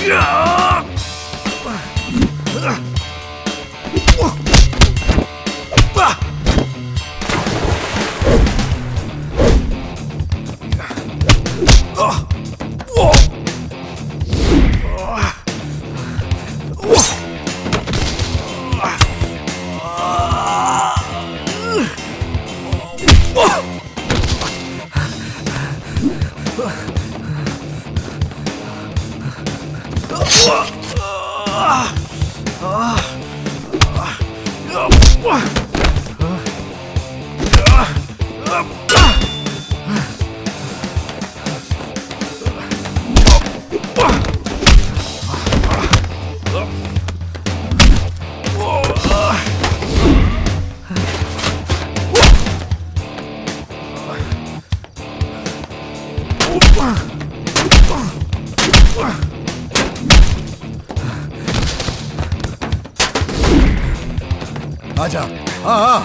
Speaker 13: आजा हाँ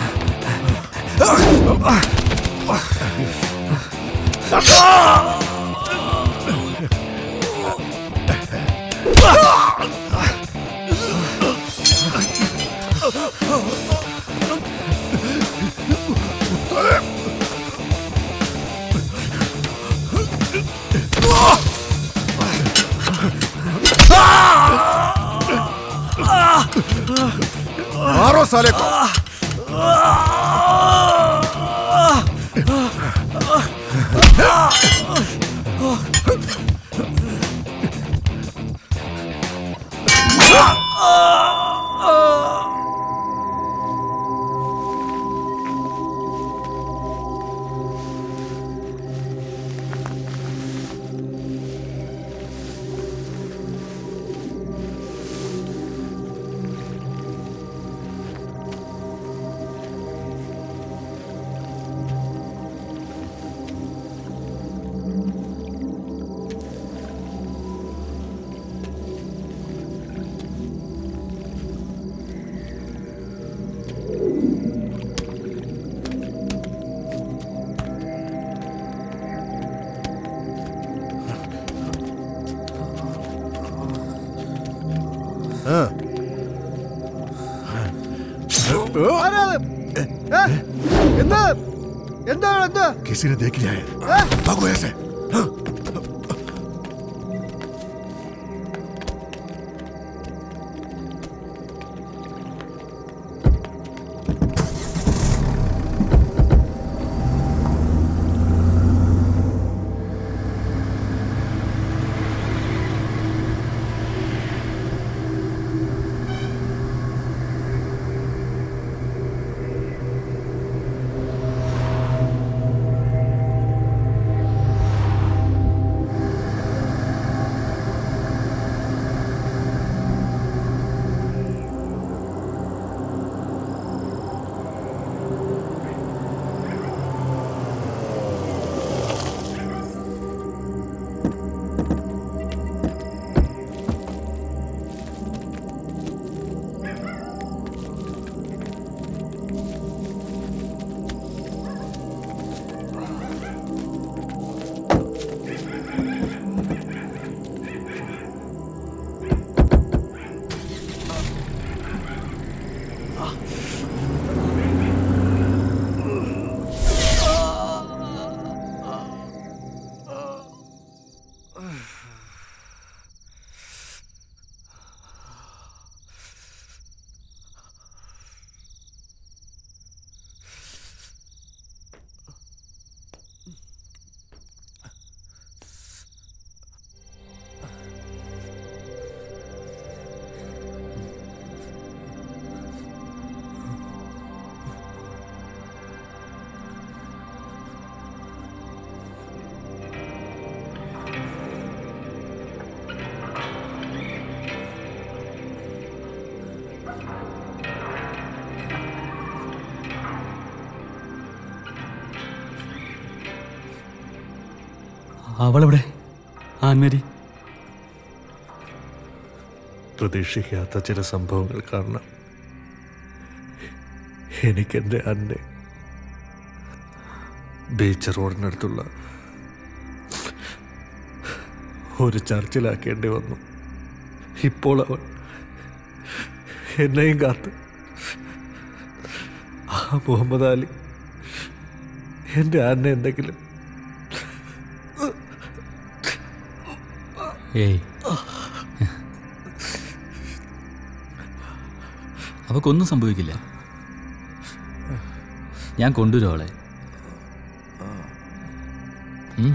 Speaker 13: मारो साले को
Speaker 15: എന്താ എന്താ എന്താ
Speaker 13: किसी ने देख लिया है भागो ऐसे
Speaker 2: അവളെവിടെ ആൻമേരി
Speaker 10: പ്രതീക്ഷിക്കാത്ത ചില സംഭവങ്ങൾ കാരണം എനിക്കെൻ്റെ അന്നെ ബീച്ച് റോഡിനടുത്തുള്ള ഒരു ചർച്ചിലാക്കേണ്ടി വന്നു
Speaker 7: ഇപ്പോൾ അവൾ എന്നെയും കാത്ത് ആ മുഹമ്മദ് അലി എൻ്റെ ആനെ എന്തെങ്കിലും
Speaker 2: ഏയ് അവക്കൊന്നും സംഭവിക്കില്ല ഞാൻ കൊണ്ടുവരും അവളെ ഉം.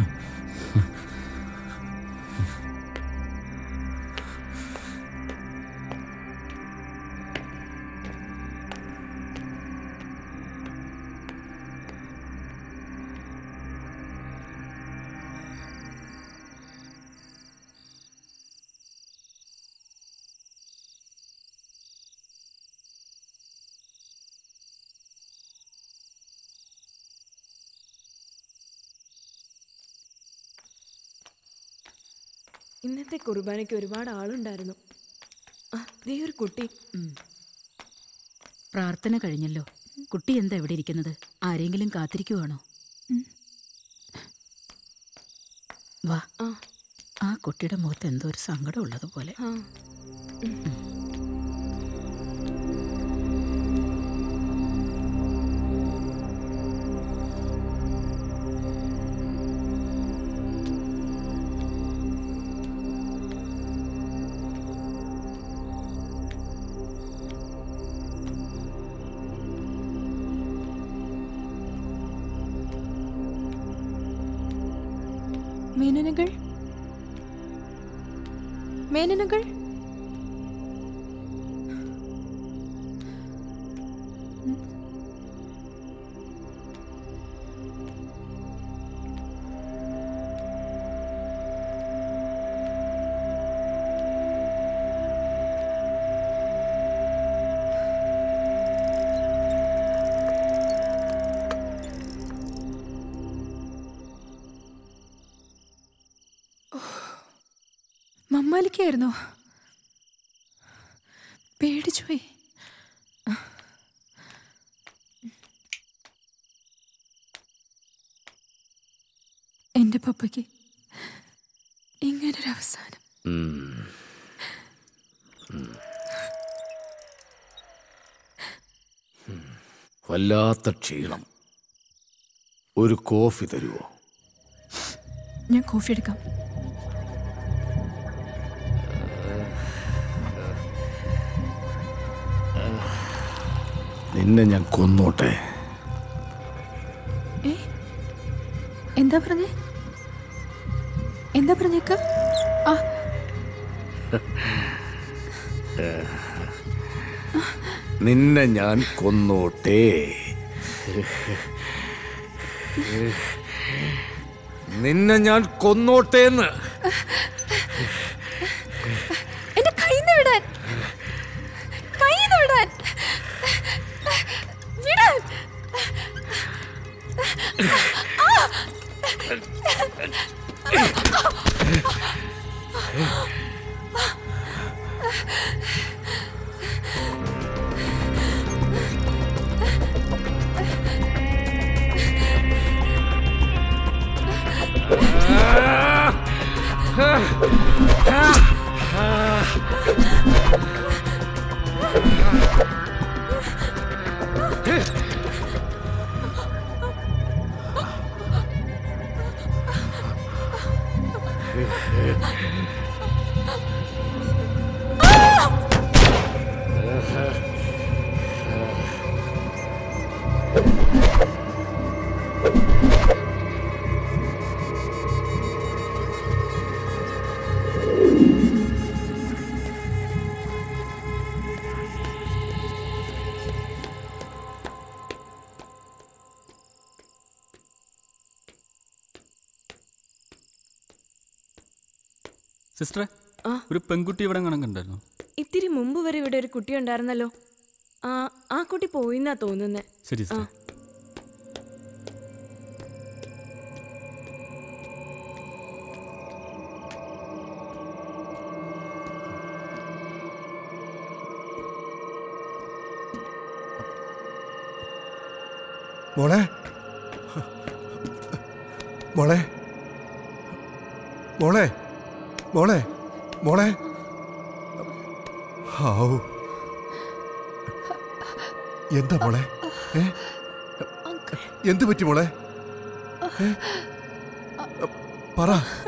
Speaker 3: ഇന്നത്തെ കുർബാനയ്ക്ക് ഒരുപാട് ആളുണ്ടായിരുന്നു ആ, ദേ ഒരു കുട്ടി
Speaker 6: പ്രാർത്ഥന കഴിഞ്ഞല്ലോ കുട്ടി എന്താ ഇവിടെ ഇരിക്കുന്നത് ആരെങ്കിലും കാത്തിരിക്കുവാണോ വാ ആ കുട്ടിയുടെ മുഖത്ത് എന്തോ ഒരു സങ്കടം ഉള്ളതുപോലെ
Speaker 8: മേനനകൾ മേനനകൾ മമ്മാലിക്കായിരുന്നോ പേടിച്ചുപോയി എന്റെ പപ്പയ്ക്ക് ഇങ്ങനൊരു അവസാനം
Speaker 4: ഉം. ഉം. ഉം. വല്ലാത്ത ക്ഷീണം ഒരു കോഫി തരുമോ
Speaker 8: ഞാൻ കോഫി എടുക്കാം
Speaker 4: നിന്നെ ഞാൻ കൊന്നോട്ടെ
Speaker 8: ഏ എന്താ പറഞ്ഞേ എന്താ പറഞ്ഞേക്ക ആ
Speaker 4: നിന്നെ ഞാൻ കൊന്നോട്ടെ നിന്നെ ഞാൻ കൊന്നോട്ടേന്ന്
Speaker 8: എന്റെ കയ്യിന്ന് വിടാൻ കയ്യിന്ന് വിടാൻ വിടാൻ ആ!
Speaker 2: സിസ്റ്ററെ ഒരു പെൺകുട്ടി ഇവിടെ കണക്കുണ്ടായിരുന്നു
Speaker 3: ഇത്തിരി മുമ്പ് വരെ ഇവിടെ ഒരു കുട്ടി ഉണ്ടായിരുന്നല്ലോ ആ ആ കുട്ടി പോയിന്നാ തോന്നുന്നേ
Speaker 2: ശരി
Speaker 3: ആ
Speaker 2: സിസ്റ്റർ
Speaker 13: മോളെ മോളെ മോളെ മോളെ മോളെ ഹാവൂ. എന്താ മോളെ ഏ? എന്ത് പറ്റി മോളെ ഏ? പറ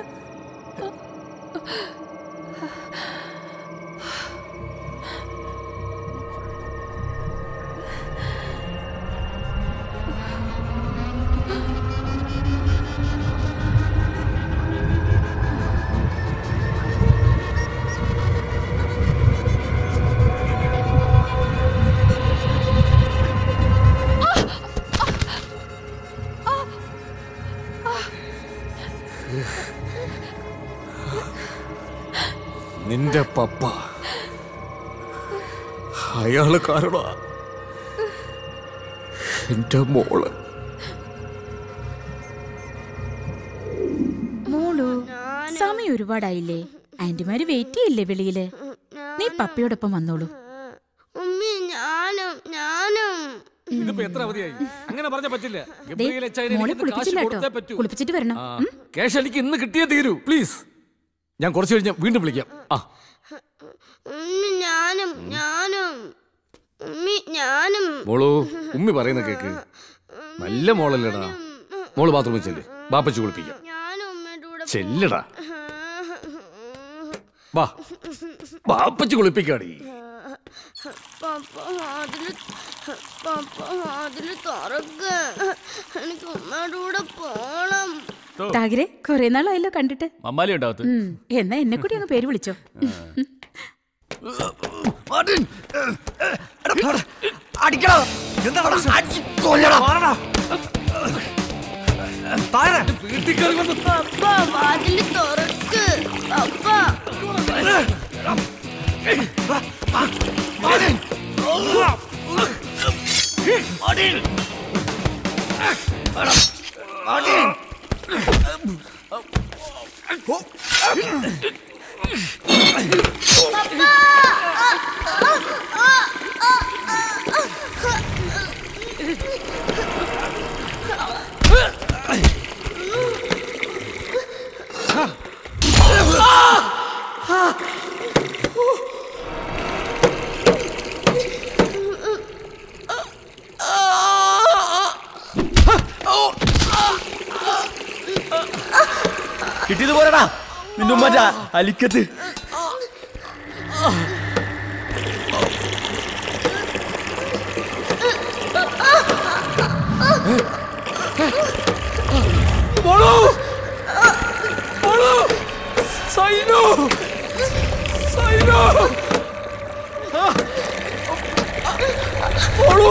Speaker 4: നിന്റെ പപ്പ അയാള് കാരണ എന്റെ മോള്
Speaker 6: മോളു സമയം ഒരുപാടായില്ലേ ആന്റിമാര് വെയിറ്റ് ചെയ്യില്ലേ വെളിയില് നീ പപ്പയോടൊപ്പം വന്നോളൂ
Speaker 17: ഉമ്മി ഞാനും ഞാനും
Speaker 4: ഇതിപ്പോ എത്ര അവധിയായി അങ്ങനെ പറഞ്ഞ പറ്റില്ല
Speaker 6: ദേ,
Speaker 4: ഗബ്രിയേൽ അച്ചായനെ
Speaker 6: മോളെ
Speaker 4: എനിക്കിന്ന് കാശ്
Speaker 6: കുളിപ്പിച്ചില്ല
Speaker 4: കൊടുത്തേ
Speaker 6: കേട്ടോ
Speaker 4: പറ്റൂ.
Speaker 6: കുളിപ്പിച്ചിട്ട് വരണം
Speaker 4: ആ,
Speaker 6: ഉം?
Speaker 4: ക്യാഷ് എനിക്ക് ഇന്ന് കിട്ടിയേ തീരൂ പ്ലീസ് ഞാൻ കുറച്ച് കഴിഞ്ഞ് വീണ്ടും വിളിക്കാം ആ
Speaker 17: ഉമ്മി ഞാനും ഞാനും ഉമ്മി ഞാനും
Speaker 4: മോളു ഉമ്മി പറയുന്ന കേക്ക് നല്ല മോളല്ലേടാ മോള് ബാത്റൂമിൽ ചെല്ല് ബാപ്പച്ച് കുളിപ്പിക്കാം
Speaker 17: ഞാനും ഉമ്മയുടെ കൂടെ
Speaker 4: ചെല്ലടാ വാ ബാപ്പച്ച് കുളിപ്പിക്കാടി
Speaker 17: പപ്പ അതില് പപ്പ അതില് തുറക്ക് എനിക്ക് ഉമ്മയുടെ കൂടെ പോണം
Speaker 6: താഗിരെ കുറെ നാളായല്ലോ കണ്ടിട്ട്
Speaker 2: മമ്മാലി ഉണ്ടാവത്ത്
Speaker 6: ഉം, എന്നാ എന്നെ കൂടി അങ്ങ് പേര് വിളിച്ചോ
Speaker 16: അടിക്കടാ എന്താ കൊല്ലടാ താഴെ
Speaker 17: പപ്പ വാതില് തുറക്ക് പപ്പ
Speaker 16: കിട്ടിയത് പോരടാ നിന്റെ ഉമ്മറ്റ അലിക്കത്ത്
Speaker 4: മോളു മോളു സൈനു സൈനു മോളു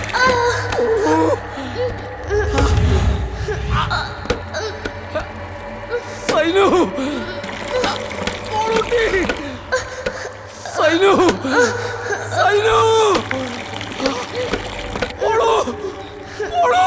Speaker 4: സൈനു മോളുട്ടി സൈനു സൈനു മോളു മോളു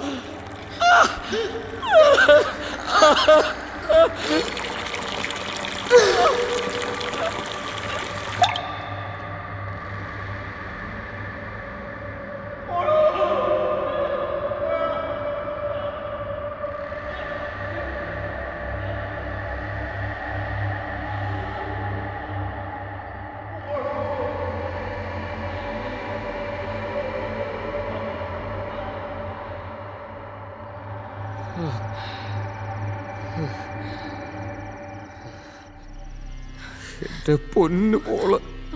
Speaker 4: എന്റെ പൊന്നു മോള്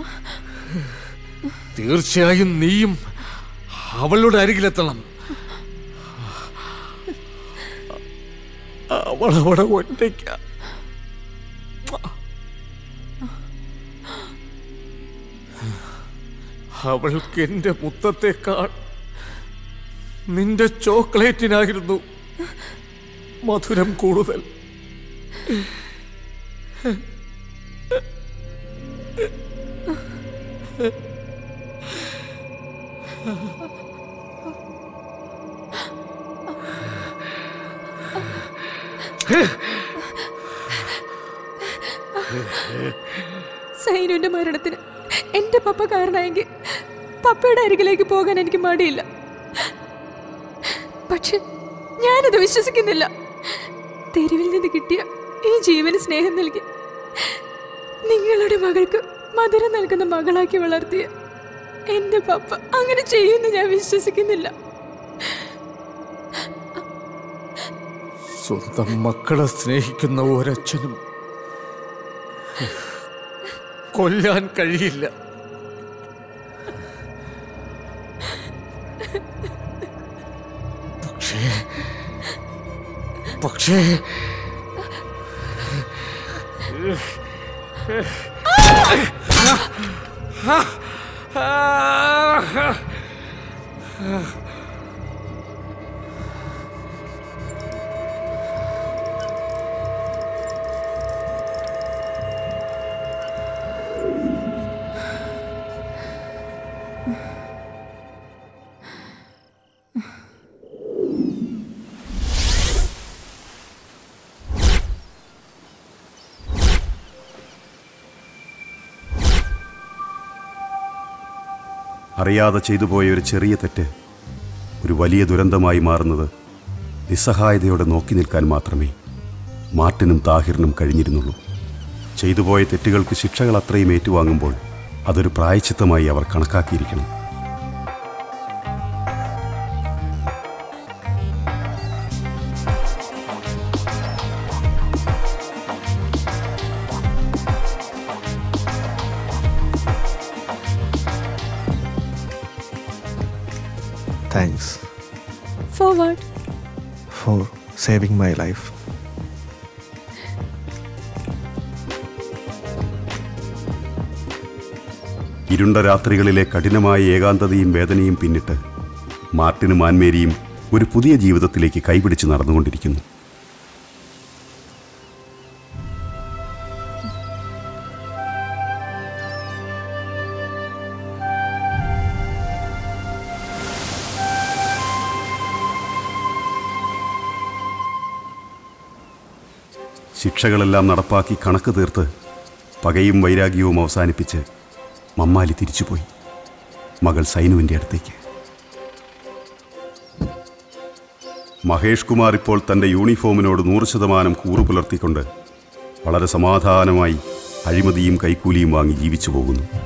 Speaker 4: തീർച്ചയായും നീയും അവളുടെ അരികിലെത്തണം അവളവിടെ ഒറ്റയ്ക്ക അവൾക്ക് എന്റെ മുത്തത്തേക്കാൾ നിന്റെ ചോക്ലേറ്റിനായിരുന്നു മധുരം കൂടുതൽ
Speaker 8: സൈനുവിന്റെ മരണത്തിന് എന്റെ പപ്പ കാരണമായെങ്കിൽ പപ്പയുടെ അരികിലേക്ക് പോകാൻ എനിക്ക് മടിയില്ല പക്ഷെ ഞാനത് വിശ്വസിക്കുന്നില്ല തെരുവിൽ നിന്ന് കിട്ടിയ ഈ ജീവന് സ്നേഹം നൽകി നിങ്ങളുടെ മകൾക്ക്
Speaker 18: മധുരം നൽകുന്ന മകളാക്കി വളർത്തിയ എന്റെ പപ്പ അങ്ങനെ ചെയ്യുമെന്ന് ഞാൻ വിശ്വസിക്കുന്നില്ല
Speaker 4: സ്വന്തം മക്കളെ സ്നേഹിക്കുന്ന ഒരച്ഛനും കൊല്ലാൻ കഴിയില്ല പക്ഷേ പക്ഷേ
Speaker 20: അറിയാതെ ചെയ്തു പോയ ഒരു ചെറിയ തെറ്റ് ഒരു വലിയ ദുരന്തമായി മാറുന്നത് നിസ്സഹായതയോടെ നോക്കി നിൽക്കാൻ മാത്രമേ മാർട്ടിനും താഹിറിനും കഴിഞ്ഞിരുന്നുള്ളൂ ചെയ്തുപോയ തെറ്റുകൾക്ക് ശിക്ഷകൾ അത്രയും ഏറ്റുവാങ്ങുമ്പോൾ അതൊരു പ്രായച്ചിത്തമായി അവർ കണക്കാക്കിയിരിക്കണം
Speaker 10: thanks
Speaker 18: forward
Speaker 10: for saving my life
Speaker 20: ഇരുണ്ട രാത്രികളിലെ കഠിനമായ ഏകാന്തതയും വേദനയും പിന്നിട്ട് മാർട്ടിനും ആൻമേരിയും ഒരു പുതിയ ജീവിതത്തിലേക്ക് കൈപിടിച്ച് നടന്നുകൊണ്ടിരിക്കുന്നു ശിക്ഷകളെല്ലാം നടപ്പാക്കി കണക്ക് തീർത്ത് പകയും വൈരാഗ്യവും അവസാനിപ്പിച്ച് മമ്മാലി തിരിച്ചുപോയി മകൾ സൈനുവിൻ്റെ അടുത്തേക്ക് മഹേഷ് കുമാർ ഇപ്പോൾ തൻ്റെ യൂണിഫോമിനോട് നൂറ് ശതമാനം കൂറു പുലർത്തിക്കൊണ്ട് വളരെ സമാധാനമായി അഴിമതിയും കൈക്കൂലിയും വാങ്ങി ജീവിച്ചു പോകുന്നു